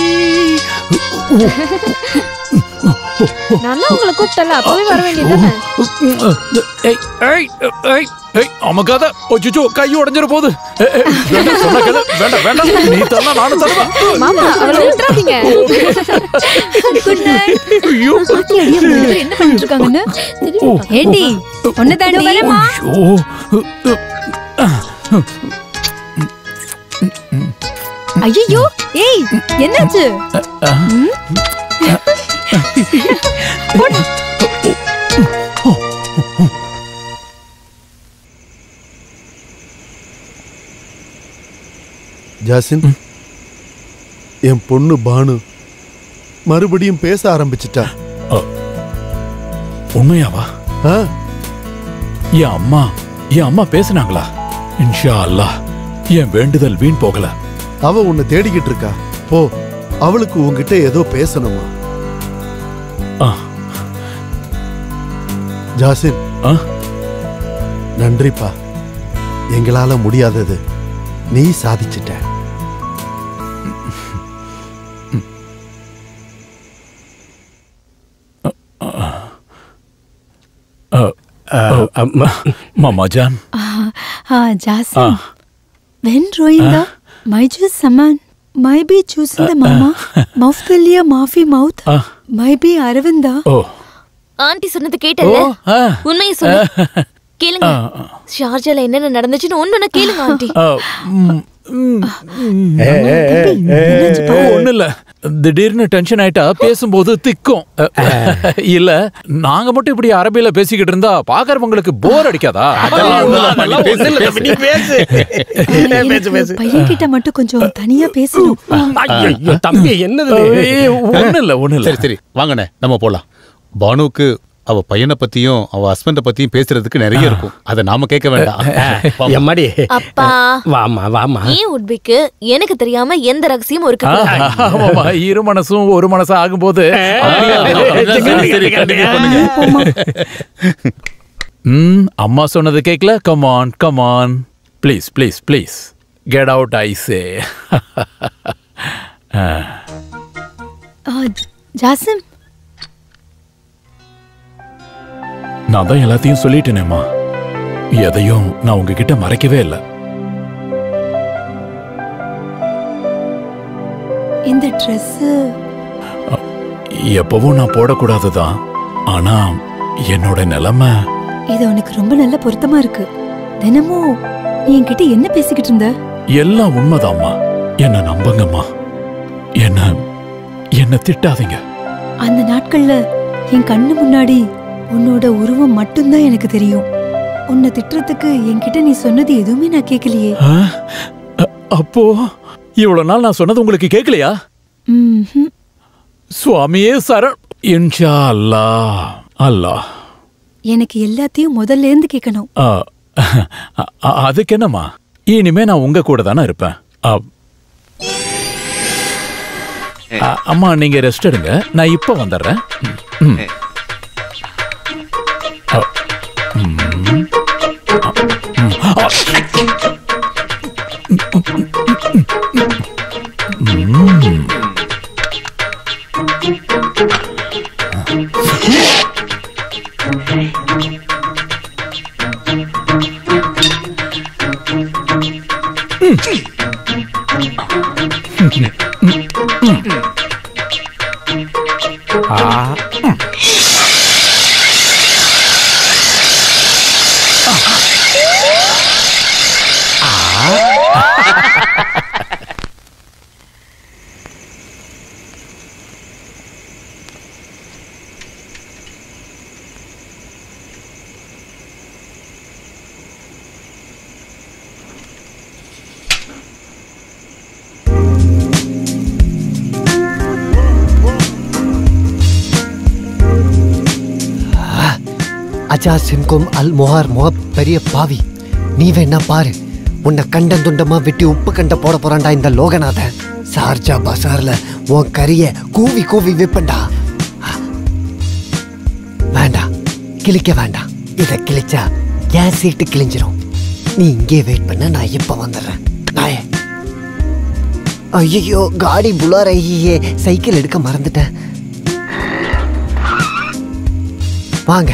Speaker 15: நல்லா உங்களை கூப்பிட்டல அப்பவே வர வேண்டியதுதானே
Speaker 7: ஏய் ஏய் ஏய் ஏய் அமக்காத ஒச்சுச்சோ கை உடைஞ்சிர போகுது ஏய், ஏய், வேண்டாம், சொன்னா கேளு. வேண்டாம் வேண்டாம் நீ தரலாம் நானும் தருவேன்
Speaker 15: மாமா அவளை விட்டுறாதீங்க
Speaker 17: குட் நைட் பாத்தியாடி அவங்க ரெண்டு பேரும் என்ன பண்ணிட்டு இருக்காங்கன்னு ஏண்டி ஒண்ணுதாண்டி
Speaker 7: ஐயோ
Speaker 17: ஐயோ ஏய் என்னாச்சு ம்? போடு.
Speaker 5: ஜாசின் என் பொண்ணு பானு மறுபடியும் பேச ஆரம்பிச்சிட்டா
Speaker 7: உண்மையாவா என் அம்மா என் அம்மா பேசுனாங்களா இன்ஷா அல்லாஹ் என் வேண்டுதல் வீண் போகல
Speaker 5: அவ உன்னை தேடிக்கிட்டு இருக்கா போ அவளுக்கு உன்கிட்ட ஏதோ பேசணுமா
Speaker 7: ஆ.
Speaker 5: ஜாசின் நன்றிப்பா எங்களால முடியாதது நீ சாதிச்சிட்ட
Speaker 7: மாமா John
Speaker 17: Ah, Jason. When rowing the my juice saman, my be choosing the mama, mouth the mafi mouth, my be Aravinda.
Speaker 7: ஓ
Speaker 16: ஆண்டி சொன்னது கேட்டல
Speaker 7: ஓ, ஆ.
Speaker 16: உண்மையை சொல்லு கேளுங்க ஷார்ஜால என்னென்ன நடந்துச்சுன்னு ஒண்ணு கேளுங்க ஆண்டி
Speaker 7: ஒண்ணு இல்ல திடீர்னு டென்ஷன் ஆயிட்டா பேசும்போது திக்கும் இல்ல நாங்க மட்டும் இப்படி அரபியில பேசிக்கிட்டு இருந்தா பாக்குறவங்களுக்கு போர் அடிக்காதா
Speaker 17: எனக்கு பையன் கிட்ட மட்டும் கொஞ்சம் தனியா பேசணும்
Speaker 7: ஐயோ, தம்பி, என்னது இது? ஏய், ஒண்ணும் இல்ல, ஒண்ணும் இல்ல.
Speaker 19: சரி சரி வாங்கண்ணே நம்ம போலாம் பானுவுக்கு அவ பையனை பத்தியும் அவ ஹஸ்பண்ட பத்தியும் பேசுறதுக்கு நிறைய இருக்கும் அதை நாம கேட்க வேண்டாம்
Speaker 18: எம்மாடி
Speaker 16: அப்பா
Speaker 18: வாமா வாமா
Speaker 16: ஏன் உட்பிக்கு எனக்கு தெரியாம எந்த ரகசியமும் இருக்க கூடாது.
Speaker 7: ஆமாமா, இரு மனசும் ஒரு மனசா ஆகும்போது
Speaker 19: சரி, சரி, continue பண்ணுங்க.
Speaker 7: ம் அம்மா சொன்னது கேட்கல come on come on please please please get out I say
Speaker 17: Ah, Jasim,
Speaker 7: நான் தான் எல்லாத்தையும் சொல்லிட்டேனேம்மா எதையும் நான் உங்ககிட்ட மறைக்கவே இல்லை
Speaker 17: இந்த Dress
Speaker 7: எப்பவும் நான் போடக்கூடாதுதான் ஆனா என்னோட நிலைமை
Speaker 17: இது உனக்கு ரொம்ப நல்ல பொருத்தமா இருக்கு தினமும் நீ என்கிட்ட என்ன பேசிக்கிட்டு இருந்த
Speaker 7: எல்லாம் உண்மைதாம்மா என்ன நம்புங்கம்மா என்ன என்ன திட்டாதீங்க
Speaker 17: அந்த நாட்கள்ல என் கண்ணு முன்னாடி உன்னோட உருவம் மட்டும்தான் எனக்கு தெரியும் உன்னை திட்டுறதுக்கு என்கிட்ட நீ சொன்னது எதுவுமே நான் கேட்கலையே
Speaker 7: ஆ? அ- அப்போ இவ்வளவு நாள் நான் சொன்னது உங்களுக்கு கேட்கலையா
Speaker 17: ம்ஹும்.
Speaker 7: சுவாமியே சரண் இன்ஷா அல்லாஹ் அல்லாஹ்
Speaker 17: எனக்கு எல்லாத்தையும் முதல்ல இருந்து கேட்கணும்
Speaker 7: ஆ, அ- அ- அதுக்கு என்னம்மா இனிமே நான் உங்க கூட தானே இருப்பேன் அ, அ, அம்மா நீங்க ரெஸ்ட் எடுங்க நான் இப்ப வந்துடுறேன் ம். அ, ம். அ, ம். அ. ம்.
Speaker 18: ஆ
Speaker 11: ஈஜா சின்கும் அல் மொஹார் மொஹ பெரிய பாவி நீ வேணா பாரு உன்னை கண்டம் துண்டமா வெட்டி உப்பு கண்ட போட போறான்டா இந்த லோகநாதன் சார்ஜா பசார்ல உன் கரிய கூவி கூவி விப்பண்டா வேண்டாம் கிழிக்க வேண்டாம் இத கிழிச்சா என் சீட்டு கிழிஞ்சிரும் நீ இங்கே வெயிட் பண்ண நான் இப்ப வந்துடுறேன் நாயே ஐயோ காடி புலார் ஐயே சைக்கிள் எடுக்க மறந்துட்டேன் வாங்க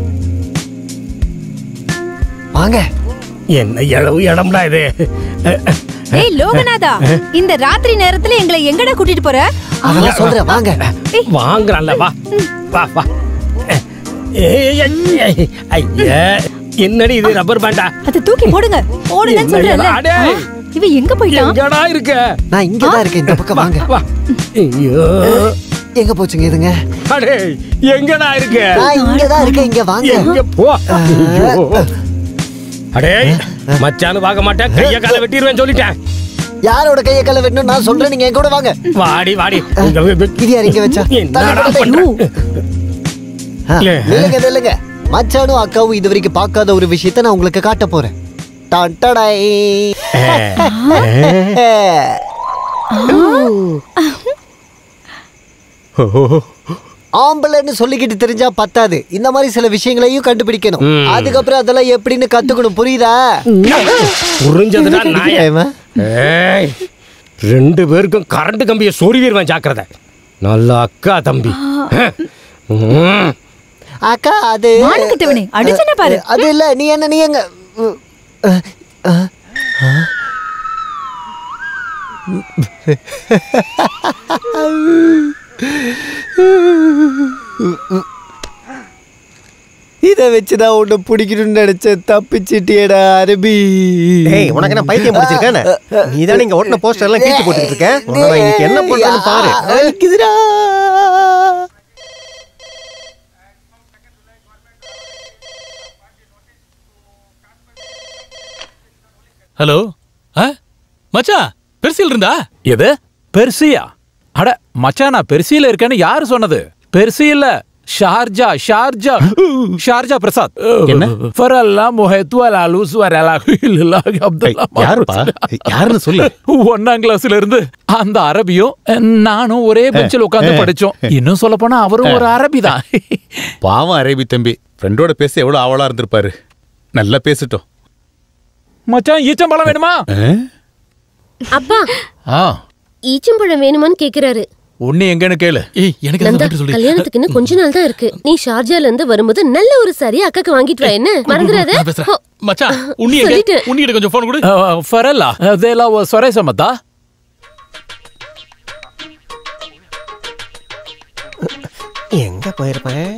Speaker 11: வாங்க
Speaker 18: என்ன இளவு இடம்டா இது
Speaker 17: ஏய் லோகநாதா இந்த ராத்திரி நேரத்துல எங்களை எங்கடா கூட்டிட்டு போற
Speaker 11: அதெல்லாம் சொல்றேன் வாங்க
Speaker 18: வாங்குறான்ல வா வா வா ஏய், ஏய், ஏய், ஐயா என்னடி இது ரப்பர் பேண்டா
Speaker 17: அதை தூக்கி போடுங்க போடுங்கன்னு
Speaker 18: என்ன
Speaker 17: சொல்றேன்ல
Speaker 18: அடே.
Speaker 17: இவ எங்க போயிட்டான்
Speaker 18: எங்கடா இருக்க
Speaker 11: நான் இங்க தான் இருக்கேன் இந்த பக்கம் வாங்க
Speaker 18: ஐயோ
Speaker 11: எங்க போச்சுங்க இதுங்க
Speaker 18: அடே எங்கடா இருக்க
Speaker 11: நான் இங்க தான் இருக்கேன் இங்க வாங்க
Speaker 18: எங்க போ ஐயோ. அடே மச்சானு பார்க்க மாட்டேன் கைய கால வெட்டிடுவேன் சொல்லிட்டேன்
Speaker 11: யாரோட கையை கல்ல வெட்டணும் நான் சொல்றேன் நீங்க என் கூட வாங்க
Speaker 18: வாடி வாடி
Speaker 11: இது யார் இங்க வச்சா
Speaker 18: என்னடா
Speaker 11: தள்ளி
Speaker 18: பண்ற?
Speaker 11: போடு. ஆ, நில்லுங்க நில்லுங்க மச்சானும் அக்காவும் இது வரைக்கும் பார்க்காத ஒரு விஷயத்த நான் உங்களுக்கு காட்ட போறேன் டான் டடாய். ஆம்பளைன்னு சொல்லிக்கிட்டு தெரிஞ்சா பத்தாது இந்த மாதிரி சில விஷயங்களையும் கண்டுபிடிக்கணும்
Speaker 18: ம்.
Speaker 11: அதுக்கப்புறம் அதெல்லாம் எப்படின்னு கத்துக்கணும் புரியுதா
Speaker 18: புரிஞ்சதுடா நாய
Speaker 11: ஏம்மா?
Speaker 18: ஏய் ரெண்டு பேருக்கும் கரண்ட் கம்பியை சொருவிடுவேன் ஜாக்கிரதை நல்ல அக்கா தம்பி ம்.
Speaker 11: அக்கா அது
Speaker 17: மானக்கெட்டவனே, அடிச்சேனே பாரு.
Speaker 11: அது இல்ல நீ என்ன நீ எங்க அஹ், அஹ், அஹ். இத வச்சுதான் உன்னை பிடிக்கணும்னு நினைச்சேன் தப்பிச்சிட்டியடா அரபி
Speaker 2: ஏய் உனக்கு என்ன பைத்தியம் பிடிச்சிருக்கானே நீ தானே இங்க ஓட்டின போஸ்டர் எல்லாம் கீழ்ச்சி போட்டுக்கிட்டு இருக்க உன்னை நான் இன்னைக்கு என்ன பண்றேன்னு பாரு
Speaker 11: வலிக்குதுடா
Speaker 3: ஹலோ ஆ மச்சான் பெருசில் இருந்தா
Speaker 7: எது பெர்சியா அட மச்சான் நான் பெர்சியில இருக்கேன்னு யாரு சொன்னது பெர்சி இல்ல ஷார்ஜா ஷார்ஜா ஷார்ஜா பிரசாத்
Speaker 19: என்ன?
Speaker 7: ஃபரல்லா முஹைத்து அலா லூஸ் வரலா இல்லா அப்துல்லா
Speaker 19: யாருப்பா? யாருன்னு சொல்லு.
Speaker 7: ஒன்னாம் கிளாஸ்ல இருந்து அந்த அரபியும் நானும் ஒரே பெஞ்சில் உட்கார்ந்து
Speaker 19: ஏ.
Speaker 7: படிச்சோம் இன்னும் சொல்ல போனா அவரும் ஒரு அரபி தான்
Speaker 19: பாவம் அரேபி தம்பி ஃப்ரெண்டோட பேச எவ்வளவு ஆவலா இருந்திருப்பாரு நல்லா பேசட்டும்
Speaker 7: மச்சான் ஈச்சம்பழம் வேணுமா
Speaker 10: அப்பா
Speaker 1: ஆ
Speaker 10: ஈச்சம்பழம் வேணுமான்னு கேக்குறாரு
Speaker 1: உன்னி எங்கன்னு கேளு
Speaker 3: ஏய் எனக்கு
Speaker 10: நந்தா கல்யாணத்துக்கு இன்னும் கொஞ்ச நாள் தான் இருக்கு நீ ஷார்ஜால இருந்து வரும்போது நல்ல ஒரு சாரி அக்காக்கு வாங்கிட்டு வா என்ன மறந்துடாத
Speaker 3: நான் பேசுறேன் மச்சான் உன்னி எங்க
Speaker 10: சொல்லிட்டேன்.
Speaker 3: உன்னிகிட்ட கொஞ்சம் ஃபோன் கொடு
Speaker 7: ஃபரல்லா அதெல்லாம் சொரே சமத்தா
Speaker 2: எங்க போயிருப்பேன்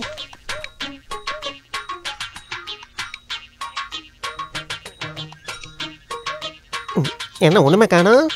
Speaker 2: என்ன ஒண்ணுமே காணோம்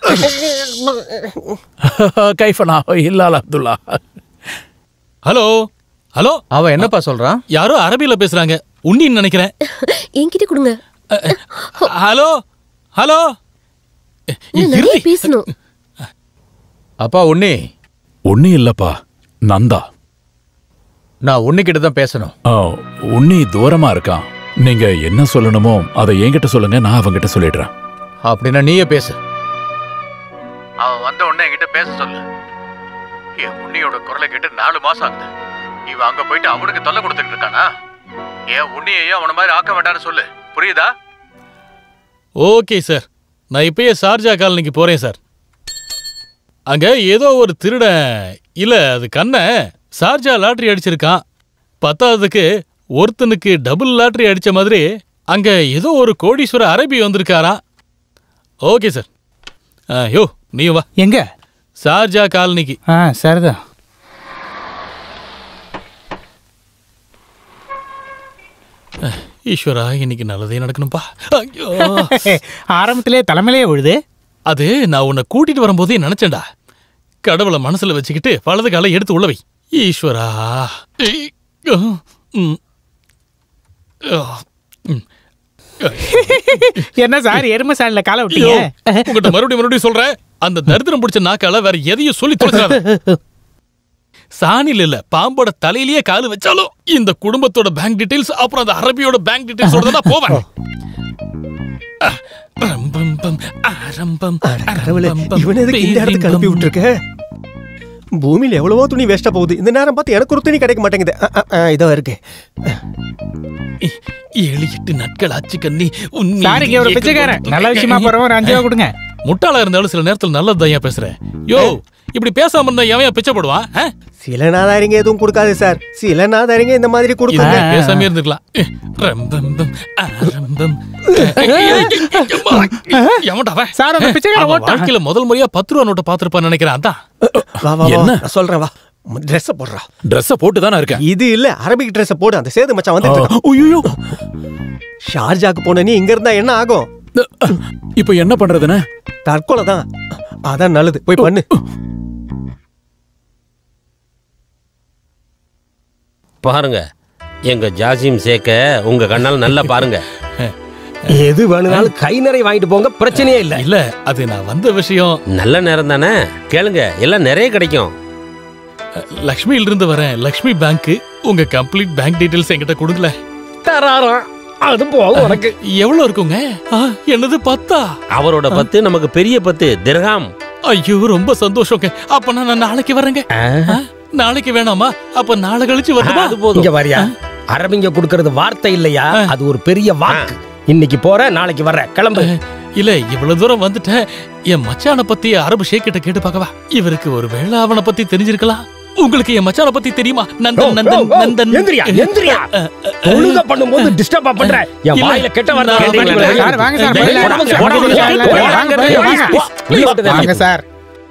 Speaker 7: கைஃபனா இல்லால அப்துல்லா
Speaker 3: ஹலோ ஹலோ
Speaker 1: அவன் என்னப்பா சொல்றான்
Speaker 3: யாரோ அரபியில பேசுறாங்க உன்னின்னு நினைக்கிறேன்
Speaker 10: என்கிட்ட கொடுங்க
Speaker 3: ஹலோ ஹலோ
Speaker 10: இன்னும் நிறைய பேசணும்
Speaker 1: அப்பா உன்னி
Speaker 7: உன்னி இல்லப்பா நந்தா
Speaker 1: நான் உன்னிக்கிட்ட தான் பேசணும்
Speaker 7: ஆ, உன்னி தூரமா இருக்கான் நீங்க என்ன சொல்லணுமோ அதை என்கிட்ட சொல்லுங்க நான் அவங்கிட்ட சொல்லிடுறேன்
Speaker 1: அப்படின்னா நீயே பேசு அவன் வந்த உடனே என்கிட்ட பேச சொல்லு என் உன்னியோட குரலை கேட்டு நாலு மாசம் ஆகுது இவன் அங்க போயிட்டு அவனுக்கு தொல்லை கொடுத்துட்டு இருக்கானா என் உன்னியையும் அவன மாதிரி ஆக்க வேண்டாம்னு சொல்லு புரியுதா
Speaker 3: ஓகே சார் நான் இப்பயே ஷார்ஜா காலனிக்கு போறேன் சார் அங்க ஏதோ ஒரு திருடன் இல்ல அது கண்ண ஷார்ஜா லாட்டரி அடிச்சிருக்கான் பத்தாவதுக்கு ஒருத்தனுக்கு டபுள் லாட்டரி அடிச்ச மாதிரி அங்க ஏதோ ஒரு கோடீஸ்வர அரபி வந்திருக்காராம் ஓகே சார் ஆ, யோ நீ வா
Speaker 9: எங்க
Speaker 3: ஷார்ஜா காலனிக்கு
Speaker 9: ஆ சரிதான்
Speaker 3: ஈஸ்வரா இன்னைக்கு நல்லதே நடக்கணும்பா ஐயோ
Speaker 9: ஆரம்பத்திலே தலைமையிலே விழுது
Speaker 3: அது நான் உன்னை கூட்டிட்டு வரும்போதே நினைச்சேன்டா கடவுளை மனசுல வச்சுக்கிட்டு வலது காலை எடுத்து உள்ள வை ஈஸ்வரா ஏய், ஆ, ம். ஆ, ம்.
Speaker 9: என்ன சார் எரும சாணில காலை
Speaker 3: ஐயோ,
Speaker 9: விட்டீங்க
Speaker 3: உங்ககிட்ட மறுபடியும் மறுபடியும் சொல்றேன் அந்த தரித்திரம் பிடிச்ச நாக்கால வேற எதையும் சொல்லி தொலைச்சாத சாணில இல்ல பாம்போட தலையிலேயே காலு வச்சாலும் இந்த குடும்பத்தோட பேங்க் டீடைல்ஸ் அப்புறம் அந்த அரபியோட பேங்க் டீடைல்ஸோட தான் போவேன் அஹ், ரம்பம் பம், அரம்பம்,
Speaker 2: கடவுளே
Speaker 3: அரம்பம்,
Speaker 2: இவனை எதுக்கு இந்த இடத்துக்கு அனுப்பி விட்டுருக்க பூமியில எவ்வளவோ துணி வேஸ்டா போகுது இந்த நேரம் பார்த்து எனக்கு ஒரு துணி கிடைக்க மாட்டேங்குது அ, அ, அ, இதோ இருக்கு
Speaker 3: ஏழு எட்டு நாட்கள் ஆச்சு கண்ணி உன்
Speaker 9: சார், இங்க ஒரு பிச்சைக்காரன். நல்ல விஷயமா போறோம், ஒரு அஞ்சு ரூபா கொடுங்க.
Speaker 3: முட்டாளா இருந்தாலும் சில நேரத்துல நல்லதுதான் ஏன் பேசுறேன் யோ இப்படி பேசாம இருந்தா எவன் ஏன் பிச்சை போடுவான் ஆ?
Speaker 2: சில நாதாரிங்க எதுவும் கொடுக்காது சார் சில நாதாரிங்க இந்த மாதிரி கொடுக்குங்க
Speaker 3: இது பேசாம இருந்துக்கலாம் ரம்பம்பம், அரம்பம். எவன்டா அவன்?
Speaker 9: சார், அந்த பிச்சைக்காரன்
Speaker 3: அவன்
Speaker 9: ஓட்டான்.
Speaker 3: வாழ்க்கையில முதல் முறையா பத்து ரூபா நோட்டை பாத்திருப்பான்னு நினைக்கிறேன் அதான்
Speaker 2: வா வா
Speaker 7: என்ன?
Speaker 2: என்ன நான் சொல்றேன் வா ட்ரெஸ் போடுறா
Speaker 7: ட்ரெஸ்ஸ போட்டு தானே இருக்கேன்
Speaker 2: இது இல்ல அரபிக் ட்ரெஸ் போடு அந்த சேது மச்சான் வந்து
Speaker 7: ஐயோ
Speaker 2: ஷார்ஜாக்கு போன நீ இங்க இருந்தா என்ன ஆகும்
Speaker 7: இப்போ என்ன பண்றதுன்னு
Speaker 2: தற்கொலை தான் அதான் நல்லது போய் பண்ணு
Speaker 6: பாருங்க எங்க ஜாசிம் சேக்க உங்க கண்ணால நல்லா பாருங்க
Speaker 18: எது வேணும்னாலும் கை நிறைய வாங்கிட்டு போங்க பிரச்சனையே இல்ல
Speaker 3: இல்ல அது நான் வந்த விஷயம்
Speaker 6: நல்ல நேரம் தானே கேளுங்க எல்லாம் நிறைய கிடைக்கும்
Speaker 3: லக்ஷ்மியில இருந்து வரேன் லக்ஷ்மி பேங்க் உங்க கம்ப்ளீட் பேங்க் டீடைல்ஸ் என்கிட்ட கொடுங்கல
Speaker 18: தராராம் அது போகும் உனக்கு
Speaker 3: எவ்வளவு இருக்குங்க ஆ, என்னது பத்தா
Speaker 6: அவரோட பத்து நமக்கு பெரிய பத்து திரகாம்
Speaker 3: ஐயோ ரொம்ப சந்தோஷங்க அப்ப நான் நாளைக்கு வரேங்க ஆ, நாளைக்கு வேணாமா அப்ப நாளை கழிச்சு வருமா
Speaker 18: இங்க வரியா அரபிங்க கொடுக்கறது வார்த்தை இல்லையா அது ஒரு பெரிய வாக்கு இன்னைக்கு போற நாளைக்கு வர்ற கிளம்பு
Speaker 3: இல்ல இவ்வளவு தூரம் வந்துட்டேன் என் மச்சான பத்தி அரபு ஷேக் கிட்ட கேட்டு பார்க்கவா இவருக்கு ஒரு வேளை அவனை பத்தி தெரிஞ்சிருக்கலாம் உங்களுக்கு என் மச்சான பத்தி தெரியுமா நந்தன் நந்தன் நந்தன்
Speaker 18: எந்திரியா எந்திரியா தொழுக பண்ணும்போது டிஸ்டர்ப் பண்ற என்
Speaker 3: இல்ல.
Speaker 18: வாயில கெட்ட வார்த்தை
Speaker 3: நான்
Speaker 18: கேட்டீங்களா?
Speaker 9: சார், வாங்க சார்,
Speaker 18: டேய்,
Speaker 9: போயிடலாம்.
Speaker 18: போடாம
Speaker 9: சார்,
Speaker 18: போடாம
Speaker 9: வாங்க,
Speaker 18: போடாம
Speaker 9: வாங்க,
Speaker 18: போடாம
Speaker 9: வாங்க,
Speaker 18: போடாம
Speaker 9: வாங்க.
Speaker 18: வாங்க.
Speaker 9: வாங்க சார்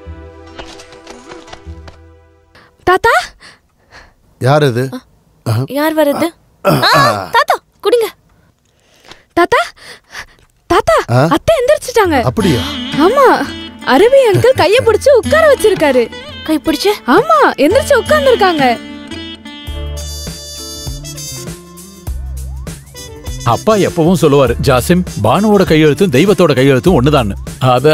Speaker 15: தாத்தா
Speaker 5: யார் இது
Speaker 16: யார் வருது ஆ, தாத்தா குடிங்க
Speaker 15: தாத்தா தாத்தா
Speaker 5: ஆ?
Speaker 15: அத்தை எந்திரிச்சிட்டாங்க
Speaker 5: அப்படியா
Speaker 15: ஆமா அரபி அங்கிள் கைய பிடிச்சு உட்கார வச்சிருக்காரு
Speaker 16: கை பிடிச்சு
Speaker 15: ஆமா எந்திரிச்சு உட்கார்ந்து இருக்காங்க
Speaker 7: அப்பா எப்பவும் சொல்லுவாரு ஜாசிம் பானுவோட கையெழுத்தும் தெய்வத்தோட கையெழுத்தும் ஒண்ணுதான் அத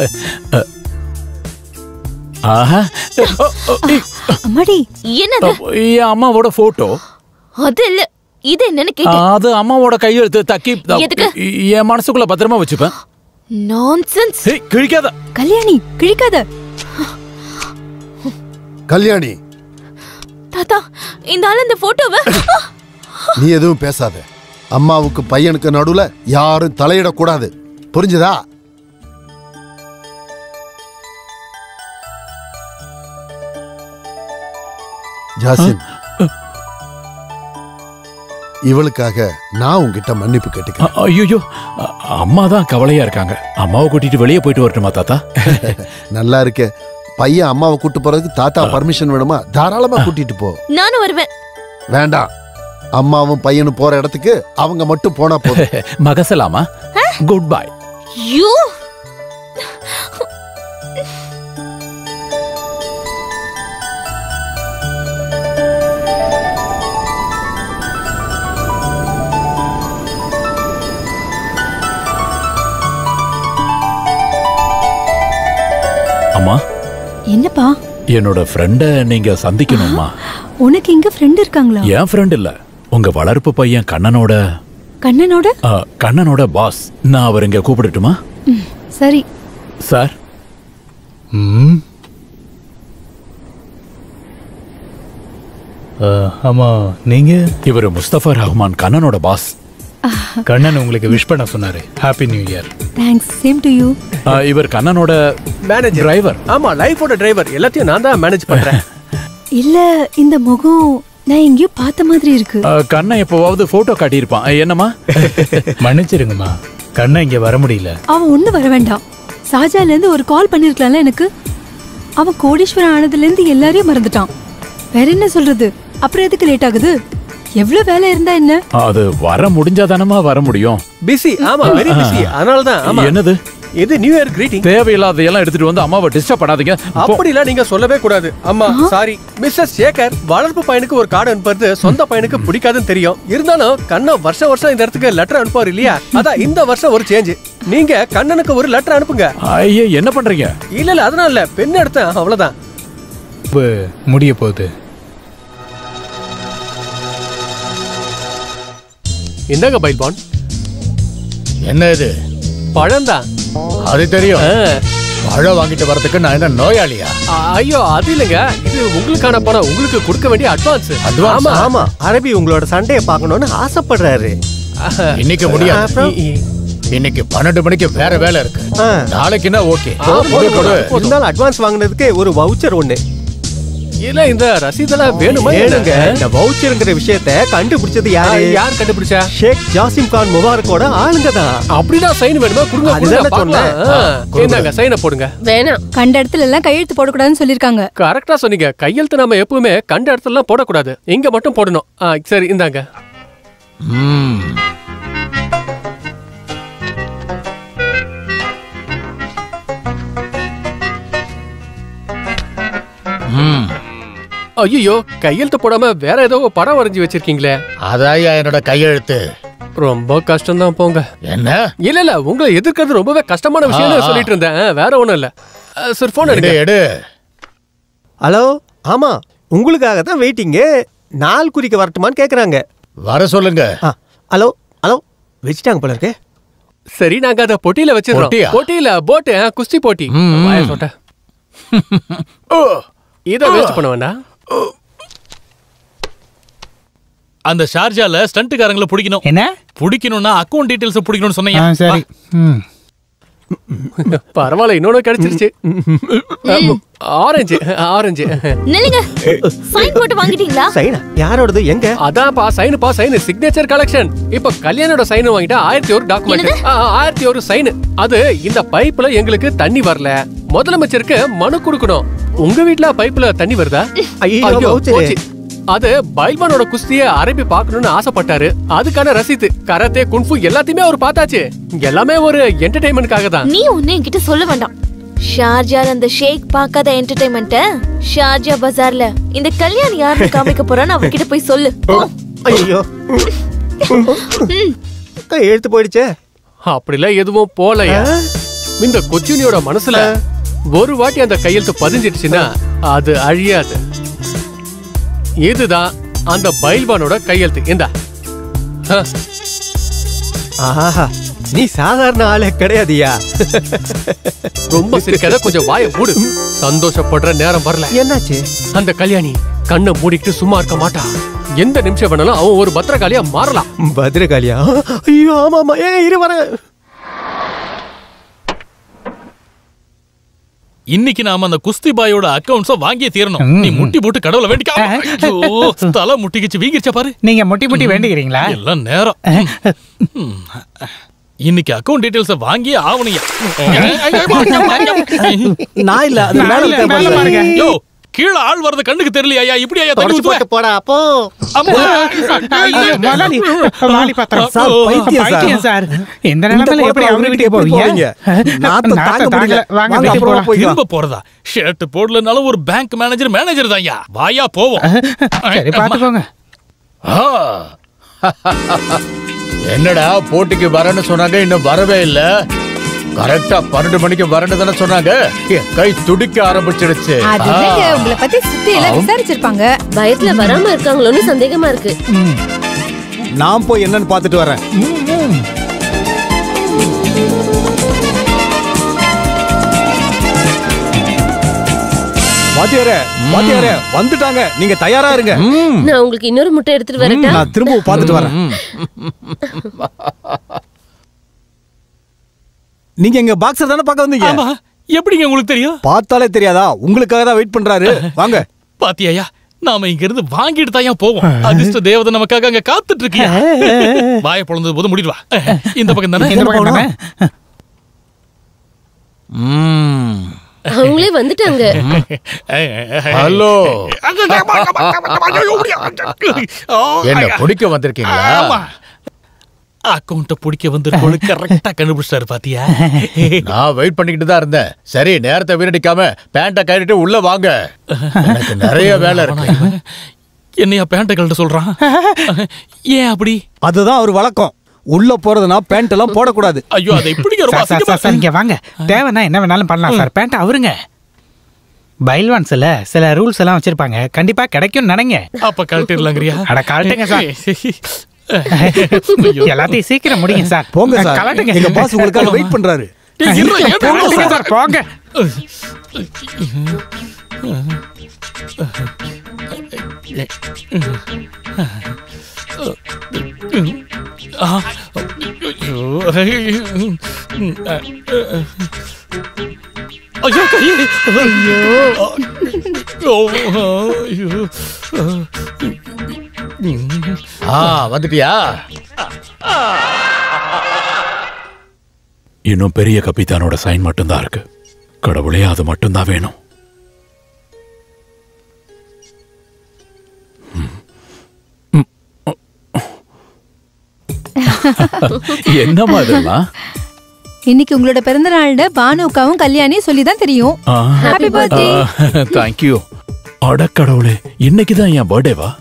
Speaker 7: ஆஹா
Speaker 17: அம்மாடி
Speaker 16: என்னது
Speaker 7: என் அம்மாவோட போட்டோ
Speaker 16: அது இல்ல இது என்னன்னு கேட்டேன்
Speaker 7: அது அம்மாவோட கையெழுத்து தக்கி
Speaker 16: எதுக்கு?
Speaker 7: என் மனசுக்குள்ள பத்திரமா வச்சுப்பேன்
Speaker 16: நான்சென்ஸ்
Speaker 7: ஏய், கிழிக்காத
Speaker 17: கல்யாணி கிழிக்காத
Speaker 5: கல்யாணி
Speaker 16: தாத்தா இந்த ஆள் இந்த போட்டோவை
Speaker 5: நீ எதுவும் பேசாத அம்மாவுக்கு பையனுக்கு நடுவுல யாரும் தலையிடக்கூடாது புரிஞ்சுதா ஜாசிம் இவளுக்காக நான் உன்கிட்ட மன்னிப்பு கேட்டுக்கிறேன்
Speaker 7: ஐயோ அம்மா தான் கவலையா இருக்காங்க அம்மாவை கூட்டிட்டு வெளியே போயிட்டு வரட்டுமா தாத்தா
Speaker 5: நல்லா இருக்கே பையன் அம்மாவை கூட்டு போறதுக்கு தாத்தா பர்மிஷன் வேணுமா தாராளமா கூட்டிட்டு போ
Speaker 16: நானும் வருவேன்
Speaker 5: வேண்டாம் அம்மாவும் பையனும் போற இடத்துக்கு அவங்க மட்டும் போனா போதும்
Speaker 7: மகசலாமா குட் பை
Speaker 16: யூ
Speaker 7: அம்மா
Speaker 17: என்னப்பா
Speaker 7: என்னோட ஃப்ரெண்ட நீங்க சந்திக்கணுமா
Speaker 17: உனக்கு இங்க ஃப்ரெண்ட் இருக்காங்களா
Speaker 7: என் ஃப்ரெண்ட் இல்ல உங்க வளர்ப்பு பையன் கண்ணனோட
Speaker 17: கண்ணனோட
Speaker 7: ஆ, கண்ணனோட பாஸ் நான் அவர் இங்க கூப்பிடட்டுமா
Speaker 17: ம், சரி
Speaker 7: சார்
Speaker 9: ம் ஆமா நீங்க
Speaker 7: இவர் முஸ்தபா ரஹ்மான் கண்ணனோட பாஸ்
Speaker 9: கண்ணன் உங்களுக்கு விஷ் பண்ண சொன்னாரு happy new year
Speaker 17: thanks same to you
Speaker 7: ஆ, இவர் கண்ணனோட
Speaker 2: மேனேஜர்
Speaker 7: டிரைவர்
Speaker 2: ஆமா லைஃபோட டிரைவர் எல்லாத்தையும் நான் தான் மேனேஜ் பண்றேன்
Speaker 17: இல்ல இந்த முகம் நான் எங்கேயோ பார்த்த மாதிரி இருக்கு
Speaker 7: ஆ, கண்ணன் எப்போவாவது போட்டோ காட்டியிருப்பான் என்னம்மா
Speaker 9: மன்னிச்சிருங்கம்மா கண்ணன் இங்க வர முடியல
Speaker 17: அவன் ஒண்ணு வர வேண்டாம் சாஜால இருந்து ஒரு கால் பண்ணிருக்கலாம்ல எனக்கு அவன் கோடீஸ்வரன் ஆனதுல இருந்து எல்லாரையும் மறந்துட்டான் வேற என்ன சொல்றது அப்புறம் எதுக்கு லேட் ஆகுது எவ்வளவு வேலை இருந்தா என்ன
Speaker 7: அது வர முடிஞ்சாதானமா வர முடியும்
Speaker 2: பிஸி ஆமா வெரி பிஸி அதனால தான் ஆமா
Speaker 7: என்னது
Speaker 2: இது நியூ இயர் கிரீட்டிங்
Speaker 7: தேவையில்லாதையெல்லாம் எடுத்துட்டு வந்து அம்மாவை டிஸ்டர்ப் பண்ணாதீங்க இப்போ-
Speaker 2: அப்படிலாம் நீங்க சொல்லவே கூடாது அம்மா சாரி மிஸ்டர் சேகர் வளர்ப்பு பையனுக்கு ஒரு கார்டு அனுப்புறது சொந்த பையனுக்கு பிடிக்காதுன்னு தெரியும் இருந்தாலும் கண்ணா வருஷம் வருஷம் இந்த இடத்துக்கு லெட்டர் அனுப்புவார் இல்லையா அதான் இந்த வருஷம் ஒரு சேஞ்ச் நீங்க கண்ணனுக்கு ஒரு லெட்டர் அனுப்புங்க
Speaker 7: ஐயே என்ன பண்றீங்க
Speaker 2: இல்ல இல்ல அதனால இல்ல பெண் எடுத்தேன் அவ்வளவுதான்
Speaker 9: வ- முடிய போகுது
Speaker 12: என்னங்க பைல்பான்
Speaker 1: என்ன இது
Speaker 12: பழம்தான்
Speaker 1: அது தெரியும் பழம் வாங்கிட்டு வரதுக்கு நான் என்ன நோயாளியா
Speaker 12: அ- ஐயோ அது இல்லைங்க இது உங்களுக்கான பணம் உங்களுக்கு கொடுக்க வேண்டிய அட்வான்ஸ்
Speaker 2: ஆமா ஆமா அரபி உங்களோட சண்டையை பார்க்கணும்னு ஆசைப்படுறாரு
Speaker 1: இன்னைக்கு முடியாது
Speaker 2: அப்புறம்?
Speaker 1: இன்னைக்கு பன்னெண்டு மணிக்கு வேற வேலை இருக்கு நாளைக்குன்னா ஓகே கொடு, கொடு.
Speaker 2: இருந்தாலும் அட்வான்ஸ் வாங்குனதுக்கு ஒரு வவுச்சர் ஒண்ணு
Speaker 12: இல்ல இந்த ரசீதெல்லாம் வேணுமா
Speaker 2: ஏனுங்க இந்த வவுச்சர்ங்கிற விஷயத்த கண்டுபிடிச்சது யாரு
Speaker 12: ஆ, யார் கண்டுபிடிச்சா
Speaker 2: ஷேக் ஜாசிம் கான் முபாரக்கோட ஆளுங்க தான்
Speaker 12: அப்படிதான் சைன் வேணுமா கொடுங்க
Speaker 2: அதுதானே
Speaker 12: கொடுங்க
Speaker 2: சொன்னேன்.
Speaker 12: பார்க்கலாம். ஆ, என்னங்க சைனை போடுங்க
Speaker 10: வேணாம்
Speaker 17: கண்ட இடத்துல எல்லாம் கையெழுத்து போடக்கூடாதுன்னு சொல்லிருக்காங்க
Speaker 12: கரெக்டா சொன்னீங்க கையெழுத்து நாம எப்பவுமே கண்ட இடத்துல போடக்கூடாது இங்க மட்டும் போடணும் ஆ, சரி இந்தாங்க
Speaker 1: ம். ம்.
Speaker 12: ஐயோ கையெழுத்து போடாம வேற ஏதோ படம் வரைஞ்சி வச்சிருக்கீங்களே
Speaker 1: அதாயா என்னோட கையெழுத்து
Speaker 12: ரொம்ப கஷ்டம் தான் போங்க
Speaker 1: என்ன
Speaker 12: இல்ல இல்ல உங்களை எதிர்க்கிறது ரொம்பவே கஷ்டமான விஷயம்
Speaker 1: ஆ, ஆ.
Speaker 12: சொல்லிட்டு இருந்தேன் ஆ, வேற ஒண்ணும் இல்ல ஆ, சரி போன்
Speaker 1: எடு,
Speaker 12: எடுங்க
Speaker 1: எடு
Speaker 2: ஹலோ ஆமா உங்களுக்காக தான் வெயிட்டிங்கு நாள் குறிக்க வரட்டுமான்னு கேக்குறாங்க
Speaker 1: வர சொல்லுங்க
Speaker 2: ஹலோ ஹலோ வச்சுட்டாங்க போல இருக்கே
Speaker 12: சரி நாங்க அத பொட்டியில வச்சிருக்கோம்
Speaker 1: பொட்டியா?
Speaker 12: பொட்டியில போட்டு ஆ, குஸ்தி போட்டி
Speaker 1: ம்.
Speaker 12: வாயை சொட்ட இத வேஸ்ட் பண்ண வேண்டாம்
Speaker 3: அந்த ஷார்ஜால ஸ்டண்ட்டுக்காரங்கள பிடிக்கணும்
Speaker 9: என்ன
Speaker 3: பிடிக்கணும்னா அக்கவுண்ட் டீடைல்ஸ் பிடிக்கணும்னு
Speaker 9: ஆ,
Speaker 3: சொன்னீங்க
Speaker 9: சரி ம்
Speaker 12: பரவாயில்ல இன்னொன்னு கிடைச்சிருச்சு ஆரஞ்சு ஆரஞ்சு
Speaker 16: நில்லுங்க சைன் போட்டு வாங்கிட்டீங்களா
Speaker 2: சைனா யாரோடது எங்க
Speaker 12: அதான்ப்பா சைனுப்பா சைன் சிக்னேச்சர் கலெக்ஷன் இப்ப கல்யாணோட சைன் வாங்கிட்டா ஆயிரத்தி ஒரு டாக்குமெண்ட் ஆயிரத்தி ஒரு சைன் அது இந்த பைப்ல எங்களுக்கு தண்ணி வரல முதலமைச்சருக்கு மனு கொடுக்கணும் உங்க வீட்ல பைப்ல தண்ணி வருதா
Speaker 2: ஐயோ,
Speaker 12: ஐயோ,
Speaker 2: வவுச்சரு.
Speaker 12: போச்சு. அது பைல்வானோட குஸ்திய அரபி பார்க்கணும்னு ஆசைப்பட்டாரு அதுக்கான ரசீது கராத்தே குன்ஃபு எல்லாத்தையுமே அவர் பார்த்தாச்சு எல்லாமே ஒரு என்டர்டைன்மெண்ட்காக தான்
Speaker 16: நீ ஒண்ணு என்கிட்ட சொல்ல வேண்டாம் ஷார்ஜால அந்த ஷேக் பார்க்காத என்டர்டைன்மெண்ட்ட ஷார்ஜா பஜார்ல இந்த கல்யாணம் யாருன்னு காமிக்க போறான்னு அவர்கிட்ட போய் சொல்லு போ.
Speaker 2: ஐயோ எழுத்து போயிடுச்சே
Speaker 12: அப்படிலாம் எதுவும் போலையா இந்த கொச்சினியோட மனசுல ஒரு வாட்டி அந்த கையெழுத்து பதிஞ்சிடுச்சுன்னா அது அழியாது இதுதான் அந்த பைல்வானோட கையெழுத்து இந்தா ஆ,
Speaker 2: ஆஹா நீ சாதாரண ஆளே கிடையாதுயா
Speaker 12: ரொம்ப சிரிக்காத கொஞ்சம் வாயை மூடு சந்தோஷப்படுற நேரம் வரல
Speaker 2: என்னாச்சு
Speaker 12: அந்த கல்யாணி கண்ணை மூடிக்கிட்டு சும்மா இருக்க மாட்டா எந்த நிமிஷம் வேணாலும் அவன் ஒரு பத்திரகாளியா மாறலாம்
Speaker 2: பத்ரகாளியா ஐயோ ஆமா ஆமா ஏ இரு வரேன்
Speaker 3: இன்னைக்கு நாம அந்த குஸ்தி பாயோட அக்கவுண்ட்ஸ வாங்கியே தீரணும் நீ முட்டி போட்டு கடவுளை வேண்டிக்கா ஐயோ, தலை முட்டிக்கிச்சு வீங்கிருச்சா பாரு
Speaker 9: நீங்க முட்டி முட்டி வேண்டிக்கிறீங்களா
Speaker 3: எல்லாம் நேரம் ம். இன்னைக்கு அக்கவுண்ட் டீடைல்ஸ் வாங்கி ஆவணியா
Speaker 8: நான் இல்ல அது மேல இருக்க பாருங்க.
Speaker 3: யோ கீழே ஆள் வரது கண்ணுக்கு தெரியலையா இப்படி ஐயா தண்ணி ஊத்துவ?
Speaker 2: போடா அப்போ
Speaker 3: அம்மா.
Speaker 9: ஐயோ, முதலாளி, வாலி பாத்திரம்.
Speaker 8: சார், பைத்தியம் சார்.
Speaker 9: பைத்தியம் சார் இந்த
Speaker 8: இந்த
Speaker 9: நிலைமையில எப்படி
Speaker 8: குழப்பம்
Speaker 9: அவங்க வீட்டுக்கு போவீங்க
Speaker 8: நாத்தம் தாங்க
Speaker 9: நாத்தம்
Speaker 8: முடியல.
Speaker 9: தாங்கல. வாங்க
Speaker 8: வாங்க,
Speaker 9: வீட்டுக்கு
Speaker 8: அப்புறமா
Speaker 9: போலாம்.
Speaker 8: போய்க்கலாம்.
Speaker 3: திரும்ப போறதா ஷர்ட் போடலனாலும் ஒரு பேங்க் மேனேஜர் மேனேஜர் தான்யா வாயா போவோம்
Speaker 9: சரி பாத்துக்கோங்க
Speaker 1: ஆ. என்னடா போட்டிக்கு வரேன்னு சொன்னாங்க இன்னும் வரவே இல்ல கரெக்டா பன்னெண்டு மணிக்கு வரேன்னு தானே சொன்னாங்க என் கை துடிக்க ஆரம்பிச்சிடுச்சு
Speaker 21: அது
Speaker 1: ஆ.
Speaker 21: இல்லைங்க, உங்களை பத்தி சுத்தி எல்லாம் விசாரிச்சிருப்பாங்க
Speaker 10: பயத்துல வராம இருக்காங்களோன்னு சந்தேகமா இருக்கு
Speaker 8: நான் போய் என்னன்னு பார்த்துட்டு வரேன் வாத்தியாரே வாத்தியாரே வந்துட்டாங்க நீங்க தயாரா இருங்க
Speaker 10: நான் உங்களுக்கு இன்னொரு முட்டை எடுத்துட்டு வரட்டா
Speaker 8: நான் திரும்ப பார்த்துட்டு வரேன் நீங்க எங்க பாக்ஸர் தானே பார்க்க வந்தீங்க
Speaker 3: ஆமா எப்படிங்க உங்களுக்கு தெரியும்
Speaker 8: பார்த்தாலே தெரியாதா உங்களுக்காக தான் வெயிட் பண்றாரு வாங்க
Speaker 3: பாத்தியாயா நாம இங்க இருந்து வாங்கிட்டு தான் போவோம் அதிர்ஷ்ட தேவதை நமக்காக அங்க காத்துட்டு இருக்கியா வாய பொழந்தது போது முடிடுவா இந்த பக்கம் தானே
Speaker 9: இந்த பக்கம் தானே
Speaker 1: ம்.
Speaker 10: அவங்களே வந்துட்டாங்க
Speaker 1: ஹலோ என்ன பிடிக்க வந்திருக்கீங்களா
Speaker 3: அக்கௌண்ட பிடிக்க வந்திருக்கோம் கரெக்டா கண்டுபிடிச்சாரு பாத்தியா
Speaker 1: நான் வெயிட் பண்ணிக்கிட்டு தான் இருந்தேன் சரி நேரத்தை வீணடிக்காம பேண்ட கட்டிட்டு உள்ள வாங்க எனக்கு நிறைய வேலை இருக்கு
Speaker 3: என்னையா பேண்ட கழட்ட சொல்றான் ஏன் அப்படி
Speaker 8: அதுதான் அவர் வழக்கம் உள்ள போறதுனா பேண்ட் எல்லாம் போடக்கூடாது
Speaker 3: ஐயோ அதை இப்படி ரொம்ப
Speaker 9: சார், சார், சார், சார், இங்க வாங்க தேவைன்னா என்ன வேணாலும் பண்ணலாம் சார் பேண்ட் அவருங்க பைல்வான்ஸ்ல சில ரூல்ஸ் எல்லாம் வச்சிருப்பாங்க கண்டிப்பா கிடைக்கும் நினைங்க
Speaker 3: அப்ப கழட்டிடலாங்கிறியா
Speaker 9: அட கழட்டுங்க சார் எல்லாத்தையும் சீக்கிரம் முடிங்க சார்
Speaker 8: போங்க சார்.
Speaker 9: கலட்டுங்க
Speaker 8: எங்க boss உங்களுக்காக wait பண்றாரு.
Speaker 9: டேய், இருடா, ஏன்
Speaker 8: போங்க
Speaker 9: போங்க
Speaker 8: சார்.
Speaker 9: சார் போங்க
Speaker 3: ஆ, ஐயோ, ஐயோ கை ஐயோ
Speaker 1: ஆ வந்துட்டியா
Speaker 7: இன்னும் பெரிய கப்பித்தானோட சைன் மட்டும்தான் இருக்கு கடவுளே அது மட்டும்தான் வேணும் என்னம்மா இதெல்லாம்
Speaker 21: இன்னைக்கு உங்களோட பிறந்த நாள்ல பானுக்காவும் கல்யாணியும் சொல்லி தான் தெரியும் ஹாப்பி பர்த்டே
Speaker 7: தேங்க்யூ அடக்கடவுளே இன்னைக்கு தான் என் பர்த்டேவா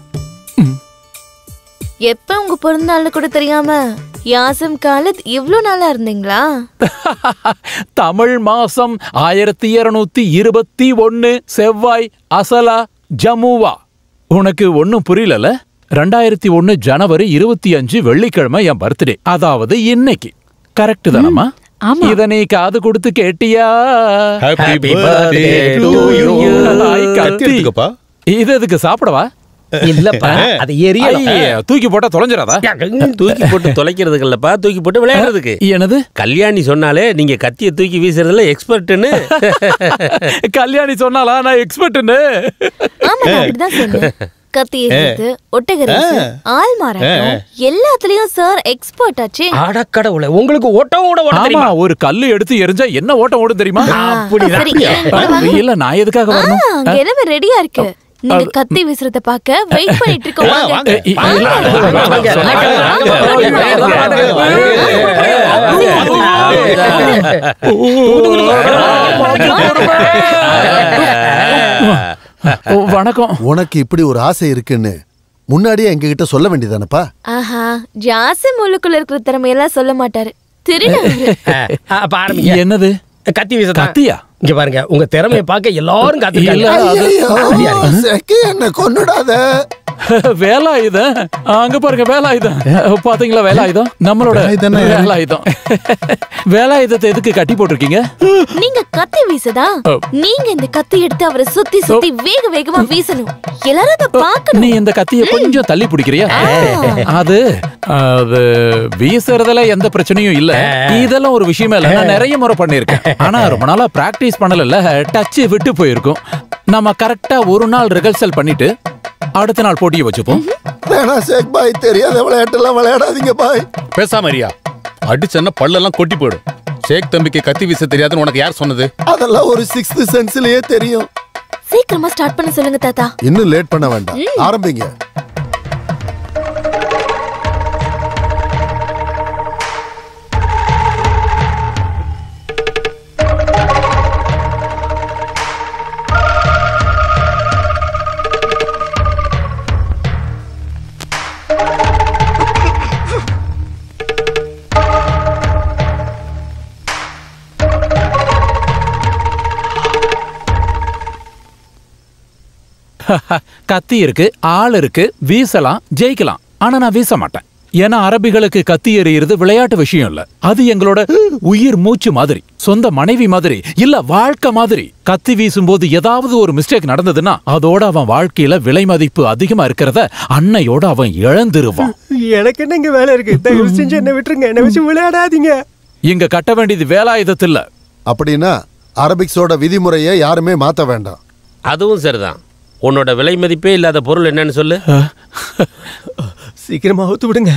Speaker 16: எப்ப உங்க பிறந்த நாள் கூட தெரியாம யாசம் காலத் இவ்ளோ நாளா இருந்தீங்களா
Speaker 7: தமிழ் மாசம் ஆயிரத்தி இருநூத்தி இருபத்தி ஒன்னு செவ்வாய் அசலா ஜமுவா உனக்கு ஒன்னும் புரியலல ரெண்டாயிரத்தி ஒன்னு ஜனவரி இருபத்தி அஞ்சு வெள்ளிக்கிழமை என் பர்த்டே அதாவது இன்னைக்கு கரெக்ட் தானம்மா இத நீ காது கொடுத்து கேட்டியா
Speaker 19: Happy birthday to you.
Speaker 7: ஐ,
Speaker 19: கத்தி
Speaker 7: கத்தி.
Speaker 19: எடுத்துக்கப்பா.
Speaker 7: இது எதுக்கு சாப்பிடவா
Speaker 18: இல்லப்பா, அது எரியலாம்.
Speaker 7: ஐயே, தூக்கி போட்டா தொலைஞ்சிடாதா
Speaker 6: தூக்கி போட்டு தொலைக்கிறதுக்கு இல்லப்பா தூக்கி போட்டு விளையாடுறதுக்கு
Speaker 7: என்னது
Speaker 6: கல்யாணி சொன்னாலே நீங்க கத்தியை தூக்கி வீசுறதுல எக்ஸ்பர்ட்னு
Speaker 7: கல்யாணி சொன்னாலா நான் எக்ஸ்பர்ட்னு
Speaker 16: ஆமா நான் அப்படிதான் சொன்னேன் கத்தி எறிறது ஒட்டகரசு ஆள் மாறாட்டம் எல்லாத்துலயும் சார் எக்ஸ்பர்ட் ஆச்சே
Speaker 18: அடக்கடவுளே உங்களுக்கு ஓட்டம் ஓட ஓட
Speaker 7: ஆமா
Speaker 18: தெரியுமா
Speaker 7: ஒரு கல்லு எடுத்து எரிஞ்சா என்ன ஓட்டம் ஓடும் தெரியுமா
Speaker 16: அப்படிதான். சரி, இங்க வாங்க.
Speaker 7: இல்ல நான் எதுக்காக
Speaker 16: ஆ,
Speaker 7: வரணும்
Speaker 16: அங்க எல்லாமே ரெடியா இருக்கு நீங்க கத்தி வீசுறத பாக்க வெயிட் பண்ணிட்டு இருக்கோம் வாங்க.
Speaker 7: இ- இல்ல, வணக்கம்
Speaker 5: உனக்கு இப்படி ஒரு ஆசை இருக்குன்னு முன்னாடியே எங்ககிட்ட சொல்ல வேண்டியதானப்பா
Speaker 16: ஆஹா ஜாசிம் உள்ளுக்குள்ள இருக்கிற திறமையெல்லாம் சொல்ல மாட்டாரு திருடு
Speaker 18: அப்ப ஆரம்பிங்க
Speaker 7: என்னது
Speaker 18: கத்தி வீச
Speaker 7: கத்தியா
Speaker 18: இங்க பாருங்க உங்க திறமையை பார்க்க எல்லாரும் காத்திருக்காங்க
Speaker 5: என்ன கொன்னுடாத
Speaker 7: வேலாயுதம் அங்க பாருங்க வேலாயுதம் பாத்தீங்களா வேலாயுதம் நம்மளோட வேலாயுதம் வேலாயுதத்தை எதுக்கு கட்டி போட்டிருக்கீங்க
Speaker 16: நீங்க கத்தி வீசதா நீங்க இந்த கத்தி எடுத்து அவரை சுத்தி சுத்தி வேக வேகமா வீசணும் எல்லாரும் அதை பார்க்கணும்
Speaker 7: நீ இந்த கத்திய கொஞ்சம் தள்ளி பிடிக்கிறியா அது அது வீசுறதுல எந்த பிரச்சனையும் இல்ல இதெல்லாம் ஒரு விஷயமே இல்ல நான் நிறைய முறை பண்ணிருக்கேன் ஆனா ரொம்ப நாளா பிராக்டிஸ் பண்ணல டச் விட்டு போயிருக்கும் நம்ம கரெக்டா ஒரு நாள் ரிஹர்சல் பண்ணிட்டு அடுத்த நாள் போட்டியை வச்சுப்போம்
Speaker 5: வேணா சேக் பாய் தெரியாத விளையாட்டெல்லாம் விளையாடாதீங்க பாய்
Speaker 19: பேசாம இருயா அடிச்சன்னா பல்லெல்லாம் கொட்டி போயிடும் ஷேக் தம்பிக்கு கத்தி வீச தெரியாதுன்னு உனக்கு யார் சொன்னது
Speaker 5: அதெல்லாம் ஒரு சிக்ஸ்த் சென்ஸ்லயே தெரியும்
Speaker 16: சீக்கிரமா ஸ்டார்ட் பண்ண சொல்லுங்க தாத்தா
Speaker 5: இன்னும் லேட் பண்ண வேண்டாம் ஆரம்பிங்க
Speaker 7: கத்தி இருக்கு ஆள் இருக்கு வீசலாம் ஜெயிக்கலாம் ஆனா நான் வீச மாட்டேன் ஏன்னா அரபிகளுக்கு கத்தி எறிகிறது விளையாட்டு விஷயம் இல்ல அது எங்களோட உயிர் மூச்சு மாதிரி சொந்த மனைவி மாதிரி இல்ல வாழ்க்கை மாதிரி கத்தி வீசும்போது ஏதாவது ஒரு மிஸ்டேக் நடந்ததுன்னா அதோட அவன் வாழ்க்கையில விலை மதிப்பு அதிகமா இருக்கிறத அன்னையோட அவன் இழந்துருவான்
Speaker 2: எனக்கு என்ன இங்க வேலை இருக்கு தயவு செஞ்சு என்ன விட்டுருங்க என்ன வச்சு விளையாடாதீங்க
Speaker 7: இங்க கட்ட வேண்டியது வேலாயுதத்தில்
Speaker 5: அப்படின்னா அரபிக்ஸோட விதிமுறையை யாருமே மாத்த வேண்டாம்
Speaker 6: அதுவும் சரிதான் உன்னோட விலை மதிப்பே இல்லாத பொருள் என்னன்னு சொல்லு
Speaker 2: சீக்கிரமா அவுத்து விடுங்க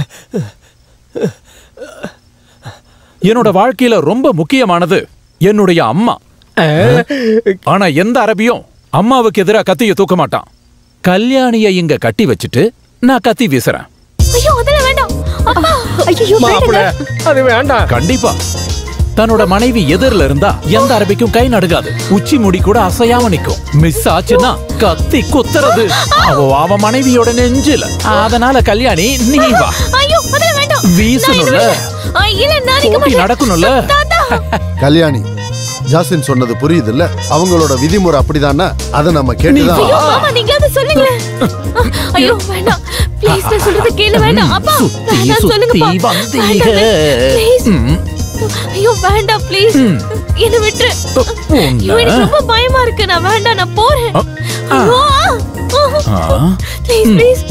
Speaker 7: என்னோட வாழ்க்கையில ரொம்ப முக்கியமானது என்னுடைய அம்மா ஆனா எந்த அரபியும் அம்மாவுக்கு எதிராக கத்திய தூக்க மாட்டான் கல்யாணிய இங்க கட்டி வச்சுட்டு நான் கத்தி வீசுறேன்
Speaker 16: ஐயோ அதெல்லாம் வேண்டாம் அப்பா ஐயோ
Speaker 18: மாப்பிள அது வேண்டாம்
Speaker 7: கண்டிப்பா தன்னோட மனைவி எதிரில இருந்தா எந்த அரபிக்கும் கை நடுங்காது உச்சி முடி கூட அசையாம நிக்கும் மிஸ் ஆச்சுன்னா கத்தி குத்துறது அவ அவ மனைவியோட நெஞ்சில அதனால கல்யாணி நீ வா
Speaker 16: ஐயோ அதெல்லாம் வேண்டாம்
Speaker 7: வீசணும்ல
Speaker 16: ஆ, இல்ல நான் நிக்க
Speaker 7: போட்டி
Speaker 16: மாட்டேன்.
Speaker 7: நடக்கணும்ல
Speaker 16: தாத்தா
Speaker 5: கல்யாணி ஜாஸ்மின் சொன்னது புரியுது இல்ல அவங்களோட விதிமுறை அப்படிதானே அதை நம்ம
Speaker 16: ஐயோ
Speaker 5: கேட்டுதான்
Speaker 16: மாமா நீங்களாவது சொல்லுங்களேன் ஐயோ வேண்டாம் ப்ளீஸ் நான் சொல்றது கேளு வேண்டாம் அப்பா வேண்டாம் சொல்லுங்கப்பா வேண்டாம் ப்ளீஸ் ஐயோ வேண்டாம் ப்ளீஸ் என்ன விட்டு ஐயோ எனக்கு ரொம்ப பயமா இருக்கு நான் வேண்டாம் நான் போறேன் ஐயோ please please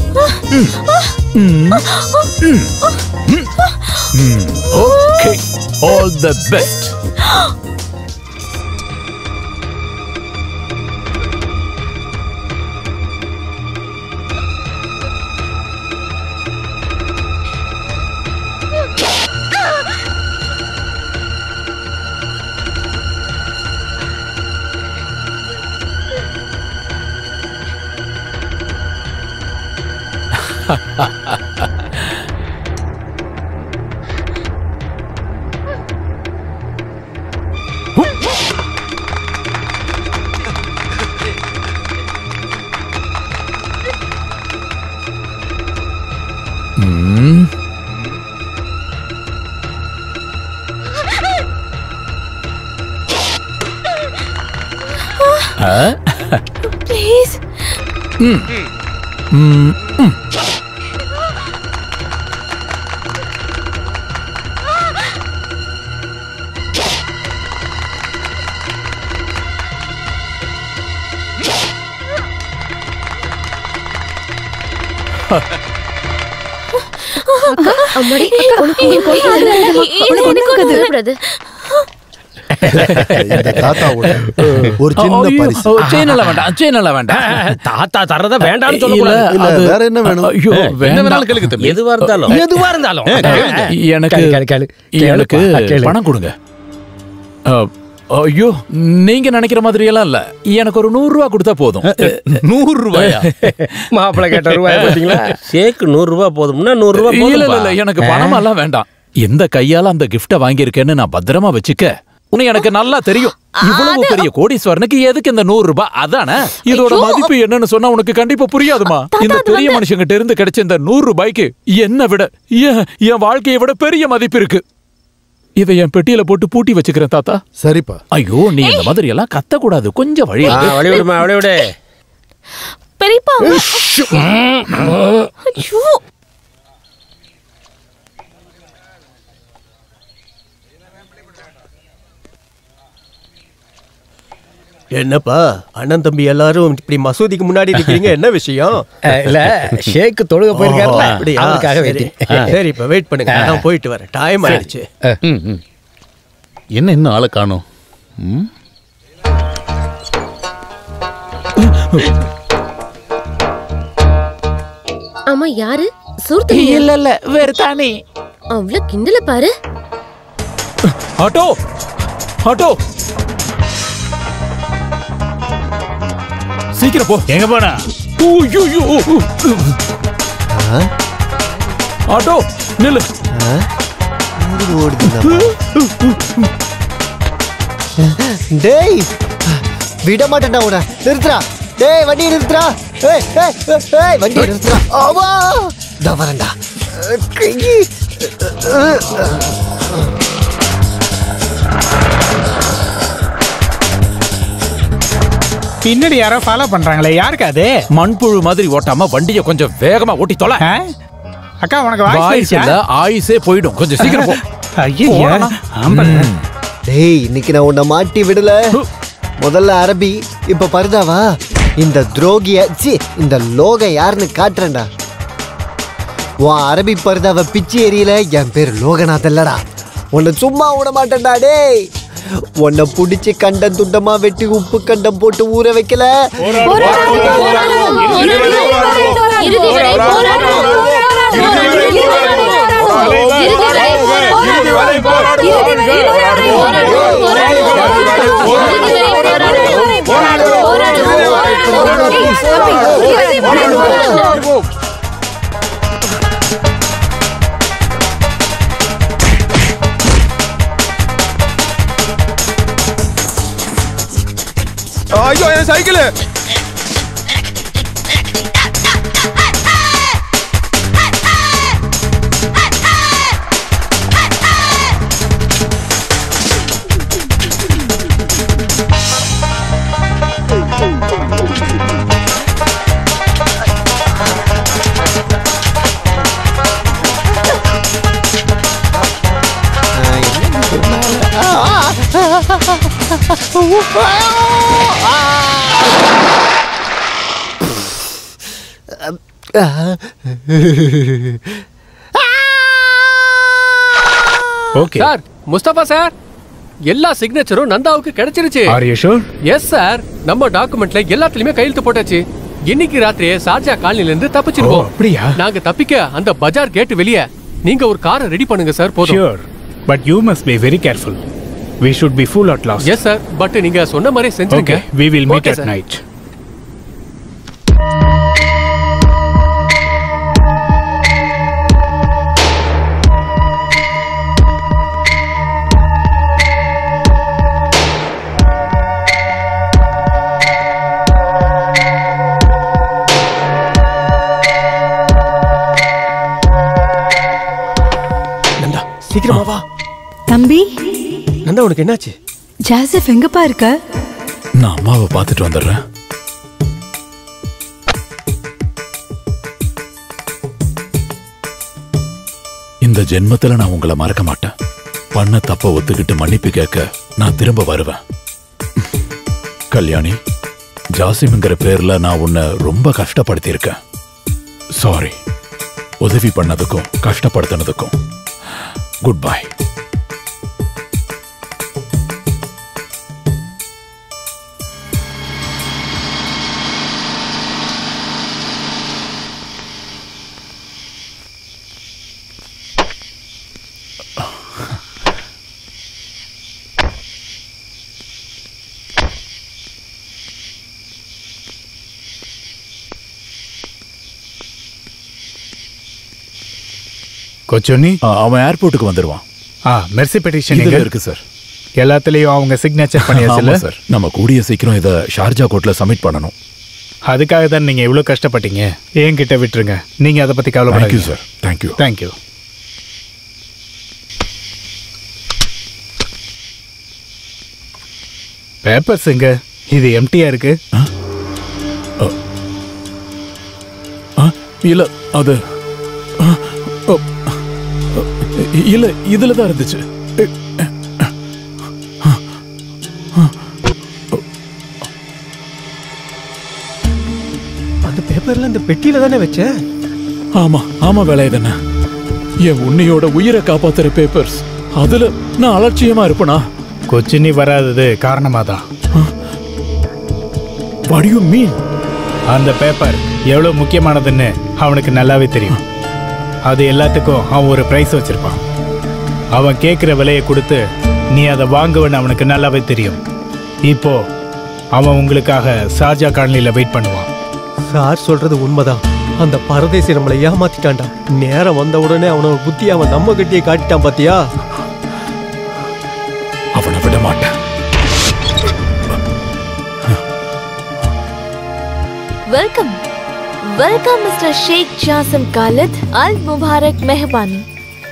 Speaker 7: okay all the best ம் ஆ
Speaker 16: ப்ளீஸ்
Speaker 7: ம் ம் ம்
Speaker 10: அம்மாடி உனக்கு உனக்கு ஒண்ணும் ஆகாது.
Speaker 5: இந்த தாத்தாவோட ஒரு சின்ன
Speaker 7: ஐயோ,
Speaker 5: பரிசு
Speaker 7: ஓ, செயின் எல்லாம் வேண்டாம் செயின் எல்லாம் வேண்டாம்
Speaker 18: தாத்தா தரத வேண்டாம்னு
Speaker 7: இல்ல,
Speaker 18: சொல்லக்கூடாது
Speaker 5: இல்ல
Speaker 7: அது-
Speaker 5: வேற என்ன வேணும்
Speaker 7: ஐயோ
Speaker 19: என்ன
Speaker 7: வேண்டாம்
Speaker 19: வேணாலும் கேளுங்க தம்பி
Speaker 12: எதுவா இருந்தாலும்
Speaker 18: எதுவா இருந்தாலும்
Speaker 7: எனக்கு
Speaker 18: கேளு, கேளு, கேளு.
Speaker 7: எனக்கு
Speaker 18: கேளுப்பா, கேளு.
Speaker 7: பணம் கொடுங்க அ, ஐயோ நீங்க நினைக்கிற மாதிரி எல்லாம் இல்ல எனக்கு ஒரு நூறு ரூபாய் கொடுத்தா போதும்
Speaker 19: நூறு ரூபாயா
Speaker 18: மாப்பிள்ளை கேட்ட ரூபாய் பாத்தீங்களா
Speaker 12: ஷேக்கு நூறு ரூபாய் போதும்னா நூறு ரூபாய்
Speaker 7: இல்ல இல்ல
Speaker 12: போதும்
Speaker 7: இல்ல எனக்கு பணம் எல்லாம் வேண்டாம் எந்த கையால அந்த கிஃப்ட வாங்கியிருக்கேன்னு நான் பத்திரமா வச்சுக்க உன்னை எனக்கு நல்லா தெரியும் இவ்வளவு பெரிய கோடீஸ்வரனுக்கு எதுக்கு இந்த நூறு ரூபாய் அதானே இதோட மதிப்பு என்னன்னு சொன்னா உனக்கு கண்டிப்பா புரியாதுமா இந்த பெரிய மனுஷங்கிட்ட இருந்து கிடைச்ச இந்த நூறு ரூபாய்க்கு என்ன விட என் என் வாழ்க்கையை விட பெரிய மதிப்பு இருக்கு இதை என் பெட்டியில போட்டு பூட்டி வச்சுக்கிறேன் தாத்தா
Speaker 5: சரிப்பா
Speaker 7: ஐயோ நீ இந்த மாதிரி எல்லாம் கத்த கூடாது கொஞ்சம் வழி
Speaker 12: ஆ,
Speaker 7: விடு.
Speaker 12: வழி விடுமா வழி விடு
Speaker 16: பெரியப்பா ஐயோ
Speaker 2: என்னப்பா அண்ணன் தம்பி எல்லாரும் இப்படி மசூதிக்கு முன்னாடி நிக்கிறீங்க என்ன விஷயம்
Speaker 18: அஹ், இல்ல ஷேக் தொழுக போயிருக்காருல
Speaker 2: அப்படியா
Speaker 18: அவருக்காக
Speaker 2: சரி.
Speaker 18: வெயிட்டிங்
Speaker 2: சரி இப்ப வெயிட் பண்ணுங்க நான் போயிட்டு வரேன் டைம் ஆயிடுச்சு
Speaker 19: ம், ம். என்ன இன்னும் ஆளை காணோம் ம்?
Speaker 10: ஆமா யாரு சூர்த்தி
Speaker 7: இல்ல இல்ல வேற தானே
Speaker 10: அவ்வளவு கிண்டல பாரு
Speaker 7: ஆட்டோ ஆட்டோ சீக்கிரம் போ
Speaker 9: எங்க போனா
Speaker 7: ஐயோ ஆட்டோ நில்லு
Speaker 11: டேய் விட மாட்டேன்டா உன நிறுத்துறா டேய் வண்டி நிறுத்துறா ஏய் ஏய் ஏய், ஏய் வண்டி நிறுத்துறா ஆமா இதோ வரேன்டா அஹ், கை அஹ், அஹ்.
Speaker 9: பின்னாடி யாரோ ஃபாலோ பண்றாங்களே யாருக்கு அது
Speaker 7: மண்புழு மாதிரி ஓட்டாம வண்டியை கொஞ்சம் வேகமா ஓட்டி தொலை
Speaker 9: ஆ? அக்கா உனக்கு
Speaker 7: வாய்ஸ்
Speaker 9: வாய்ஸ்
Speaker 7: இல்ல ஆயுசே போயிடும் கொஞ்சம் சீக்கிரம் போ
Speaker 9: ஐயோ
Speaker 7: போடா.
Speaker 9: ஆம்பளை
Speaker 11: டேய் இன்னைக்கு நான் உன்னை மாட்டி விடல முதல்ல அரபி இப்ப பருதாவா இந்த துரோகிய சி இந்த லோக யாருன்னு காட்டுறேன்டா உன் அரபி பருதாவை பிச்சு எறியல என் பேர் லோகநாத் இல்லடா உன்னை சும்மா விட மாட்டேன்டா டேய் உன்னை புடிச்சு கண்டம் துண்டமா வெட்டி உப்பு கண்டம் போட்டு ஊற வைக்கல
Speaker 10: இறுதி வரை போராடுவோம்
Speaker 13: ஐயோ என் cycle
Speaker 9: okay
Speaker 12: sir Mustafa sir எல்லா சிக்னேச்சரும் நந்தாவுக்கு கிடைச்சிருச்சு
Speaker 9: Are you sure?
Speaker 12: Yes sir நம்ம டாக்குமெண்ட்ல எல்லாத்துலயுமே கையெழுத்து போட்டாச்சு இன்னைக்கு ராத்திரியே ஷார்ஜா காலனில இருந்து
Speaker 9: ஓ,
Speaker 12: தப்பிச்சிருவோம்
Speaker 9: அப்படியா?
Speaker 12: நாங்க தப்பிக்க அந்த பஜார் கேட் வெளியே நீங்க ஒரு காரை ரெடி பண்ணுங்க சார் போதும்
Speaker 9: sure but you must be very careful we should be full at last
Speaker 12: yes sir but நீங்க சொன்ன மாதிரி செஞ்சுங்க
Speaker 9: okay we will meet
Speaker 12: Okay,
Speaker 9: at
Speaker 12: sir.
Speaker 9: Night
Speaker 2: Nanda சீக்கிரமா வா
Speaker 21: தம்பி
Speaker 2: நந்தா உனக்கு என்னாச்சு
Speaker 21: ஜாசப் எங்கப்பா இருக்க
Speaker 7: நான் அம்மாவை பார்த்துட்டு வந்துடுறேன் இந்த ஜென்மத்துல நான் உங்களை மறக்க மாட்டேன் பண்ண தப்ப ஒத்துக்கிட்டு மன்னிப்பு கேட்க நான் திரும்ப வருவேன் கல்யாணி ஜாசிம்ங்கிற பேர்ல நான் உன்னை ரொம்ப கஷ்டப்படுத்தியிருக்கேன் சாரி உதவி பண்ணதுக்கும் கஷ்டப்படுத்தினதுக்கும் குட் பை
Speaker 9: கொச்சொன்னி
Speaker 7: அவன் ஏர்போர்ட்டுக்கு வந்துடுவான்
Speaker 9: ஆ மெர்சி பெட்டிஷன்
Speaker 7: இதுல
Speaker 9: எங்க
Speaker 7: இருக்கு சார்
Speaker 9: எல்லாத்துலயும் அவங்க சிக்னேச்சர் பண்ணியாச்சுல
Speaker 7: ஆமா சார் நம்ம கூடிய சீக்கிரம் இதை ஷார்ஜா கோர்ட்ல சப்மிட் பண்ணணும்
Speaker 9: அதுக்காக தான் நீங்க இவ்வளவு கஷ்டப்பட்டீங்க என்கிட்ட விட்டுருங்க நீங்க அதை பத்தி
Speaker 7: தேங்க்யூ
Speaker 9: கவலைப்படாதீங்க
Speaker 7: சார் தேங்க்யூ
Speaker 9: தேங்க்யூ பேப்பர்ஸ் எங்க இது எம்டியா இருக்கு
Speaker 7: இல்ல அது அ, அ, அ, இல்ல இதுல தான் இருந்துச்சு
Speaker 2: அந்த பேப்பர்ல இந்த பெட்டியில தானே வச்ச
Speaker 7: ஆமா ஆமா வேலை என்ன என் உன்னையோட உயிரை காப்பாத்துற பேப்பர்ஸ் அதுல நான் அலட்சியமா இருப்பனா
Speaker 9: கொச்சினி வராதது காரணமா தான்
Speaker 7: What do you mean?
Speaker 9: அந்த பேப்பர் எவ்வளவு முக்கியமானதுன்னு அவனுக்கு நல்லாவே தெரியும் அது எல்லாத்துக்கும் அவன் ஒரு பிரைஸ் வச்சிருப்பான் அவன் கேட்குற விலையை கொடுத்து நீ அதை வாங்குவன்னு அவனுக்கு நல்லாவே தெரியும் இப்போ அவன் உங்களுக்காக ஷார்ஜா காலனியில் வெயிட் பண்ணுவான்
Speaker 2: சார் சொல்றது உண்மைதான் அந்த பரதேசி நம்மளை ஏமாத்திட்டான்டா நேரம் வந்த உடனே அவனோட புத்தி அவன் நம்ம கட்டியே காட்டிட்டான் பாத்தியா
Speaker 7: அவனை விட மாட்டேன்
Speaker 16: welcome welcome mister sheikh Jasim Khalid Al Mubarak Mehbani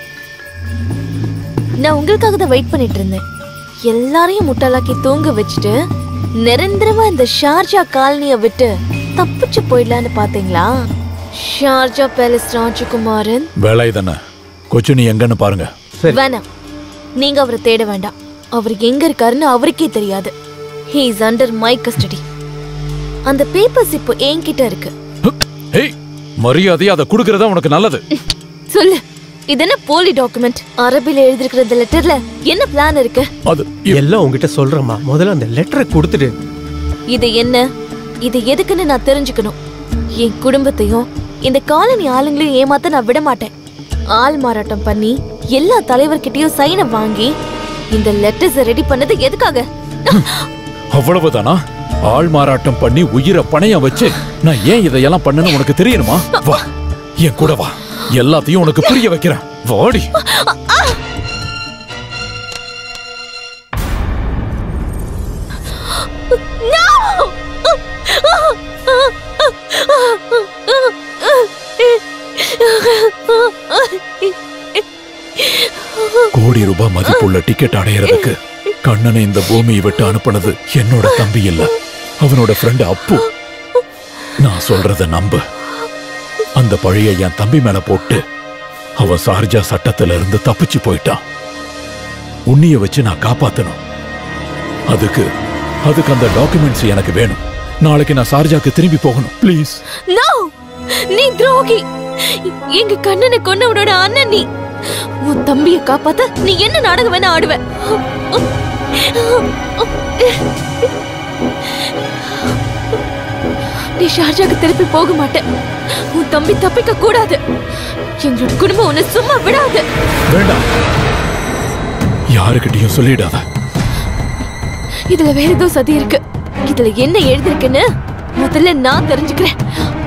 Speaker 16: நான் உங்களுக்காக தான் வெயிட் பண்ணிட்டு இருந்தேன் எல்லாரையும் முட்டாளாக்கி தூங்க வச்சுட்டு நிரந்தரமா இந்த ஷார்ஜா காலனிய விட்டு தப்பிச்சு போயிடலான்னு பாத்தீங்களா ஷார்ஜா பேலஸ் ராஜகுமாரன்
Speaker 7: வேலை தானே கொச்சு நீ எங்கன்னு பாருங்க
Speaker 16: வேணாம் நீங்க அவரை தேட வேண்டாம் அவர் எங்க இருக்காருன்னு அவருக்கே தெரியாது he is under my custody அந்த பேப்பர்ஸ் இப்போ என்கிட்ட இருக்கு
Speaker 7: ஏய் மரியாதையா அதை கொடுக்கறதா உனக்கு நல்லது
Speaker 16: சொல்லு இது என்ன போலி டாக்குமெண்ட் அரபில எழுதிருக்கிற இந்த லெட்டர்ல என்ன பிளான் இருக்கு
Speaker 7: அது
Speaker 2: எல்லாம் உங்ககிட்ட சொல்றேம்மா முதல்ல அந்த லெட்டரை கொடுத்துடு
Speaker 16: இது என்ன இது எதுக்குன்னு நான் தெரிஞ்சுக்கணும் என் குடும்பத்தையும் இந்த காலனி ஆளுங்களையும் ஏமாத்த நான் விட மாட்டேன் ஆள் மாறாட்டம் பண்ணி எல்லா தலைவர்கிட்டயும் சைனை வாங்கி இந்த லெட்டர்ஸை ரெடி பண்ணது எதுக்காக
Speaker 7: அவ்வளவுதானா ஆள் மாறாட்டம் பண்ணி உயிரை பணையம் வச்சு நான் ஏன் இதையெல்லாம் பண்ணேன்னு உனக்கு தெரியணுமா வா என் கூட வா எல்லாத்தையும் உனக்கு புரிய வைக்கிறேன் வாடி கோடி ரூபாய் மதிப்புள்ள டிக்கெட் அடையறதுக்கு கண்ணனை இந்த பூமியை விட்டு அனுப்புனது என்னோட தம்பி இல்ல அவனோட ஃப்ரெண்ட் அப்பு நான் சொல்றத நம்பு அந்த பழிய என் தம்பி மேல போட்டு அவன் சார்ஜா சட்டத்துல இருந்து தப்பிச்சு போயிட்டான் உன்னைய வச்சு நான் காப்பாத்தணும் அதுக்கு அதுக்கு அந்த டாக்குமெண்ட்ஸ் எனக்கு வேணும் நாளைக்கு நான் சார்ஜாக்கு திரும்பி போகணும் ப்ளீஸ்
Speaker 16: நோ நீ துரோகி எங்க கண்ணனை கொன்னவனோட அண்ணன் நீ உன் தம்பியை காப்பாத்த நீ என்ன நாடகம் வேணா ஆடுவ நீ ஷார்ஜாக்கு திருப்பி போக மாட்ட உன் தம்பி தப்பிக்க கூடாது எங்களோட குடும்பம் உன்னை சும்மா விடாது
Speaker 7: வேண்டாம் யாருக்கிட்டையும் சொல்லிடாத
Speaker 16: இதுல வேற ஏதோ சதி இருக்கு இதுல என்ன எழுதிருக்குன்னு முதல்ல நான் தெரிஞ்சுக்கிறேன்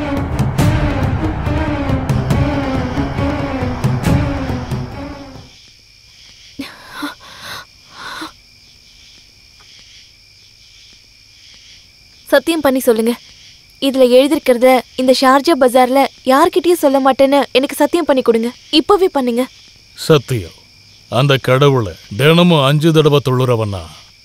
Speaker 16: சத்தியம் பண்ணி சொல்லுங்க இதுல எழுதிருக்கிறத இந்த ஷார்ஜா பஜார்ல யார்கிட்டயும் சொல்ல மாட்டேன்னு எனக்கு சத்தியம் பண்ணி கொடுங்க இப்பவே பண்ணுங்க
Speaker 3: சத்தியம் அந்த கடவுளை தினமும் அஞ்சு தடவை தொழுறவனா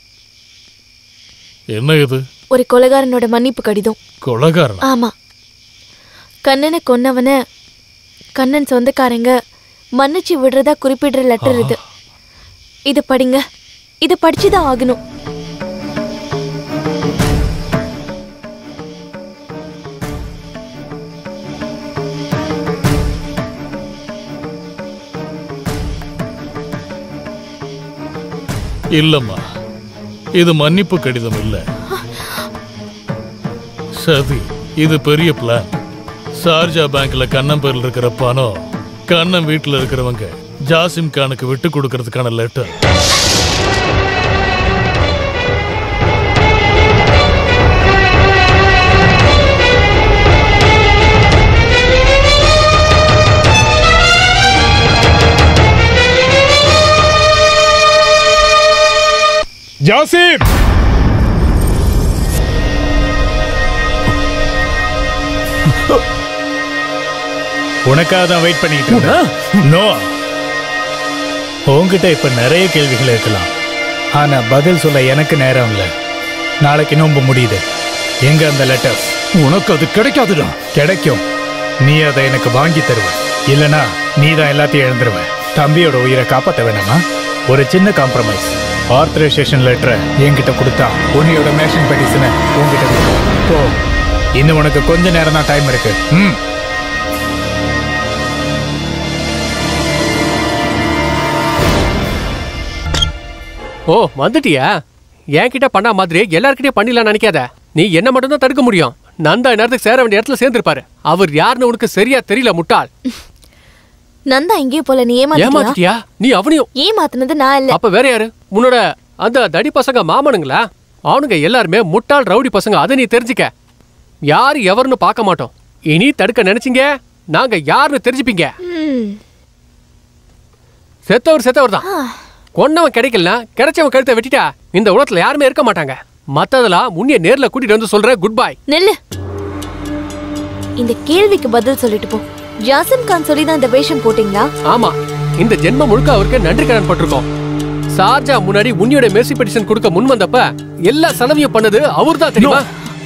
Speaker 3: என்ன இது
Speaker 16: ஒரு கொலைகாரனோட மன்னிப்பு கடிதம்
Speaker 3: கொலகாரன்
Speaker 16: ஆமா கண்ணனை கொன்னவன கண்ணன் சொந்தக்காரங்க மன்னிச்சு விடுறதா குறிப்பிடுற லெட்டர் இது இது படிங்க இத படிச்சுதான் ஆகணும்
Speaker 3: இல்லம்மா இது மன்னிப்பு கடிதம் இல்ல சதி இது பெரிய பிளான் ஷார்ஜா பேங்க்ல கண்ணன் பேர்ல இருக்கிற பணம் கண்ணன் வீட்டுல இருக்கிறவங்க ஜாசிம் கானுக்கு விட்டு கொடுக்கறதுக்கான லெட்டர்
Speaker 9: ஜாசிம் உனக்காக தான் வெயிட் பண்ணிட்டு இருந்தேன் நோ உன்கிட்ட இப்ப நிறைய கேள்விகள் இருக்கலாம் ஆனா பதில் சொல்ல எனக்கு நேரம் இல்ல நாளைக்கு நோம்பு முடியுது எங்க அந்த லெட்டர்ஸ்
Speaker 7: உனக்கு அது கிடைக்காதுடா
Speaker 9: கிடைக்கும் நீ அதை எனக்கு வாங்கி தருவ இல்லனா நீ தான் எல்லாத்தையும் இழந்துருவ தம்பியோட உயிரை காப்பாத்த வேணாமா ஒரு சின்ன காம்ப்ரமைஸ் ஆர்த்தரைசேஷன் லெட்டரை என்கிட்ட கொடுத்தா உன்னையோட மேஷன் பெட்டிஷனை உன்கிட்ட கொடுப்போம் போ இன்னும் உனக்கு கொஞ்ச நேரம் தான் டைம் இருக்கு ம்
Speaker 12: ஓ வந்துட்டியா என்கிட்ட பண்ணா மாதிரி எல்லார்கிட்டயும் பண்ணிடலாம் நினைக்காத நீ என்ன மட்டும் தான் தடுக்க முடியும் நந்தா நேரத்துக்கு சேர வேண்டிய இடத்துல சேர்ந்திருப்பாரு அவர் யாருன்னு உனக்கு சரியா தெரியல முட்டாள்
Speaker 16: நந்தா எங்கேயும் போல நீ ஏமாத்திட்டியா
Speaker 12: ஏமாத்திட்டியா நீ அவனையும்
Speaker 16: ஏமாத்துனது நான் இல்ல
Speaker 12: அப்ப வேற யாரு உன்னோட அந்த தடி பசங்க மாமனுங்களா அவனுங்க எல்லாருமே முட்டாள் ரவுடி பசங்க அதை நீ தெரிஞ்சுக்க யாரு எவருன்னு பார்க்க மாட்டோம் இனி தடுக்க நினைச்சீங்க நாங்க யாருன்னு தெரிஞ்சுப்பீங்க
Speaker 16: ம்.
Speaker 12: செத்தவர் செத்தவர் தான் கொன்னவன் கிடைக்கலனா கிடைச்சவன் கழுத்தை வெட்டிட்டா இந்த உலகத்துல யாருமே இருக்க மாட்டாங்க மத்ததெல்லாம் முன்னே நேர்ல கூட்டிட்டு வந்து சொல்ற குட் பை
Speaker 16: நில்லு இந்த கேள்விக்கு பதில் சொல்லிட்டு போ ஜாசிம் கான் சொல்லி தான் இந்த வேஷம் போட்டீங்களா
Speaker 12: ஆமா இந்த ஜென்மம் முழுக்க அவருக்கு நன்றி கடன் பட்டிருக்கோம் சார்ஜா முன்னாடி உன்னியோட மெர்சி பெட்டிஷன் கொடுக்க முன் வந்தப்ப எல்லா செலவையும் பண்ணது அவர்தான் தெரியுமா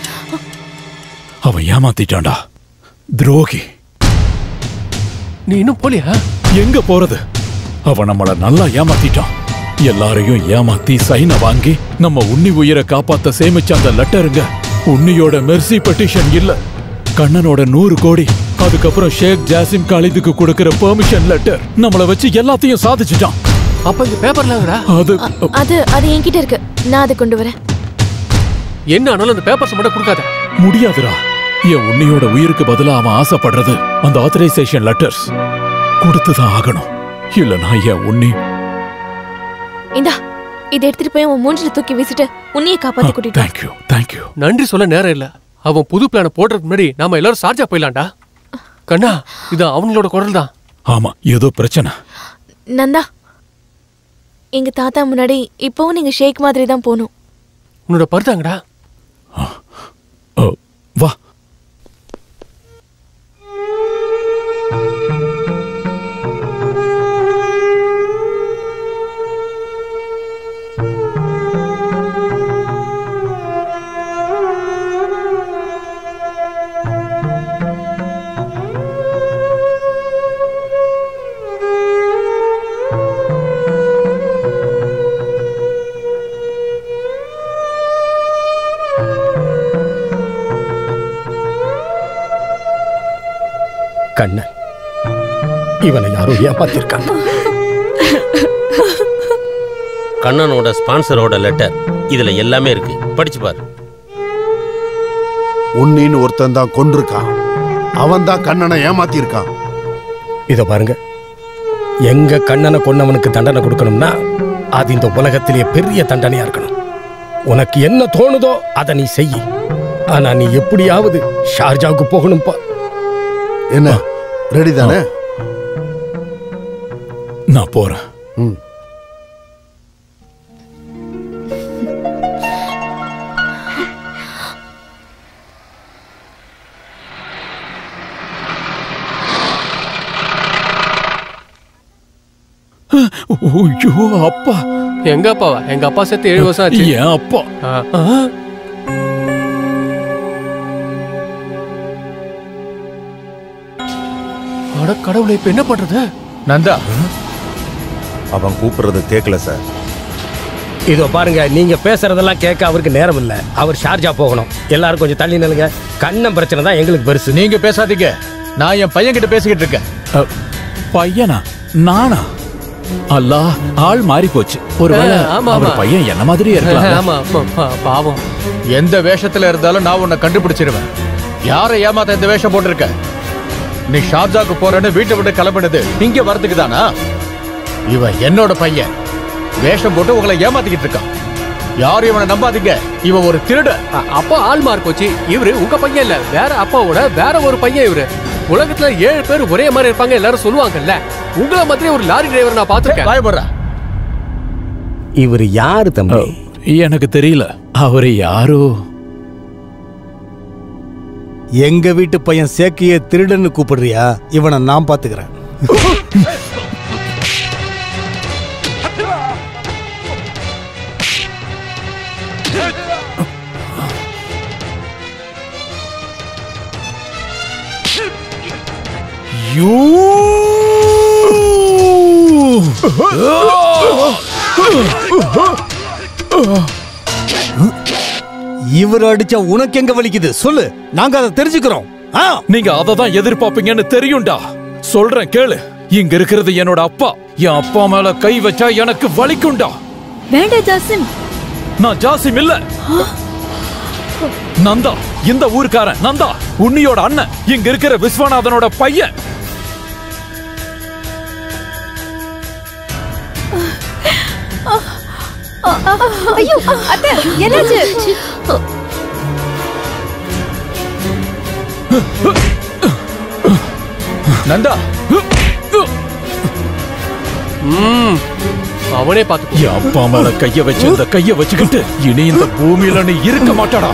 Speaker 7: அவன் ஏமாத்திட்டான்டா துரோகி
Speaker 12: நீ இன்னும் போலியா
Speaker 7: எங்க போறது அவன் நம்மள நல்லா ஏமாத்திட்டான் எல்லாரையும் ஏமாத்தி சைனை வாங்கி நம்ம உன்னி உயிரை காப்பாத்த சேமிச்ச அந்த லெட்டருங்க உன்னியோட மெர்சி பெட்டிஷன் இல்ல கண்ணனோட நூறு கோடி அதுக்கப்புறம் ஷேக் ஜாசிம் காலிதுக்கு கொடுக்கிற பெர்மிஷன் லெட்டர் நம்மள வச்சு எல்லாத்தையும் சாதிச்சுட்டான்
Speaker 12: அப்ப இந்த பேப்பர்லாங்கடா
Speaker 7: அது
Speaker 16: அது அது என்கிட்ட இருக்கு நான் அதை கொண்டு வரேன்
Speaker 12: என்ன ஆனாலும் அந்த பேப்பர்ஸ் மட்டும் கொடுக்காத
Speaker 7: முடியாதுடா என் உன்னியோட உயிருக்கு பதிலா அவன் ஆசைப்படுறது அந்த ஆத்தரைசேஷன் லெட்டர்ஸ் கொடுத்துதான் ஆகணும் இல்லனா என் உன்னி
Speaker 16: இந்தா இதை எடுத்துட்டு போய் உன் மூஞ்சில தூக்கி வீசிட்டு உன்னையே காப்பாத்தி கூட்டிட்டு வா.
Speaker 7: தேங்க்யூ தேங்க்யூ
Speaker 12: நன்றி சொல்ல நேரம் இல்ல அவன் புது பிளான போடுறதுக்கு முன்னாடி நாம எல்லாரும் சார்ஜா போயிடலாம்டா கண்ணா இது அவங்களோட குரல் தான்
Speaker 7: ஆமா ஏதோ பிரச்சனை
Speaker 16: நந்தா எங்க தாத்தா முன்னாடி இப்பவும் நீங்க ஷேக் மாதிரி தான் போகணும்
Speaker 12: உன்னோட பருத்தாங்கடா
Speaker 7: ஓ, வா
Speaker 18: கண்ணன் இவனை யாரோ ஏமாத்திருக்காங்க
Speaker 6: கண்ணனோட ஸ்பான்சரோட லெட்டர் இதுல எல்லாமே இருக்கு படிச்சு பாரு
Speaker 5: உன்னின்னு ஒருத்தன் தான் கொண்டிருக்கான் அவன் தான் கண்ணனை ஏமாத்திருக்கான்
Speaker 18: இத பாருங்க எங்க கண்ணனை கொன்னவனுக்கு தண்டனை கொடுக்கணும்னா அது இந்த உலகத்திலேயே பெரிய தண்டனையா இருக்கணும் உனக்கு என்ன தோணுதோ அதை நீ செய் ஆனா நீ எப்படியாவது ஷார்ஜாவுக்கு போகணும்பா
Speaker 5: என்ன ரெடி தானே
Speaker 7: நான் போறேன் ஐயோ அப்பா
Speaker 12: எங்க அப்பாவா எங்க அப்பா செத்து ஏழு வருஷம் ஆச்சு
Speaker 7: என் அப்பா
Speaker 12: ஆ, ஆ. அட கடவுளை இப்ப என்ன பண்றது
Speaker 1: நந்தா
Speaker 13: அவன் கூப்பிடுறது கேட்கல சார்
Speaker 18: இதோ பாருங்க நீங்க பேசுறதெல்லாம் கேட்க அவருக்கு நேரம் இல்ல அவர் ஷார்ஜா போகணும் எல்லாரும் கொஞ்சம் தள்ளி நில்லுங்க கண்ணன் பிரச்சனை தான் எங்களுக்கு பெருசு
Speaker 1: நீங்க பேசாதீங்க நான் என் பையன் கிட்ட பேசிக்கிட்டு இருக்கேன்
Speaker 7: அ, பையனா நானா அல்லா ஆள் மாறி போச்சு ஒருவேளை
Speaker 12: ஆ, ஆமா,
Speaker 7: அவர்
Speaker 12: ஆமா.
Speaker 7: பையன் என்ன மாதிரியே இருக்கலாம்
Speaker 12: ஆமா ஆமா, பா- பாவம்
Speaker 1: எந்த வேஷத்துல இருந்தாலும் நான் உன்னை கண்டுபிடிச்சிருவேன் யாரை ஏமாத்த இந்த வேஷம் போட்டிருக்க நீ ஷார்ஜாக்கு போறேன்னு வீட்டை விட்டு கிளம்பினது இங்க வரதுக்கு தானா இவன் என்னோட பையன் வேஷம் போட்டு உங்களை ஏமாத்திக்கிட்டு இருக்கான் யாரும் இவனை நம்பாதீங்க இவன் ஒரு திருடன்
Speaker 12: அ- அப்பா ஆள் மார்க் போச்சு இவரு உங்க பையன் இல்ல வேற அப்பாவோட வேற ஒரு பையன் இவரு உலகத்துல ஏழு பேர் ஒரே மாதிரி இருப்பாங்க எல்லாரும் சொல்லுவாங்கல்ல உங்களை மாதிரி ஒரு லாரி டிரைவர் நான் பாத்துருக்கேன்
Speaker 1: பயப்படுறா
Speaker 18: இவர் யாரு தம்பி
Speaker 7: எனக்கு தெரியல அவரு யாரோ
Speaker 8: எங்க வீட்டு பையன் சேக்கிய திருடன்னு கூப்பிடுறியா இவனை நான் பாத்துக்கிறேன்
Speaker 7: யூ
Speaker 8: இவர் அடிச்சா உனக்கு எங்க வலிக்குது சொல்லு நாங்க அதை தெரிஞ்சுக்கிறோம் ஆ
Speaker 7: நீங்க அதை தான் எதிர்பார்ப்பீங்கன்னு தெரியும்டா சொல்றேன் கேளு இங்க இருக்கிறது என்னோட அப்பா என் அப்பா மேல கை வச்சா எனக்கு வலிக்கும்டா
Speaker 17: வேண்டாம் ஜாசிம்
Speaker 7: நான் ஜாசிம் இல்ல நந்தா இந்த ஊர்க்காரன் நந்தா உன்னியோட அண்ணன் இங்க இருக்கிற விஸ்வநாதனோட பையன்
Speaker 17: ஐயோ அத்தை என்னாச்சு
Speaker 1: நந்தா
Speaker 12: ம், அவனே பாத்து
Speaker 7: என் அப்பா மேல கைய வச்சு இந்த கைய வச்சுக்கிட்டு இனி இந்த பூமியில நீ இருக்க மாட்டாடா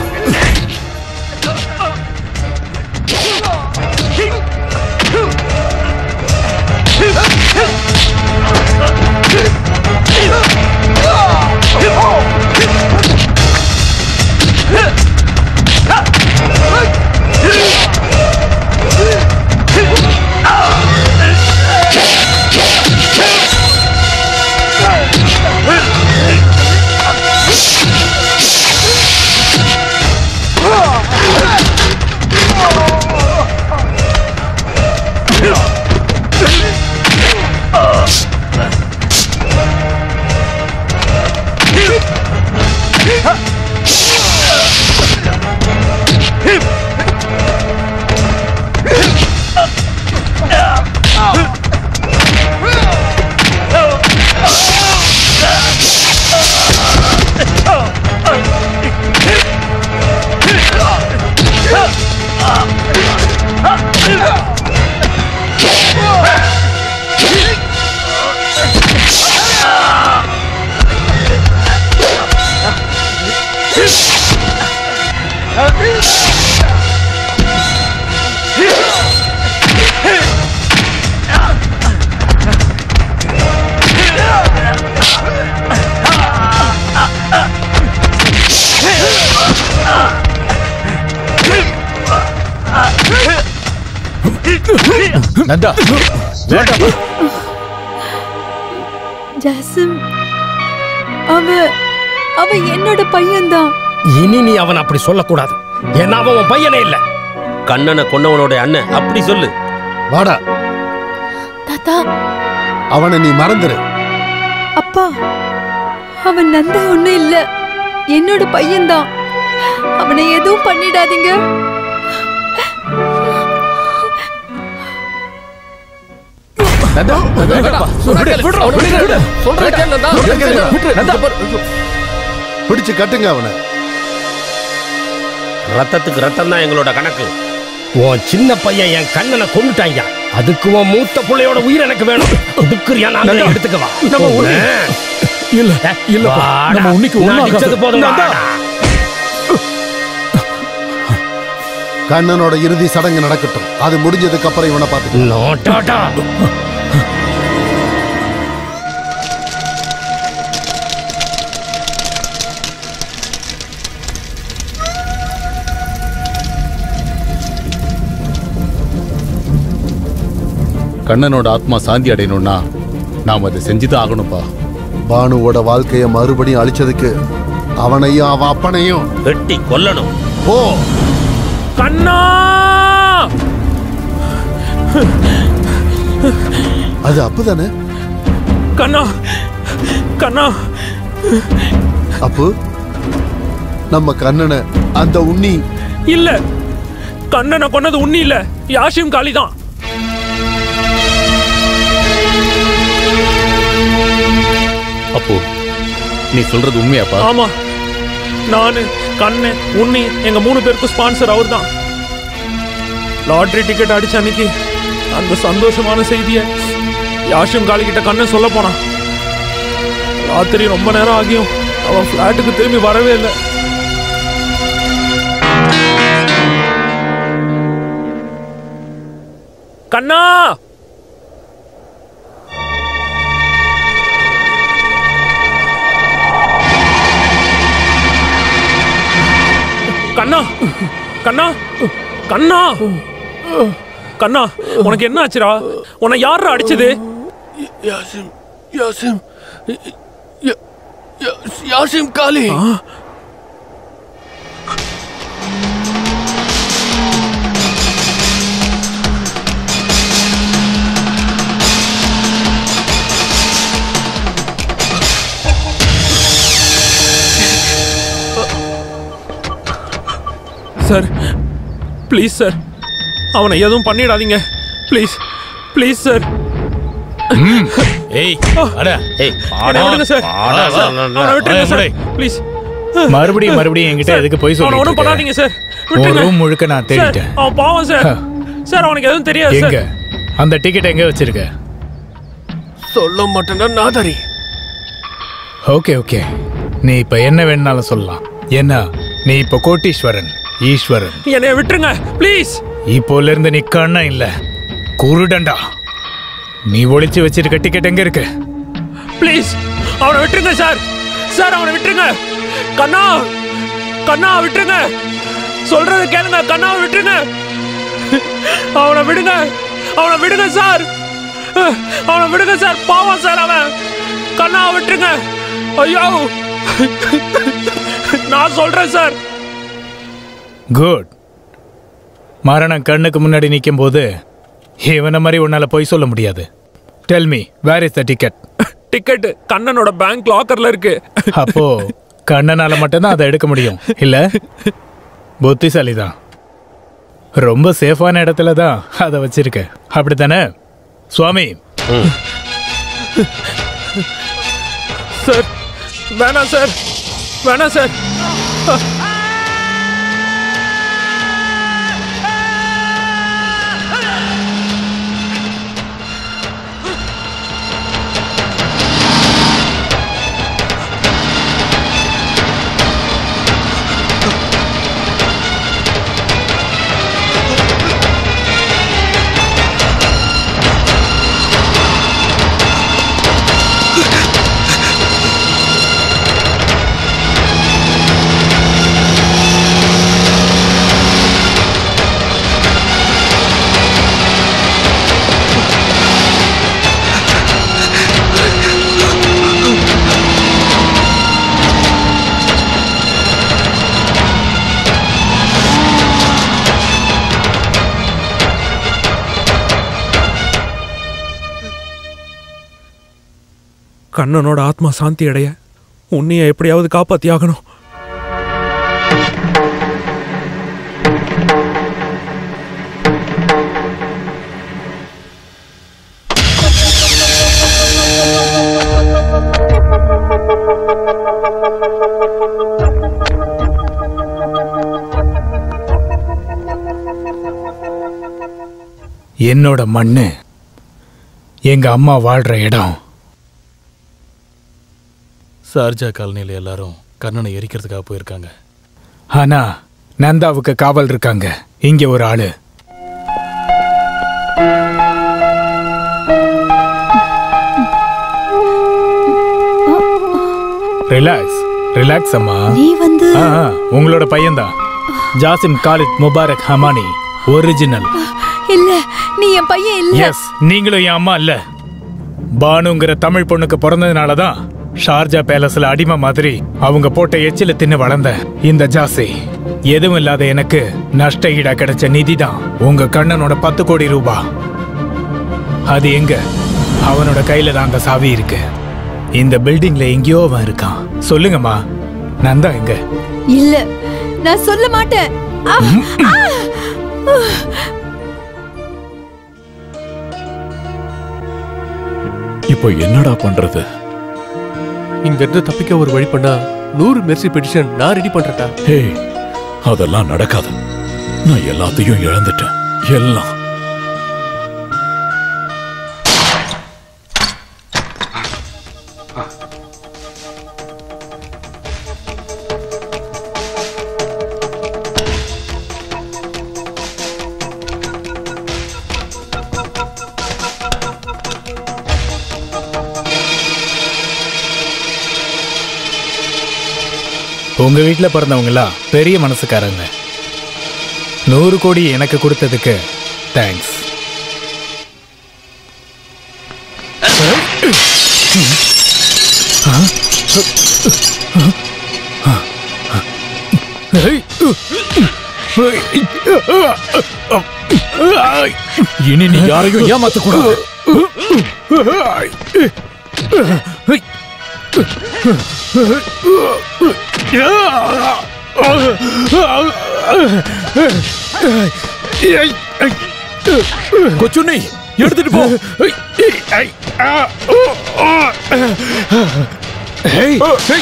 Speaker 1: நந்தா வேண்டாம்
Speaker 17: ஜாசிம் அவ அவ என்னோட பையன்தான்
Speaker 18: இனி நீ அவன் அப்படி சொல்லக்கூடாது ஏன்னா அவன் உன் பையனே இல்ல
Speaker 6: கண்ணனை கொன்னவனோட அண்ணன் அப்படி சொல்லு
Speaker 5: வாடா
Speaker 16: தாத்தா
Speaker 5: அவனை நீ மறந்துரு
Speaker 21: அப்பா அவன் நந்தா ஒண்ணும் இல்ல என்னோட பையன்தான் அவனை எதுவும் பண்ணிடாதீங்க
Speaker 5: பிடிச்சு கட்டுங்க அவனை
Speaker 6: ரத்தத்துக்கு ரத்தம் தான் எங்களோட கணக்கு
Speaker 18: உன் சின்ன பையன் என் கண்ணனை கொண்டுட்டாங்க அதுக்கு உன் மூத்த புள்ளையோட உயிர் எனக்கு வேணும் ஒதுக்குறியா நான்
Speaker 3: நந்தா,
Speaker 18: எடுத்துக்கவா
Speaker 3: நம்ம உன்னி- இல்ல இல்லப்பா நம்ம உன்னிக்கு ஒண்ணும் ஆகாது.
Speaker 18: அடிச்சது போதும்
Speaker 3: நந்தா.
Speaker 18: வாடா.
Speaker 5: கண்ணனோட இறுதி சடங்கு நடக்கட்டும் அது முடிஞ்சதுக்கு அப்புறம் இவனை பார்த்துக்கலாம்
Speaker 19: கண்ணனோட ஆத்மா சாந்தி அடையணும்னா நாம் அதை செஞ்சுதான் ஆகணும்ப்பா
Speaker 5: பானுவோட வாழ்க்கைய மறுபடியும் அழிச்சதுக்கு அவனையும் அவன் அப்பனையும்
Speaker 6: வெட்டி கொல்லணும்
Speaker 5: ஓ
Speaker 3: கண்ணா
Speaker 5: அது அப்புதானே
Speaker 3: கண்ணா கண்ணா
Speaker 5: அப்பு நம்ம கண்ணனை அந்த உண்ணி
Speaker 3: இல்ல கண்ணனை கொன்னது உண்ணி இல்ல யாஷிம் காளி தான்
Speaker 19: அப்போ நீ சொல்றது உண்மையாப்பா
Speaker 3: ஆமா நானு கண்ணு உண்ணி எங்க மூணு பேருக்கும் ஸ்பான்சர் அவர் தான் லாட்ரி டிக்கெட் அடிச்ச அன்னைக்கு அந்த சந்தோஷமான செய்திய யாஷிம் காளி கிட்ட கண்ணன் சொல்ல போனான் ராத்திரி ரொம்ப நேரம் ஆகியும் அவன் ஃபிளாட்டுக்கு திரும்பி வரவே இல்லை கண்ணா கண்ணா கண்ணா கண்ணா கண்ணா உனக்கு என்ன ஆச்சுடா உன்னை யாரா அடிச்சது
Speaker 14: யாசிம் யாசிம் யா- யா- யாசிம் காலி
Speaker 3: சார் ப்ளீஸ் சார் அவனை எதுவும் பண்ணிடாதீங்க ப்ளீஸ் ப்ளீஸ் சார்
Speaker 7: ஏய் அட ஏய்
Speaker 3: என்னை விடுங்க சார் அவனை விட்டுருங்க சார் ப்ளீஸ்
Speaker 9: மறுபடியும் மறுபடியும் என்கிட்ட எதுக்கு போய்
Speaker 3: அவனை ஒன்றும்
Speaker 9: சொல்லி
Speaker 3: பண்ணாதீங்க சார்
Speaker 9: ஒரு
Speaker 3: விட்டுருங்க
Speaker 9: ரூம் முழுக்க நான்
Speaker 3: சார்
Speaker 9: தேடிட்டேன்
Speaker 3: அவன் பாவம் சார் சார் அவனுக்கு எதுவும் தெரியாது
Speaker 9: எங்க
Speaker 3: சார்
Speaker 9: அந்த டிக்கெட் எங்க வச்சிருக்க
Speaker 14: சொல்ல மாட்டேன்னா நாதாரி
Speaker 9: ஓகே ஓகே நீ இப்ப என்ன வேணும்னாலும் சொல்லலாம் என்ன நீ இப்ப கோட்டீஸ்வரன் ஈஸ்வரன்
Speaker 3: என்னைய விட்டுருங்க ப்ளீஸ்
Speaker 9: இப்போல இருந்து நீ கண்ணன் இல்ல குருடண்டா நீ ஒளிச்சு வச்சிருக்க டிக்கெட் எங்க இருக்கு
Speaker 3: ப்ளீஸ் அவனை விட்டுருங்க சார் சார் அவனை விட்டுருங்க கண்ணா கண்ணா விட்டுருங்க சொல்றத கேளுங்க கண்ணாவை விட்டுருங்க அவனை விடுங்க அவனை விடுங்க சார் அவனை விடுங்க சார் பாவம் சார் அவன் கண்ணாவை விட்டுருங்க ஐயோ நான் சொல்றேன் சார்
Speaker 9: குட் மரணம் கண்ணுக்கு முன்னாடி நிற்கும் போது இவனை மாதிரி உன்னால போய் சொல்ல முடியாது tell me where is the ticket
Speaker 3: ticket கண்ணனோட பேங்க் லாக்கர்ல இருக்கு
Speaker 9: அப்போ கண்ணனால மட்டும்தான் அதை எடுக்க முடியும் இல்ல புத்திசாலி தான் ரொம்ப சேஃபான இடத்துல தான் அதை வச்சிருக்க அப்படித்தானே சுவாமி
Speaker 3: சார் வேணாம் சார் வேணாம் சார்
Speaker 14: ஆ
Speaker 4: கண்ணனோட ஆத்மா சாந்தி அடைய உன்னைய எப்படியாவது காப்பாத்தி ஆகணும்
Speaker 9: என்னோட மண்ணு எங்க அம்மா வாழ்ற இடம்
Speaker 3: சார்ஜா காலனியில் எல்லாரும் கண்ணனை எரிக்கிறதுக்காக போயிருக்காங்க
Speaker 9: ஆனா நந்தாவுக்கு காவல் இருக்காங்க இங்க ஒரு ஆளு ரிலாக்ஸ் ரிலாக்ஸ் அம்மா
Speaker 17: நீ வந்து
Speaker 9: ஆ, ஆ, உங்களோட பையன்தான் Jasim Khalid Mubarak Hamani original
Speaker 17: இல்ல நீ என் பையன் இல்ல
Speaker 9: எஸ் நீங்களும் என் அம்மா இல்ல பானுங்கிற தமிழ் பொண்ணுக்கு பிறந்ததுனால தான் ஷார்ஜா பேலஸ்ல அடிமை மாதிரி அவங்க போட்ட எச்சில தின்னு வளர்ந்த இந்த ஜாசி எதுவும் இல்லாத எனக்கு நஷ்ட ஈடா கிடைச்ச நிதி தான் உங்க கண்ணனோட பத்து கோடி ரூபா அது எங்க அவனோட கையில தான் அந்த சாவி இருக்கு இந்த பில்டிங்ல எங்கேயோ அவன் இருக்கான் சொல்லுங்கம்மா நந்தா எங்க
Speaker 17: இல்ல நான் சொல்ல மாட்டேன் ஆ, ஆ.
Speaker 7: இப்போ என்னடா பண்றது
Speaker 14: இங்க இருந்து தப்பிக்க ஒரு வழி பண்ணா நூறு மெர்சி பெட்டிஷன் நான் ரெடி பண்றேன்டா
Speaker 7: ஹே அதெல்லாம் நடக்காது நான் எல்லாத்தையும் இழந்துட்டேன் எல்லாம்
Speaker 9: உங்க வீட்ல பிறந்தவங்களா பெரிய மனசுக்காரங்க நூறு கோடி எனக்கு கொடுத்ததுக்கு தேங்க்ஸ்
Speaker 7: இனி நீ யாரையும் ஏமாத்த கூடாது கொச்சுண்ணி எடுத்துட்டு போ
Speaker 9: ஹேய்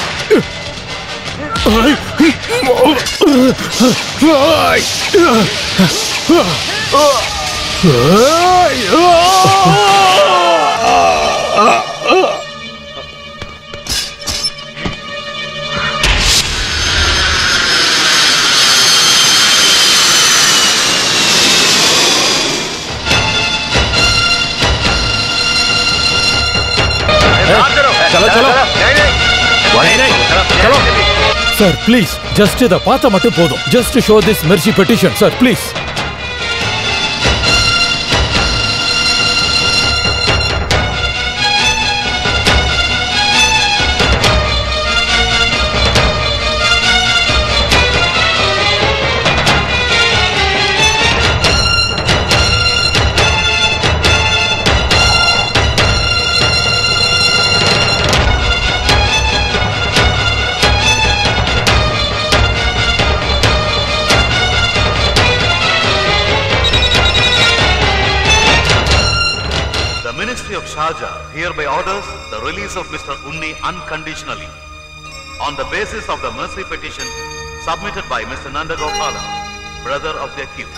Speaker 7: चलो चलो चलो சார் ப்ளீஸ் ஜஸ்ட் இதை பார்த்தா மட்டும் போதும் just show this mercy petition sir please
Speaker 20: The Ministry of Sharjah hereby orders the release of Mr. Unni unconditionally on the basis of the mercy petition submitted by Mr. Nandagopala, brother of the accused.